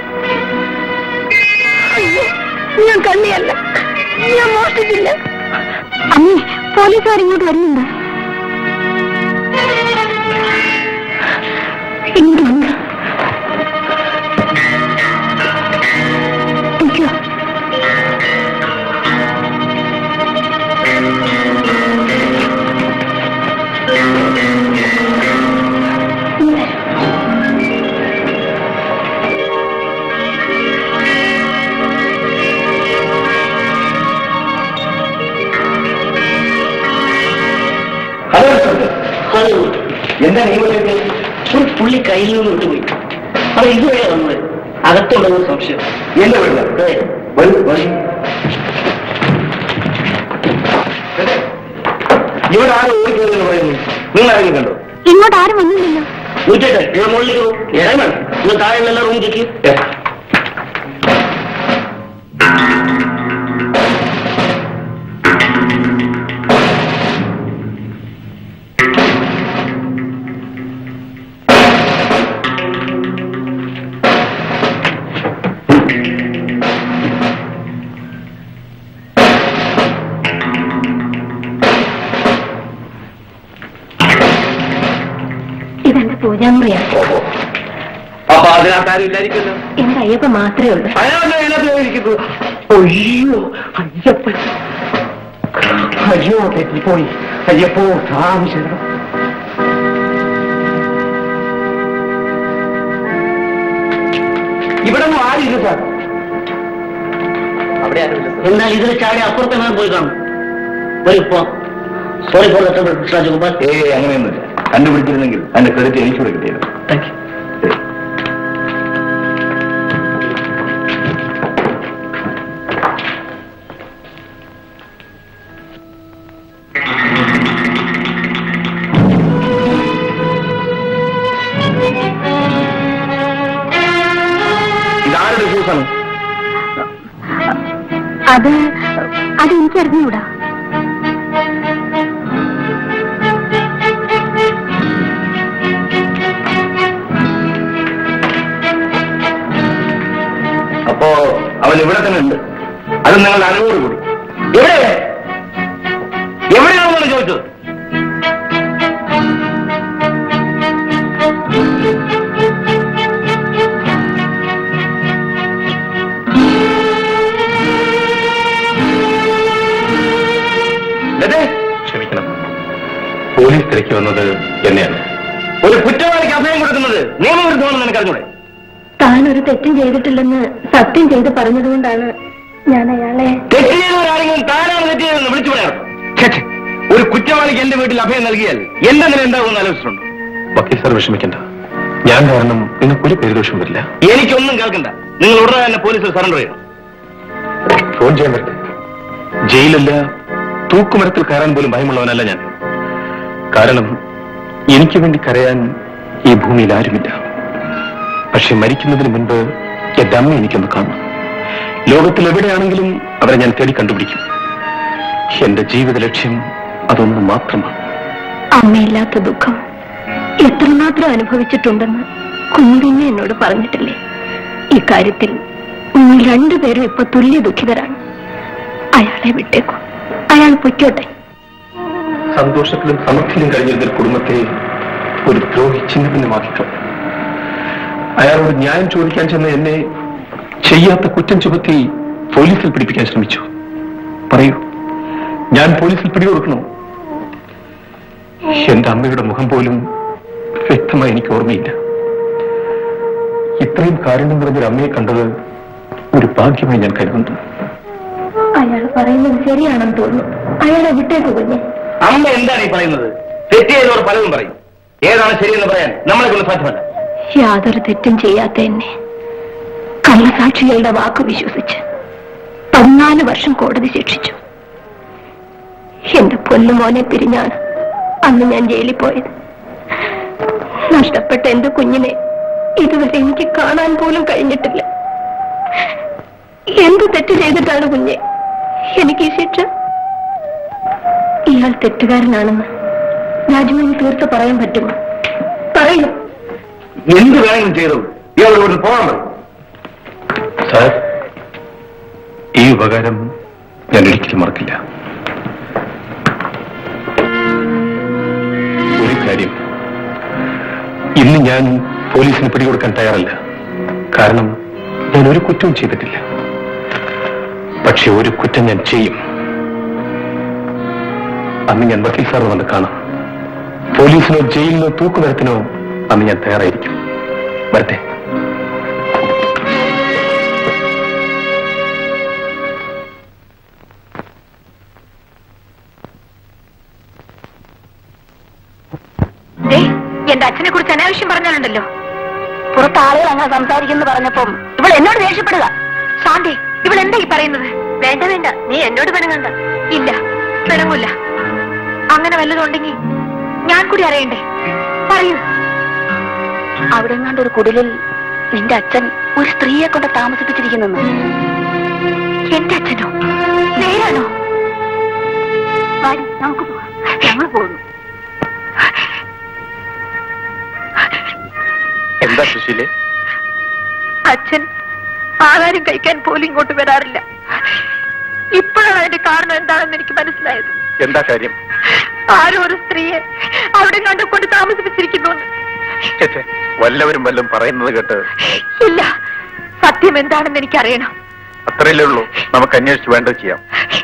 ഞാൻ കണ്ണിയല്ല ഞാൻ മോഷ്ടിച്ചില്ല അമ്മേ പോലീസുകാർ ഇങ്ങോട്ട് വരുന്നുണ്ട് ഇങ്ങോട്ട് വന്നു നിൽക്കൂ. എന്താ നിയമത്തിന്റെ ഒരു പുള്ളി കയ്യിൽ നിന്ന് വിട്ടുപോയി അപ്പൊ ഇതുവരെ വന്നത് അകത്തുള്ളത് സംശയം എന്റെ വീട്ടില് അതെ. വരൂ, വരൂ. ഇവിടെ ആരും ഓടിക്കരുതെന്ന് പറയുന്നു നിങ്ങൾ ആരെങ്കിലും കണ്ടോ ഇങ്ങോട്ട് ആരും വന്നില്ലല്ലോ ഉച്ചയ്ക്ക് ഇവിടെ മുകളിലേക്ക് പോകും ഇറങ്ങണം നിങ്ങൾ താഴെയുള്ള റൂം ചെക്ക് മെമ്മറിയാണ് അപ്പൊ അതിനകത്ത് ആരും ഇല്ലായിരിക്കുമല്ലോ എന്റെ അയ്യപ്പ മാത്രമേ ഉള്ളൂ അതിനകത്ത് ഇതിനകത്ത് ഇരിക്കുന്നു അയ്യോ അയ്യപ്പൻ അയ്യോ തെറ്റിപ്പോയി അയ്യപ്പോ ആവശ്യം ഇവിടെ ഒന്നും ആരില്ല സാർ അവിടെ ആരുമില്ല എന്നാൽ ഇതിൽ ചാടി അപ്പുറത്തെ ഞാൻ പോയി കാണും വരിപ്പോ സോറി ഫോർ രാജഗോപാൽ ഏ അങ്ങനെയൊന്നുമില്ല കണ്ടുപിടിച്ചിരുന്നെങ്കിൽ അതിന്റെ ക്രെഡിറ്റ് എനിക്ക് കൂടെ കിട്ടിയിരുന്നു താങ്ക് യു ഇതാരുടെ ഷൂസാണ് അത് അത് എനിക്ക് അറിഞ്ഞൂടാ അപ്പോ അവൻ ഇവിടെ തന്നെ ഉണ്ട് അത് നിങ്ങളുടെ അറിവോട് കൂടി എവിടെ എവിടെയാണെന്നാണ് ചോദിച്ചത് ലതേ, ക്ഷമിക്കണം പോലീസ് തിരക്കി വന്നത് എന്നെയാണ് ഒരു കുറ്റവാളിക്ക് അഭയം കൊടുക്കുന്നത് നിയമവിരുദ്ധമാണെന്ന് എനിക്ക് അറിഞ്ഞൂടെ താൻ ഒരു തെറ്റും ചെയ്തിട്ടില്ലെന്ന് സത്യം ചെയ്ത് പറഞ്ഞതുകൊണ്ടാണ് ഞാൻ അയാളെ തെറ്റ് ചെയ്തവരാരെങ്കിലും താനാണ് തെറ്റ് ചെയ്തതെന്ന് വിളിച്ചു പറയാം ഛെ, ഛെ. ഒരു കുറ്റവാളിക്ക് എന്റെ വീട്ടിൽ അഭയം നൽകിയാൽ എന്റെ നില എന്താകുമെന്ന് ആലോചിച്ചിട്ടുണ്ട് വക്കീൽ സാർ വിഷമിക്കണ്ട ഞാൻ കാരണം നിങ്ങൾക്ക് ഒരു പേരുദോഷം വരില്ല എനിക്കൊന്നും കേൾക്കണ്ട നിങ്ങൾ ഉടനെ തന്നെ പോലീസിൽ സറണ്ടർ ചെയ്യണം ഫോൺ ചെയ്യാൻ വരട്ടെ ജയിലല്ല തൂക്കുമരത്തിൽ കയറാൻ പോലും ഭയമുള്ളവനല്ല ഞാൻ കാരണം എനിക്ക് വേണ്ടി കരയാൻ ഈ ഭൂമിയിൽ ആരുമില്ല പക്ഷെ മരിക്കുന്നതിന് മുൻപ് എന്റെ അമ്മ എനിക്കൊന്ന് കാണണം ലോകത്തിൽ എവിടെയാണെങ്കിലും അവരെ ഞാൻ തേടി കണ്ടുപിടിക്കും എന്റെ ജീവിത ലക്ഷ്യം അതൊന്നു മാത്രമാണ് അമ്മയില്ലാത്ത ദുഃഖം എത്രമാത്രം അനുഭവിച്ചിട്ടുണ്ടെന്ന് കുഞ്ഞിനെ എന്നോട് പറഞ്ഞിട്ടില്ലേ ഇക്കാര്യത്തിൽ നിങ്ങൾ രണ്ടുപേരും ഇപ്പൊ തുല്യ ദുഃഖിതരാണ് അയാളെ വിട്ടേക്കും അയാൾ പൊയ്ക്കോട്ടെ സന്തോഷത്തിലും സമൃദ്ധിയിലും കഴിഞ്ഞിരുന്ന ഒരു കുടുംബത്തെ ഒരു ദ്രോഹി ചിഹ്നഭിന്നമാക്കിക്കളഞ്ഞു അയാളോട് ന്യായം ചോദിക്കാൻ ചെന്ന എന്നെ ചെയ്യാത്ത കുറ്റം ചുമത്തി പോലീസിൽ പിടിപ്പിക്കാൻ ശ്രമിച്ചു പറയൂ ഞാൻ പോലീസിൽ പിടികൊടുക്കണോ എന്റെ അമ്മയുടെ മുഖം പോലും വ്യക്തമായി എനിക്ക് ഓർമ്മയില്ല ഇത്രയും കാരുണ്യം നിറഞ്ഞൊരു അമ്മയെ കണ്ടത് ഒരു ഭാഗ്യമായി ഞാൻ കരുതുന്നു അയാൾ പറയുന്നത് ശരിയാണെന്ന് തോന്നുന്നു അയാളെ വിട്ടേക്ക് കുഞ്ഞെ അമ്മ എന്താണ് ഈ പറയുന്നത് തെറ്റ് ചെയ്തവർ പലതും പറയും ഏതാണ് ശരിയെന്ന് പറയാൻ നമ്മളെ കൊണ്ട് സാധ്യമല്ല യാതൊരു തെറ്റും ചെയ്യാത്ത എന്നെ കള്ളസാക്ഷികളുടെ വാക്ക് വിശ്വസിച്ച് പതിനാല് വർഷം കോടതി ശിക്ഷിച്ചു എന്റെ പൊന്നുമോനെ പിരിഞ്ഞാണ് അന്ന് ഞാൻ ജയിലിൽ പോയത് നഷ്ടപ്പെട്ട എന്റെ കുഞ്ഞിനെ ഇതുവരെ എനിക്ക് കാണാൻ പോലും കഴിഞ്ഞിട്ടില്ല എന്ത് തെറ്റ് ചെയ്തിട്ടാണ് കുഞ്ഞെ എനിക്ക് ഈ ശിക്ഷ ഇയാൾ തെറ്റുകാരനാണെന്ന് രാജുവിന് തീർത്ത് പറയാൻ പറ്റുമോ പറയൂ എന്ത് വേണമെങ്കിലും ചെയ്തു ഇയാളോട് ഇവിടെ പോകാൻ പറയും സാർ ഈ ഉപകാരം ഞാൻ ഒരിക്കലും മറക്കില്ല ഒരു കാര്യം ഇന്ന് ഞാൻ പോലീസിന് പിടികൊടുക്കാൻ തയ്യാറല്ല കാരണം ഞാൻ ഒരു കുറ്റവും ചെയ്തിട്ടില്ല പക്ഷെ ഒരു കുറ്റം ഞാൻ ചെയ്യും അന്ന് ഞാൻ വക്കീൽ സാറിന് വന്ന് കാണാം പോലീസിനോ ജയിലിനോ തൂക്കുമരത്തിനോ അന്ന് ഞാൻ തയ്യാറായിരിക്കും വരട്ടെ ദേ, എന്റെ അച്ഛനെ കുറിച്ച് അനാവശ്യം പറഞ്ഞാലുണ്ടല്ലോ പുറത്ത് ആളുകൾ അങ്ങനെ സംസാരിക്കുന്നു പറഞ്ഞപ്പം ഇവൾ എന്നോട് ദേഷ്യപ്പെടുക ശാന്തി ഇവൾ എന്താ ഈ പറയുന്നത് വേണ്ട വേണ്ട നീ എന്നോട് പിണങ്ങണ്ട ഇല്ല പിണങ്ങില്ല അങ്ങനെ വല്ലതും ഉണ്ടെങ്കിൽ ഞാൻ കൂടി അറിയണ്ടേ പറയൂ അവിടെ എങ്ങാണ്ട് ഒരു കുടിലിൽ നിന്റെ അച്ഛൻ ഒരു സ്ത്രീയെ കൊണ്ട് താമസിപ്പിച്ചിരിക്കുന്നെന്ന് എന്റെ അച്ഛനോ നേരാണോ വാടി, നമുക്ക് പോവാം ഞങ്ങൾ പോകുന്നു എന്താ സുശീലേ അച്ഛൻ ആഹാരം കഴിക്കാൻ പോലും ഇങ്ങോട്ട് വരാറില്ല ഇപ്പോഴാണ് അതിന്റെ കാരണം എന്താണെന്ന് എനിക്ക് മനസ്സിലായത് എന്താ കാര്യം ആരോ ഒരു സ്ത്രീയെ അവിടെ കണ്ടു കൊണ്ട് താമസിപ്പിച്ചിരിക്കുന്നു വല്ലവരും വല്ലതും പറയുന്നത് കേട്ട് ഇല്ല സത്യം എന്താണെന്ന് എനിക്കറിയണം അത്രയല്ലേ ഉള്ളൂ നമുക്ക് അന്വേഷിച്ച് വേണ്ടത് ചെയ്യാം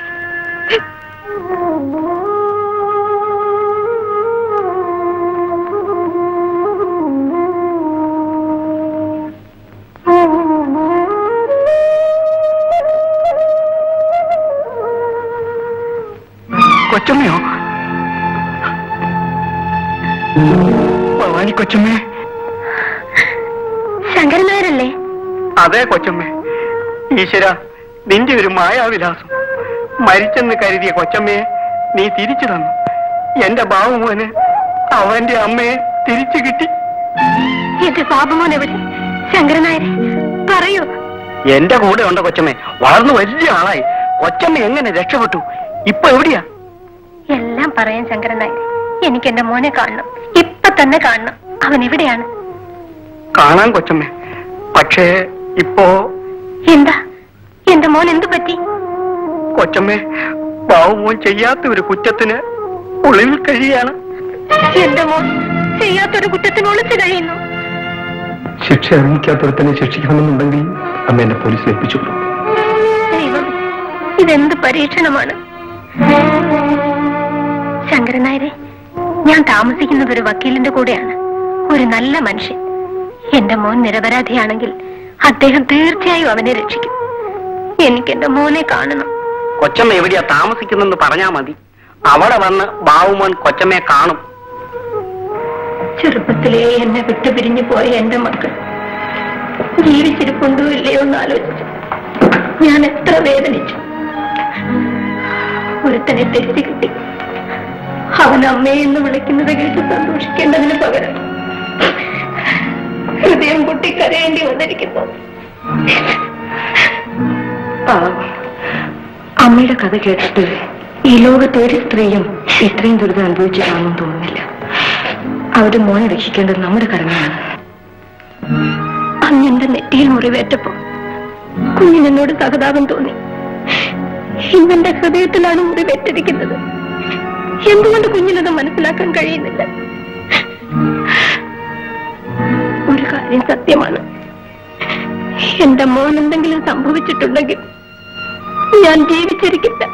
കൊച്ചമ്മയോ ഭവാനി കൊച്ചമ്മേ ശങ്കരൻ നായരല്ലേ അതെ കൊച്ചമ്മേ ഈശ്വര നിന്റെ ഒരു മായാവിലാസം മരിച്ചെന്ന് കരുതിയ കൊച്ചമ്മയെ നീ തിരിച്ചു തന്നു എന്റെ ബാബുമോന് അവന്റെ അമ്മയെ തിരിച്ചു കിട്ടി എന്റെ ബാബുമോൻ എവിടെ ശങ്കരൻ നായരെ പറയൂ എന്റെ കൂടെ ഉണ്ട് കൊച്ചമ്മേ വളർന്നു വലിയ ആളായി കൊച്ചമ്മ എങ്ങനെ രക്ഷപ്പെട്ടു ഇപ്പൊ എവിടെയാ എല്ലാം പറയാൻ ശങ്കരൻ നായരെ എനിക്ക് എന്റെ മോനെ കാണണം ഇപ്പൊ തന്നെ കാണണം അവൻ എവിടെയാണ് കാണാൻ കൊച്ചമ്മേ പക്ഷേ ഇപ്പോ എന്താ എന്റെ മോൻ എന്തു പറ്റി കൊച്ചമ്മേ ബാബുമോൻ ചെയ്യാത്ത ഒരു കുറ്റത്തിന് ഒളിവിൽ കഴിയാണ് എന്റെ മോൻ ചെയ്യാത്തൊരു കുറ്റത്തിന് ഒളിച്ചു കഴിയുന്നു ശിക്ഷ അറിയിക്കാത്തവരെ ശിക്ഷിക്കണമെന്നുണ്ടെങ്കിൽ അമ്മ എന്നെ പോലീസിൽ ഏൽപ്പിച്ചു ദൈവം ഇതെന്ത് പരീക്ഷണമാണ് ശങ്കരൻ നായരെ ഞാൻ താമസിക്കുന്നത് ഒരു വക്കീലിന്റെ കൂടെയാണ് ഒരു നല്ല മനുഷ്യൻ എന്റെ മോൻ നിരപരാധിയാണെങ്കിൽ അദ്ദേഹം തീർച്ചയായും അവനെ രക്ഷിക്കും എനിക്ക് എന്റെ മോനെ കാണണം കൊച്ചമ്മ എവിടെയാ താമസിക്കുന്നെന്ന് പറഞ്ഞാ മതി അവിടെ വന്ന് ബാബുമോൻ കൊച്ചമ്മയെ കാണും ചെറുപ്പത്തിലേ എന്നെ വിട്ടുപിരിഞ്ഞു പോയ എന്റെ മക്കൾ ജീവിച്ചിരിപ്പുണ്ടോ ഇല്ലയോ എന്ന് ആലോചിച്ചു ഞാൻ എത്ര വേദനിച്ചു ഒരുത്തനെ തെറ്റി കിട്ടി അവൻ അമ്മയെന്ന് വിളിക്കുന്നത് കേട്ട് സന്തോഷിക്കേണ്ടതിന് പകരം ഹൃദയം പൊട്ടി കരയേണ്ടി വന്നിരിക്കുന്നു പാവം. അമ്മയുടെ കഥ കേട്ടിട്ട് ഈ ലോകത്ത് ഒരു സ്ത്രീയും ഇത്രയും ദുരിതം അനുഭവിച്ചു കാണുമെന്ന് തോന്നുന്നില്ല അവരുടെ മോനെ രക്ഷിക്കേണ്ടത് നമ്മുടെ കടമയാണ് അന്ന് എന്റെ നെറ്റിയിൽ മുറിവേറ്റപ്പോ കുഞ്ഞിനെന്നോട് സഹതാപം തോന്നി ഇന്നെന്റെ ഹൃദയത്തിലാണ് മുറിവേറ്റിരിക്കുന്നത് എന്തുകൊണ്ട് കുഞ്ഞിനത് മനസ്സിലാക്കാൻ കഴിയുന്നില്ല ഒരു കാര്യം സത്യമാണ് എന്റെ മോൻ എന്തെങ്കിലും സംഭവിച്ചിട്ടുണ്ടെങ്കിൽ ഞാൻ ജീവിച്ചിരിക്കില്ല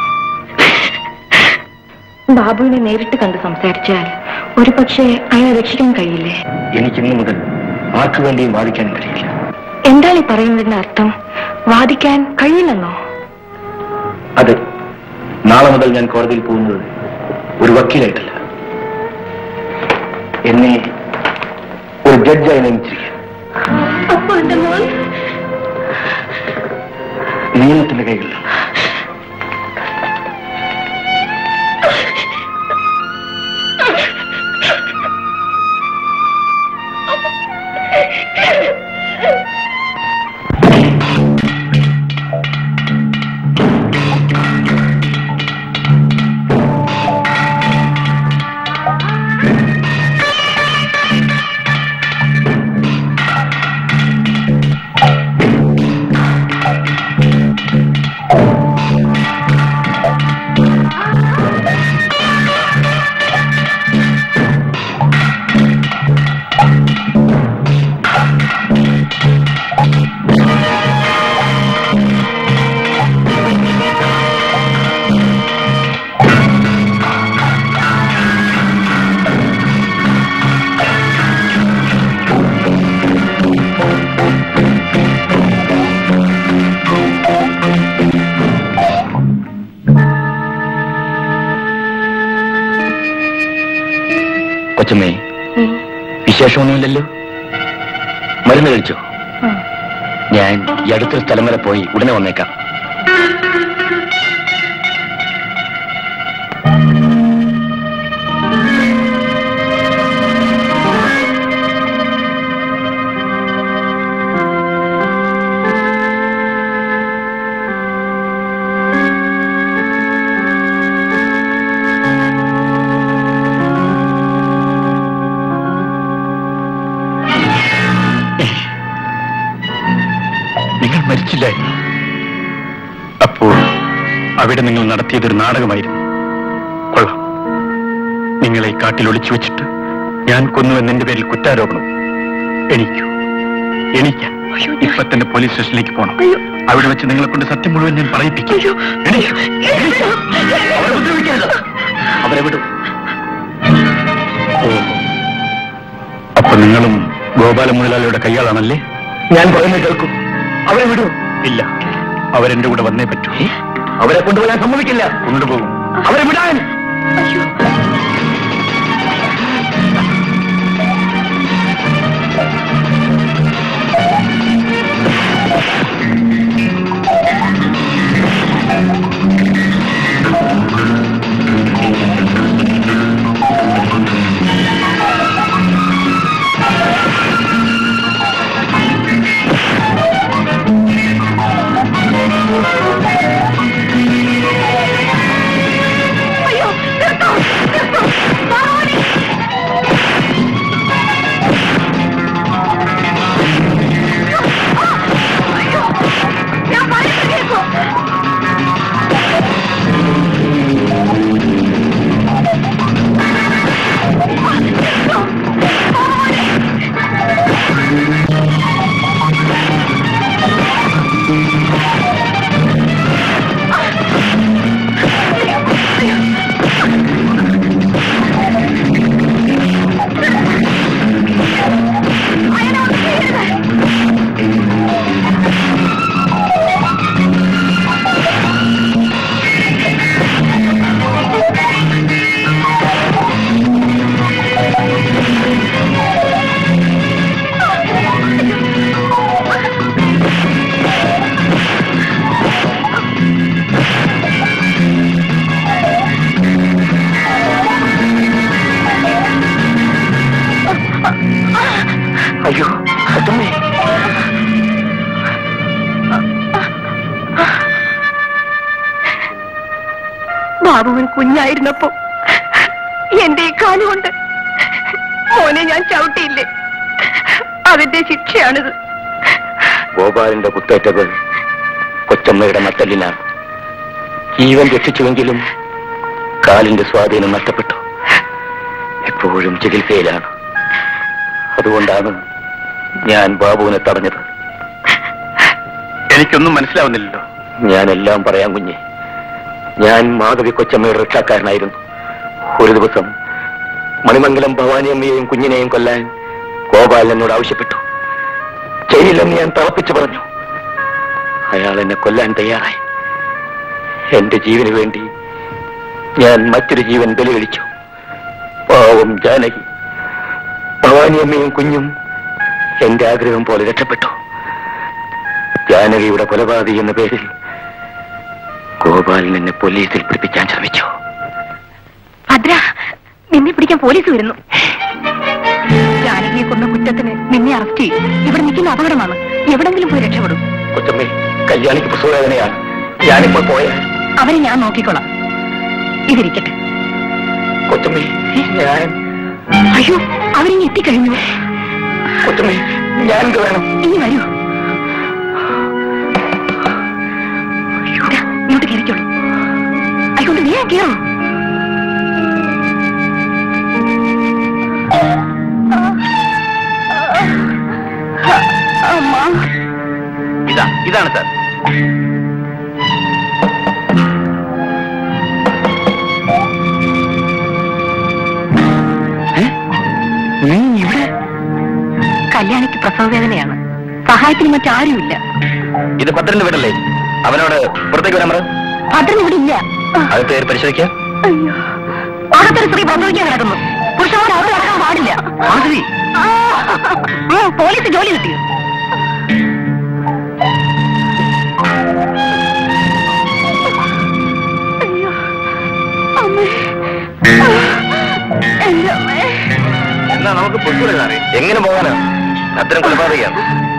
ബാബുവിനെ നേരിട്ട് കണ്ട് സംസാരിച്ചാൽ ഒരു പക്ഷേ അയാളെ രക്ഷിക്കാൻ കഴിയില്ലേ എനിക്കിന്നു മുതൽ ആർക്കു വേണ്ടിയും വാദിക്കാൻ കഴിയില്ല എന്താണ് ഈ പറയുന്നതിന്റെ അർത്ഥം വാദിക്കാൻ കഴിയില്ലെന്നോ അതെ നാളെ മുതൽ ഞാൻ കോടതിയിൽ പോകുന്നത് ഒരു വക്കീലായിട്ടല്ല എന്നെ ഒരു ജഡ്ജായി നിയമിച്ചിരിക്കുക അപ്പൊ എന്റെ മോൻ നിയമത്തിന്റെ കൈകളിലാണ് കൊച്ചമ്മേ വിശേഷമൊന്നുമില്ലല്ലോ മരുന്ന് കഴിച്ചോ ഞാൻ ഈ അടുത്തൊരു സ്ഥലം വരെ പോയി ഉടനെ വന്നേക്കാം നിങ്ങൾ മരിച്ചില്ലായിരുന്നു അപ്പോൾ അവിടെ നിങ്ങൾ നടത്തിയതൊരു നാടകമായിരുന്നു കൊള്ളാം നിങ്ങളെ ഈ കാട്ടിൽ ഒളിച്ചു വെച്ചിട്ട് ഞാൻ കൊന്നു എന്നെ പേരിൽ കുറ്റാരോപണം എണീക്കൂ എണീക്കാൻ ഇപ്പൊ തന്നെ പോലീസ് സ്റ്റേഷനിലേക്ക് പോകണം അവിടെ വെച്ച് നിങ്ങളെ കൊണ്ട് സത്യം മുഴുവൻ ഞാൻ പറയിപ്പിക്കും എണീക്കൂ. അവരെ ഉപദ്രവിക്കരുത്. അവരെ വിടും ഓ അപ്പൊ നിങ്ങളും ഗോപാല മുതലാളിയുടെ കയ്യാളാണല്ലേ ഞാൻ പറയുന്നത് കേൾക്കൂ അവരെ വിടൂ ഇല്ല അവരെന്റെ കൂടെ വന്നേ പറ്റൂ അവരെ കൊണ്ടുപോകാൻ സമ്മതിക്കില്ല കൊണ്ടുപോകും അവരെ വിടാൻ അയ്യോ അത്തമ്മേ ബാബുവൻ കുഞ്ഞായിരുന്നപ്പോ എന്റെ ഈ കാലുകൊണ്ട് മോനെ ഞാൻ ചവിട്ടിയില്ലേ അതിന്റെ ശിക്ഷയാണിത് ഗോപാലന്റെ കുത്തേറ്റകൾ കൊച്ചമ്മയുടെ നട്ടലിനാണ് ജീവൻ രക്ഷിച്ചുവെങ്കിലും കാലിന്റെ സ്വാധീനം നഷ്ടപ്പെട്ടു എപ്പോഴും ചികിത്സയിലാണ് അതുകൊണ്ടാണ് ഞാൻ ബാബുവിനെ തടഞ്ഞത് എനിക്കൊന്നും മനസ്സിലാവുന്നില്ലല്ലോ ഞാനെല്ലാം പറയാം കുഞ്ഞെ ഞാൻ മാധവി കൊച്ചമ്മയുടെ രക്ഷാക്കാരനായിരുന്നു ഒരു ദിവസം മണിമംഗലം ഭവാനിയമ്മയെയും കുഞ്ഞിനെയും കൊല്ലാൻ ഗോപാലൻ എന്നോട് ആവശ്യപ്പെട്ടു ചെയ്യില്ലെന്ന് ഞാൻ തളപ്പിച്ചു പറഞ്ഞു അയാൾ എന്നെ കൊല്ലാൻ തയ്യാറായി എന്റെ ജീവന് വേണ്ടി ഞാൻ മറ്റൊരു ജീവൻ ബലികഴിച്ചു പാവം ജാനകി ഭവാനിയമ്മയും കുഞ്ഞും എന്റെ ആഗ്രഹം പോലെ രക്ഷപ്പെട്ടു ജാനകിയുടെ കൊലപാതകി എന്ന പേരിൽ ഗോപാലൻ എന്നെ പോലീസിൽ പിടിപ്പിക്കാൻ ശ്രമിച്ചു ഭദ്ര നിന്നെ പിടിക്കാൻ പോലീസ് വരുന്നു ജാനകിയെ കൊന്ന കുറ്റത്തിന് നിന്നെ അറസ്റ്റ് ചെയ്യും ഇവിടെ നിൽക്കുന്ന അപകടമാണ് എവിടെങ്കിലും പോയി രക്ഷപ്പെടും കൊച്ചമ്മേ കല്യാണിക്ക് പ്രസവവേദനയാണ് ഞാനിപ്പോൾ പോയ അവരെ ഞാൻ നോക്കിക്കോളാം ഇതിരിക്കട്ടെ കൊച്ചമ്മേ ഞാൻ അയ്യോ അവരിങ്ങ് എത്തിക്കഴിഞ്ഞു കൊച്ചമ്മേ ഞാൻ എന്ത് വേണം ഇനി വരൂ ഇതാ, ഇങ്ങോട്ട് കയറിക്കോളൂ ആയിക്കൊണ്ട് നീ കയറോ ഇതാ ഇതാണ് സാർ നീ ഇവിടെ കല്യാണിക്ക് പ്രസവ വേദനയാണ് സഹായത്തിന് മറ്റാരുമില്ല ഇത് ഭദ്രന്റെ വീടല്ലേ അവനോട് പുറത്തേക്ക് വരാൻ പറ ഭദ്രൻ ഇവിടെ ഇല്ല അത് പേര് പരിശോധിക്കാം അയ്യോ അകത്തൊരു സ്ത്രീ പ്രസവിക്കാൻ കിടക്കുന്നു പുരുഷന്മാർ അവിടെ കിടക്കാൻ പാടില്ല മാധവി ഉം, പോലീസ് ജോലി കിട്ടിയോ അയ്യോ അമ്മേ എന്റെ അമ്മേ എന്നാ നമുക്ക് പൊട്ടൂടെ സാറേ എങ്ങനെ പോകാനാ അത്തരം കൊലപാതകയാണ്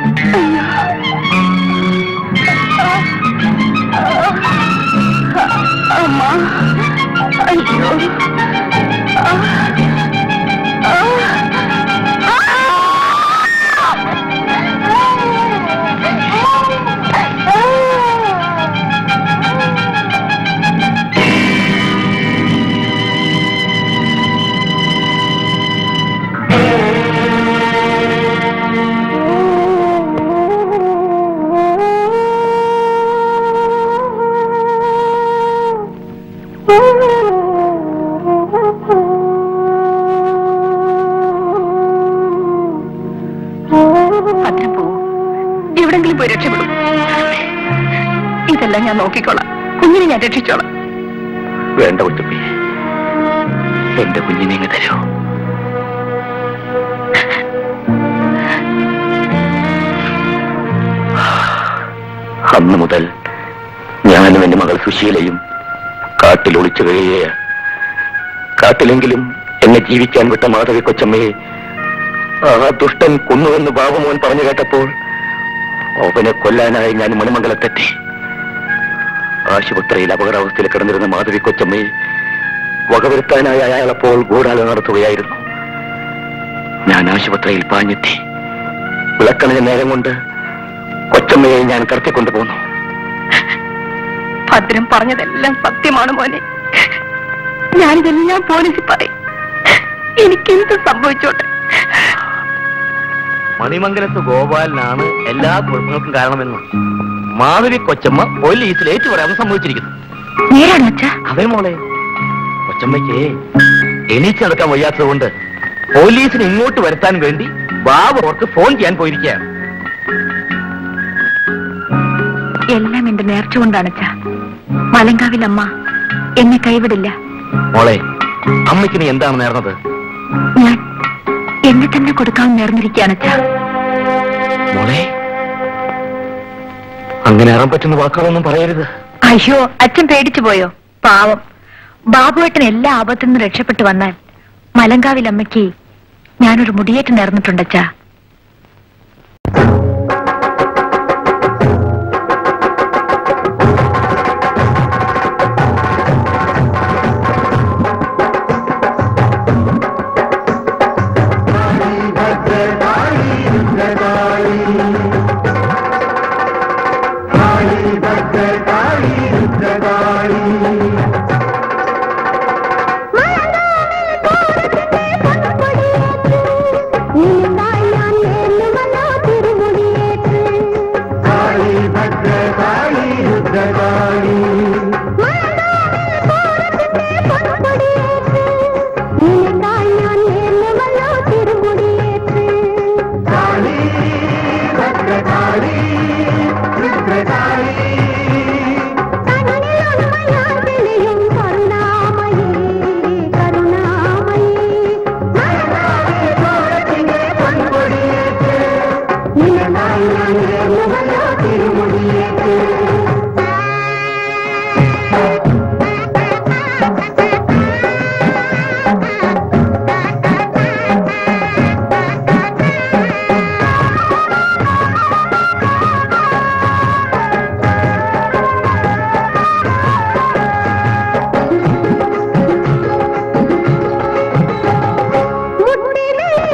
അമ്മ അയ്യോ ആ. ആ. ഭദ്രം പോവൂ എവിടെങ്കിലും പോയി രക്ഷപ്പെടും ഇതെല്ലാം ഞാൻ നോക്കിക്കോളാം കുഞ്ഞിനെ ഞാൻ രക്ഷിച്ചോളാം വേണ്ട കൊച്ചമ്മേ എന്റെ കുഞ്ഞിനെ ഇങ്ങ് തരൂ അന്ന് മുതൽ ഞാനും എന്റെ മകൾ സുശീലയും കാട്ടിൽ ഒളിച്ചു കഴിയുകയാണ് കാട്ടിലെങ്കിലും എന്നെ ജീവിക്കാൻ വിട്ട മാധവി കൊച്ചമ്മയെ ആ ദുഷ്ടൻ കൊന്നുവെന്ന് ബാബുമോൻ പറഞ്ഞു കേട്ടപ്പോൾ അവനെ കൊല്ലാനായി ഞാൻ മണിമംഗലത്തെത്തി ആശുപത്രിയിൽ അപകടാവസ്ഥയിൽ കിടന്നിരുന്ന മാധവി കൊച്ചമ്മയെ വകവരുത്താനായി അയാളപ്പോൾ ഗൂഢാലോചന നടത്തുകയായിരുന്നു ഞാൻ ആശുപത്രിയിൽ പാഞ്ഞെത്തി വിളക്കണിഞ്ഞ നേരം കൊണ്ട് കൊച്ചമ്മയെ ഞാൻ കടത്തിക്കൊണ്ടുപോന്നു ഭദ്രം പറഞ്ഞതെല്ലാം സത്യമാണ് മോനെ ഞാനിതെല്ലാം പോലീസിൽ പറയും എനിക്കെന്ത് സംഭവിച്ചോട്ടെ മണിമംഗലത്ത് ഗോപാലനാണ് എല്ലാ കുഴപ്പങ്ങൾക്കും കാരണമെന്നും മാധവി കൊച്ചമ്മ പോലീസിൽ ഏറ്റുപറയാൻ സംഭവിച്ചിരിക്കുന്നു നേരാണോ അച്ഛാ അവൻ മോളെ കൊച്ചമ്മയ്ക്ക് എണീച്ച് നടക്കാൻ വയ്യാത്തത് കൊണ്ട് പോലീസിനെ ഇങ്ങോട്ട് വരുത്താൻ വേണ്ടി ബാബു അവർക്ക് ഫോൺ ചെയ്യാൻ പോയിരിക്കുകയാണ് എല്ലാം എന്റെ നേർച്ച കൊണ്ടാണ് അച്ഛാ മലങ്കാവിൽ അമ്മ എന്നെ കൈവിടില്ല മോളെ അമ്മയ്ക്ക് നീ എന്താണ് നേർന്നത് ഞാൻ എന്നെ തന്നെ കൊടുക്കാൻ നേർന്നിരിക്കുകയാണ് അച്ഛാ മോളെ അങ്ങനെ ഇറാൻ പറ്റുന്ന വാക്കുകളൊന്നും പറയരുത് അയ്യോ അച്ഛൻ പേടിച്ചു പോയോ പാവം ബാബുവേട്ടൻ എല്ലാ ആപത്തിൽ നിന്നും രക്ഷപ്പെട്ടു വന്നാൽ മലങ്കാവിൽ അമ്മയ്ക്ക് ഞാനൊരു മുടിയേറ്റ് നേർന്നിട്ടുണ്ടച്ചാ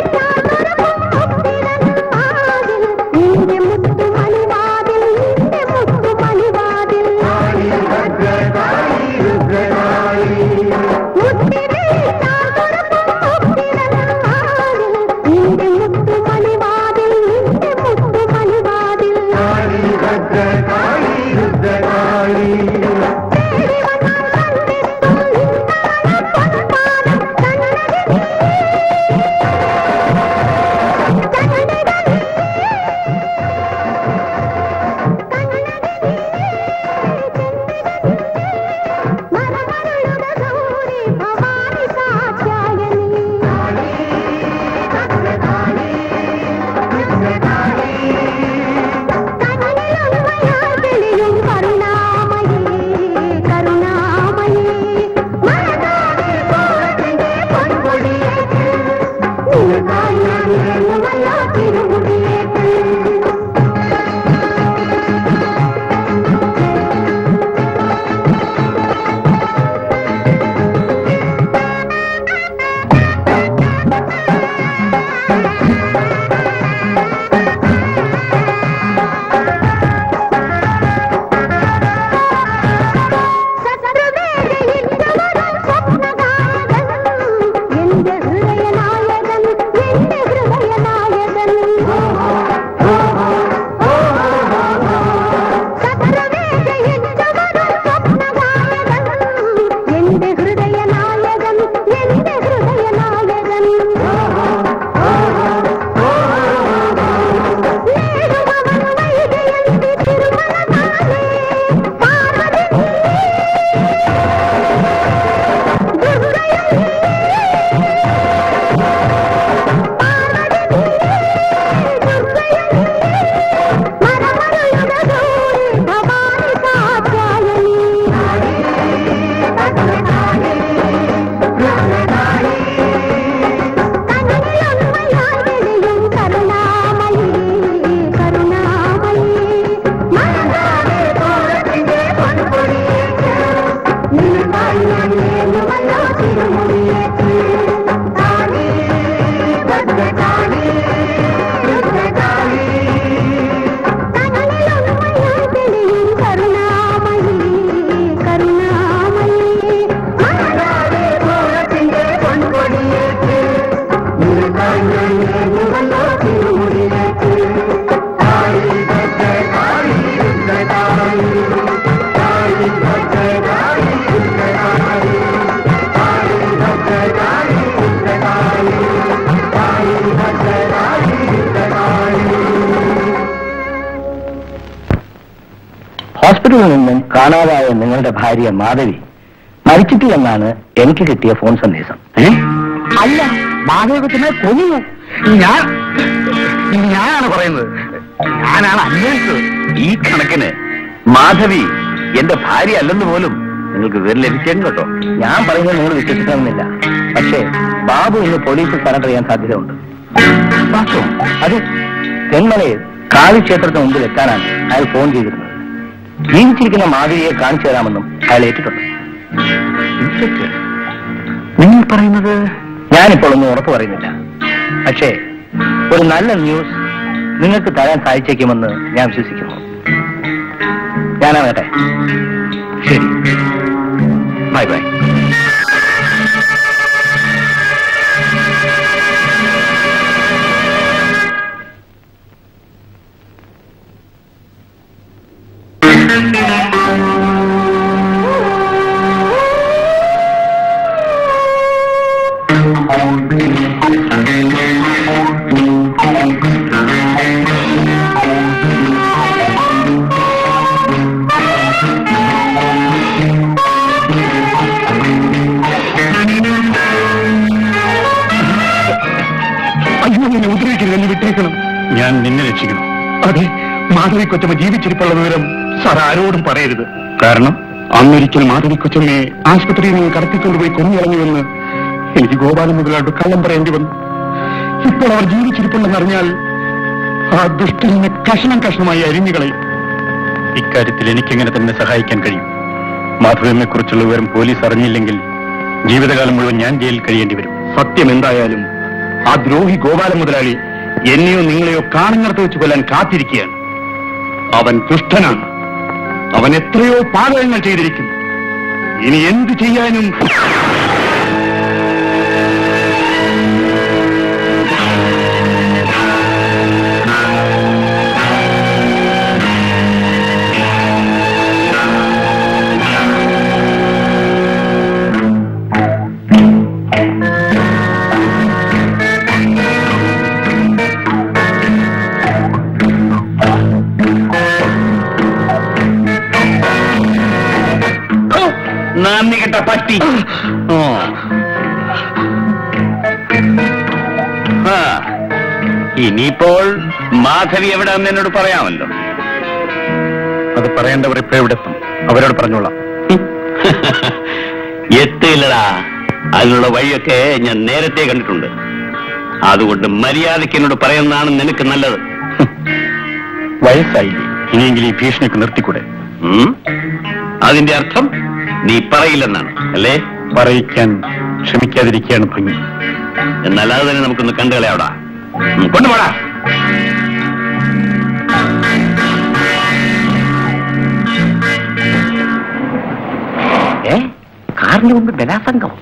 മുത്തുമണിവാതിൽ നിന്റെ ഹോസ്പിറ്റലിൽ നിന്നും കാണാതായ നിങ്ങളുടെ ഭാര്യ മാധവി മരിച്ചിട്ടില്ലെന്നാണ് എനിക്ക് കിട്ടിയ ഫോൺ സന്ദേശം അല്ല മാധവ കൊച്ചിനെ കൊന്നു ഞാൻ ഞാനാണ് പറയുന്നത് ഞാനാണ് അന്വേഷിച്ചത് ഈ കണക്കിന് മാധവി എന്റെ ഭാര്യ അല്ലെന്ന് പോലും നിങ്ങൾക്ക് വിവരം ലഭിച്ചേക്കും കേട്ടോ ഞാൻ പറയുന്നത് നിങ്ങൾ വിശ്വസിക്കണമെന്നില്ല പക്ഷേ ബാബു ഇന്ന് പോലീസിൽ സറണ്ടർ ചെയ്യാൻ സാധ്യതയുണ്ട് വാസ്തവം അത് തെന്മലയിൽ കാളി ക്ഷേത്രത്തിന് മുമ്പിൽ എത്താനാണ് അയാൾ ഫോൺ ചെയ്തിരുന്നത് ജീവിച്ചിരിക്കുന്ന മാധവിയെ കാണിച്ചു തരാമെന്നും അയാൾ ഏറ്റിട്ടുണ്ട് നിങ്ങൾ പറയുന്നത് ഞാനിപ്പോൾ ഒന്നും ഉറപ്പ് പറയുന്നില്ല പക്ഷേ ഒരു നല്ല ന്യൂസ് നിങ്ങൾക്ക് തരാൻ സാധിച്ചേക്കുമെന്ന് ഞാൻ വിശ്വസിക്കുന്നു ഞാനാകട്ടെ ശരി ബൈ ബൈ അയ്യോ എന്നെ ഉപദ്രവിക്കരുത് എന്നെ വിട്ടേക്കണം ഞാൻ നിന്നെ രക്ഷിക്കണം അതെ മാധവി കൊച്ചമ്മ ജീവിച്ചിരിപ്പുള്ള വിവരം സാർ ആരോടും പറയരുത് കാരണം അന്നൊരിക്കൽ മാധവി കൊച്ചമ്മയെ ആശുപത്രിയിൽ നിന്ന് കടത്തിക്കൊണ്ടുപോയി കൊന്നിറങ്ങിവെന്ന് എനിക്ക് ഗോപാലൻ മുതലായിട്ട് കള്ളം പറയേണ്ടി വന്നു ഇപ്പോൾ അവർ ജീവിച്ചിരിപ്പുണ്ടെന്നറിഞ്ഞാൽ ആ ദുഷ്ടനെ കഷണം കഷണമായി അരിഞ്ഞുകളയും ഇക്കാര്യത്തിൽ എനിക്കെങ്ങനെ തന്നെ സഹായിക്കാൻ കഴിയും മാധവനെ കുറിച്ചുള്ള വിവരം പോലീസ് അറിഞ്ഞില്ലെങ്കിൽ ജീവിതകാലം മുഴുവൻ ഞാൻ ജയിലിൽ കഴിയേണ്ടി വരും സത്യം എന്തായാലും ആ ദ്രോഹി ഗോപാല മുതലാളി എന്നെയോ നിങ്ങളെയോ കാണുന്നിടത്ത് വെച്ച് കൊല്ലാൻ കാത്തിരിക്കുകയാണ് അവൻ ദുഷ്ടനാണ് അവൻ എത്രയോ പാതകങ്ങൾ ചെയ്തിരിക്കുന്നു ഇനി എന്തു ചെയ്യാനും നന്ദി കെട്ട പട്ടി ഓ. ആ. ഇനിയിപ്പോൾ മാധവി എവിടെയെന്ന് എന്നോട് പറയാമല്ലോ അത് പറയേണ്ടവർ ഇപ്പൊ എവിടെ എത്തും അവരോട് പറഞ്ഞോളാം എത്തില്ലടാ അതിനുള്ള വഴിയൊക്കെ ഞാൻ നേരത്തെ കണ്ടിട്ടുണ്ട് അതുകൊണ്ട് മര്യാദയ്ക്ക് എന്നോട് പറയുന്നതാണ് നിനക്ക് നല്ലത് വയസ്സായില്ലേ ഇനിയെങ്കിലും ഈ ഭീഷണിക്ക് നിർത്തിക്കൂടെ ഉം? അതിന്റെ അർത്ഥം നീ പറയില്ലെന്നാണ് അല്ലേ പറയിക്കാൻ ക്ഷമിക്കാതിരിക്കുകയാണ് ഭംഗി എന്നാൽ അത് തന്നെ നമുക്കൊന്ന് കണ്ടുകളയാവടാ ഉം, കൊണ്ടുപോടാ ഏ കാറിന് മുമ്പ് ബലാസംഗം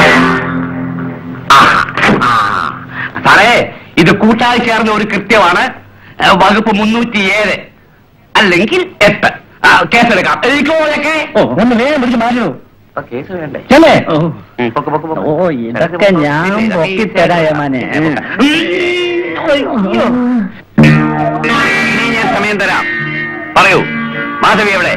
സാറേ ഇത് കൂട്ടായി ചേർന്ന ഒരു കൃത്യമാണ് ഏ, വകുപ്പ് മുന്നൂറ്റി ഏഴ് അല്ലെങ്കിൽ എട്ട് ആ, കേസെടുക്കാം എനിക്കോലൊക്കെ ഓ ഒന്ന് വേഗം പിടിച്ച് മാറ്റണോ കേസ് വേണ്ടേ ചെല്ലേ ഉം, പൊക്ക്, പൊക്ക്, പൊക്ക്. ഓ ഇതൊക്കെ ഞാൻ പൊക്കിത്തരാ യമാനെ ഇനി ഞാൻ സമയം തരാം പറയൂ മാധവി എവിടെ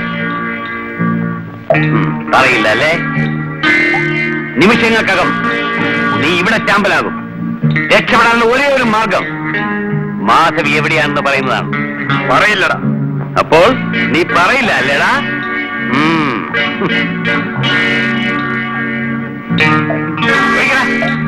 ഉം, പറയില്ല അല്ലേ നിമിഷങ്ങൾക്കകം നീ ഇവിടെ ചാമ്പലാകും രക്ഷപ്പെടാനുള്ള ഒരേ ഒരു മാർഗം മാധവി എവിടെയാണെന്ന് പറയുന്നതാണ് പറയില്ലടാ അപ്പോൾ നീ പറയില്ല അല്ലേടാ ഉം. ഒഴിക്കടാ.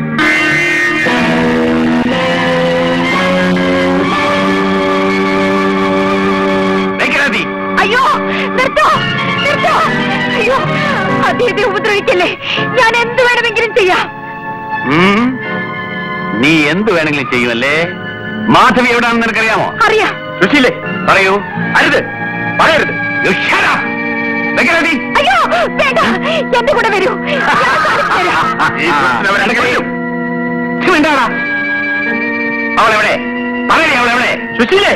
വെക്കടാ നീ. അയ്യോ നിർത്തോ നിർത്തോ അയ്യോ അദ്ദേഹത്തെ ഉപദ്രവിക്കല്ലേ ഞാൻ എന്ത് വേണമെങ്കിലും ചെയ്യാം ഉം. നീ എന്ത് വേണമെങ്കിലും ചെയ്യുമല്ലേ മാധവി എവിടെയാണെന്ന് നിനക്കറിയാമോ അറിയാം സുശീലേ പറയൂ അരുത് പറയരുത് You shut up. വെക്കടാ നീ. അയ്യോ വേണ്ട എന്റെ കൂടെ വരൂ ഞാൻ കാണിച്ചു തരാം. ഈ ദുഷ്ടൻ അവരെ അടുക്കളയിലും. ഛെ, മിണ്ടാടാ. അവളെവിടെ പറയണേ അവളെവിടെ സുശീലേ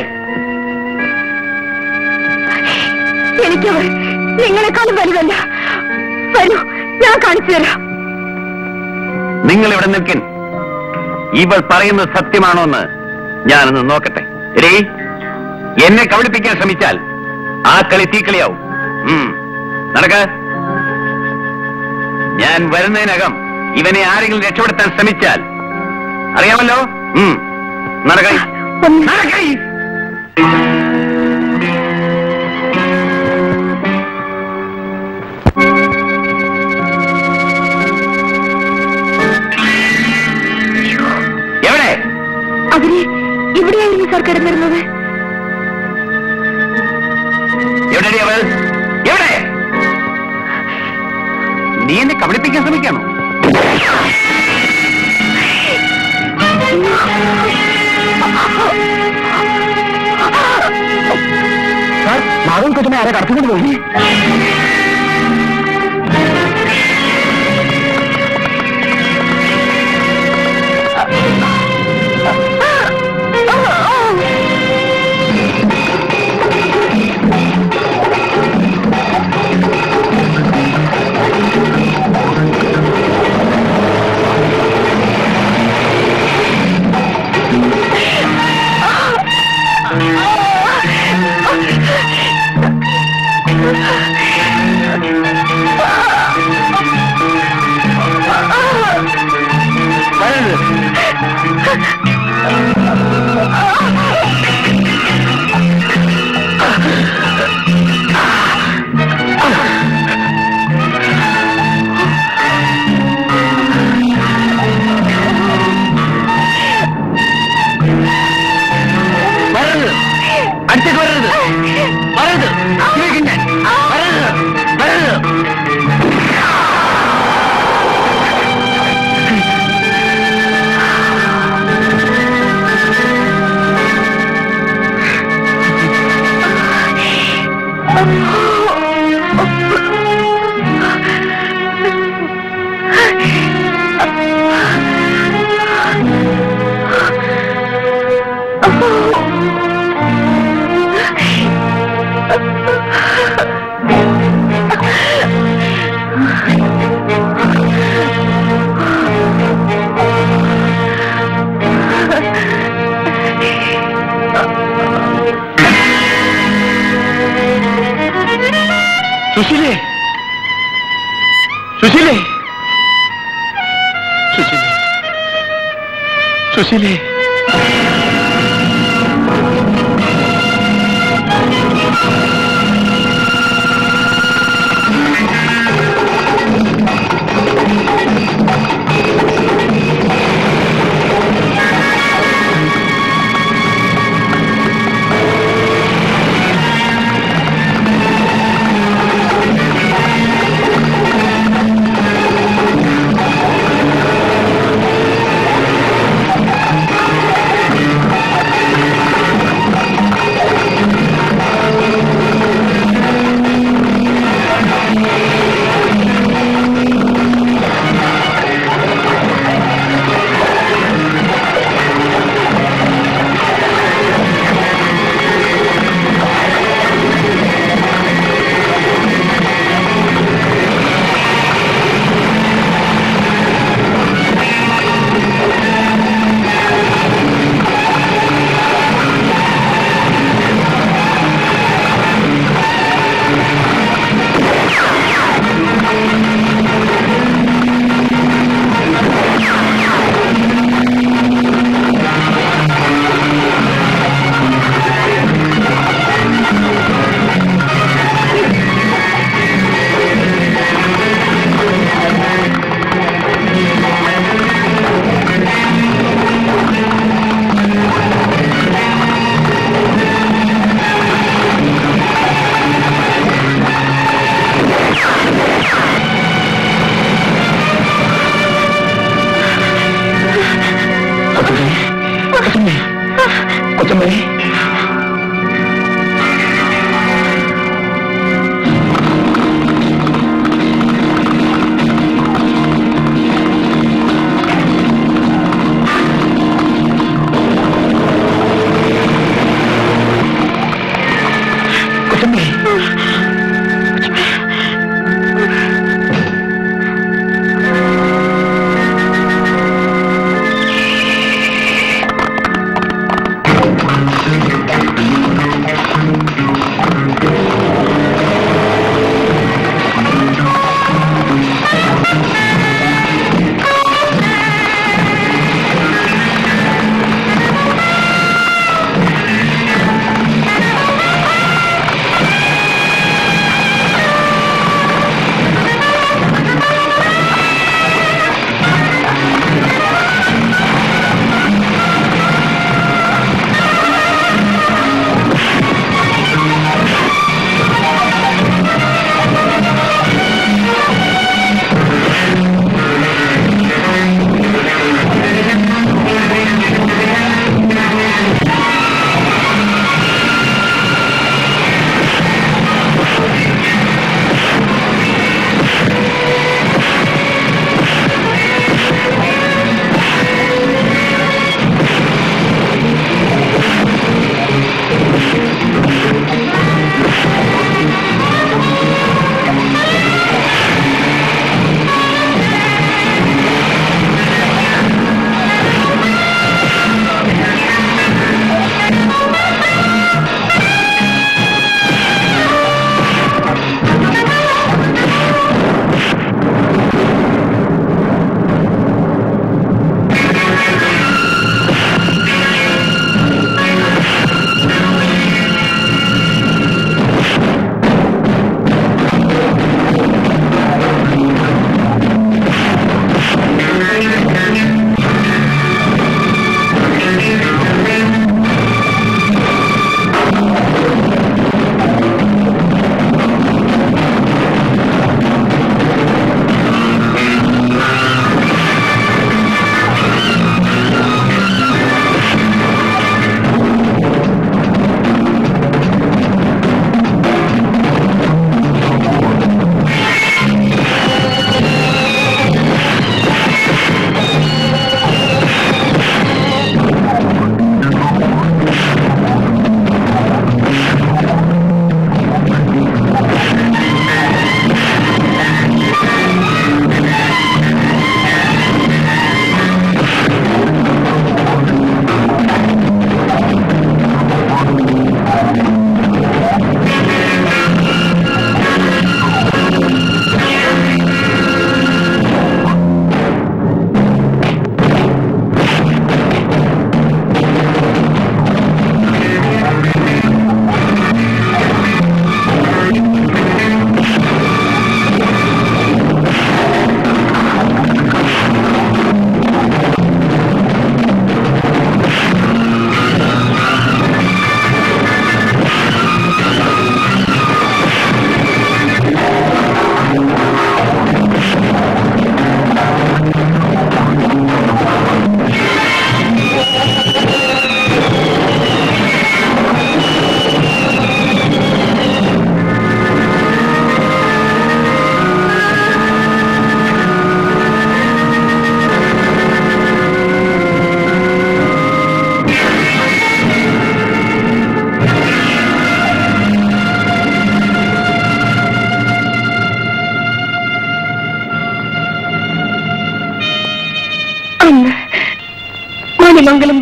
എനിക്കവർ നിങ്ങളെക്കാളും വലുതല്ല വരൂ ഞാൻ കാണിച്ചു തരാം നിങ്ങൾ ഇവിടെ നിൽക്കൻ ഇവൾ പറയുന്നത് സത്യമാണോ എന്ന് ഞാനൊന്ന് നോക്കട്ടെ എടീ എന്നെ കബളിപ്പിക്കാൻ ശ്രമിച്ചാൽ ആ കളി തീക്കളിയാവും ഉം. നടക്ക ഞാൻ വരുന്നതിനകം ഇവനെ ആരെങ്കിലും രക്ഷപ്പെടുത്താൻ ശ്രമിച്ചാൽ അറിയാമല്ലോ ഉം. നടക്ക നടക്ക എവിടെ അവര് ഇവിടെയായിരുന്നു സാർ കിടന്നിരുന്നത് എവിടെടി അവൾ എവിടെ നീ എന്നെ കബളിപ്പിക്കാൻ ശ്രമിക്കാണോ മാറും കൊച്ചിനെ ആരെ കടത്തിക്കൊണ്ട് പോയി വരരുത് അടുത്തേക്ക് വരരുത് വരരുത് ചോദിക്കും ഞാൻ വരരുത് വരരുത് സുശീലേ സുശീലേ സുശീലേ സുശീലേ കൊച്ചമ്മേ കൊച്ചമ്മേ ആ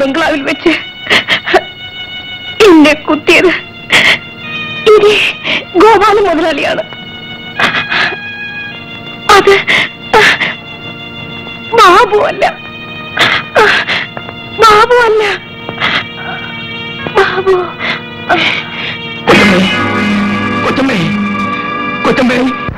ബംഗ്ലാവിൽ വെച്ച് എന്നെ കുത്തിയത് ഇനി ഗോപാല മുതലാളിയാണ് അത് ബാബു അല്ല ബാബു അല്ല ബാബു കൊച്ചമ്മേ കൊച്ചമ്മേ കൊച്ചമ്മേ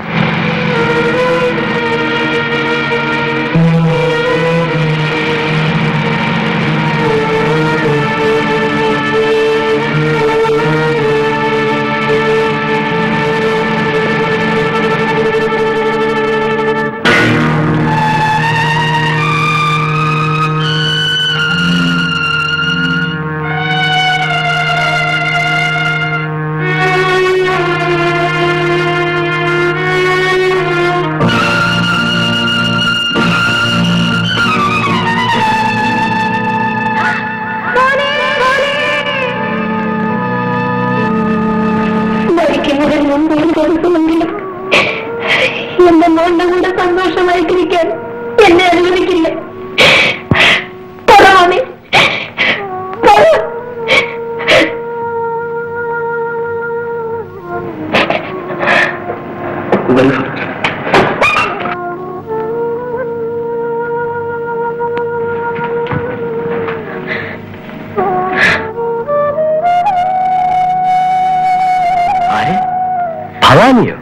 മരിക്കുന്നതിന് മുമ്പ് ഒരു ദിവസമെങ്കിലും എന്റെ മോളുടെ കൂടെ സന്തോഷമായിട്ടിരിക്കാൻ എന്നെ അനുവദിക്കില്ല പറവാണേ ആരെ ഭവാനിയോ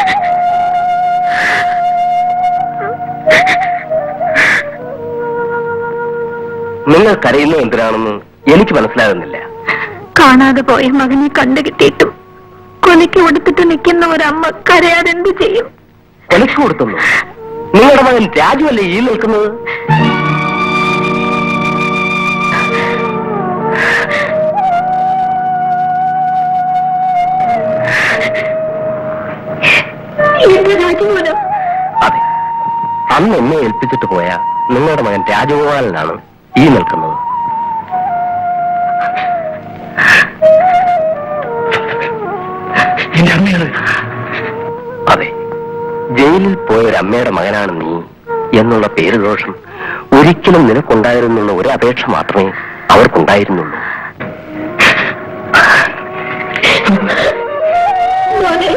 നിങ്ങൾ കരയുന്നത് എന്തിനാണെന്ന് എനിക്ക് മനസ്സിലാകുന്നില്ല കാണാതെ പോയ മകനെ കണ്ടു കിട്ടിയിട്ടും കൊലയ്ക്ക് കൊടുത്തിട്ട് നിൽക്കുന്ന ഒരമ്മ കരയാതെ എന്ത് ചെയ്യും കൊലക്ക് കൊടുത്തുന്നു നിങ്ങളുടെ മകൻ രാജുവല്ലേ ഈ നിൽക്കുന്നത് എന്റെ രാജമോനോ അതെ അന്ന് എന്നെ ഏൽപ്പിച്ചിട്ട് പോയ നിങ്ങളുടെ മകൻ രാജഗോപാലനാണ് ഈ നിൽക്കുന്നത് എന്റെ അമ്മയാണ് അതെ ജയിലിൽ പോയ ഒരു അമ്മയുടെ മകനാണ് നീ എന്നുള്ള പേര് ദോഷം ഒരിക്കലും നിനക്കുണ്ടായിരുന്നുള്ള ഒരു അപേക്ഷ മാത്രമേ അവർക്കുണ്ടായിരുന്നുള്ളൂ മോനെ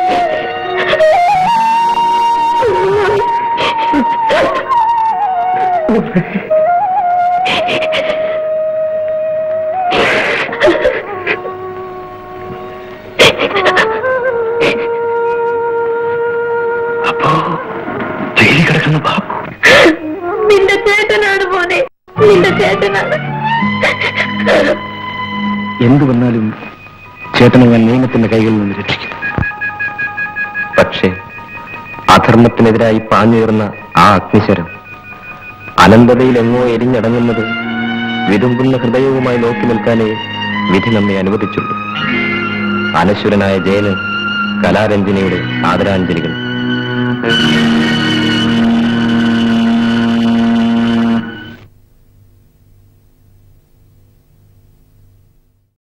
അപ്പോ ജയിലിൽ കിടക്കുന്ന ബാബു നിന്റെ ചേട്ടനാണ് മോനെ നിന്റെ ചേട്ടനാണ് എന്തു വന്നാലും ചേട്ടനെ ഞാൻ നിയമത്തിന്റെ കൈകളിൽ നിന്ന് രക്ഷിക്കും പക്ഷേ അധർമ്മത്തിനെതിരായി പാഞ്ഞുയർന്ന ആ അഗ്നിശരം അനന്തതയിൽ എങ്ങോ എരിഞ്ഞടങ്ങുന്നത് വിതുമ്പുന്ന ഹൃദയവുമായി നോക്കി നിൽക്കാനേ വിധി നമ്മെ അനുവദിച്ചുള്ളൂ അനശ്വരനായ ജയന് കലാരഞ്ജനയുടെ ആദരാഞ്ജലികൾ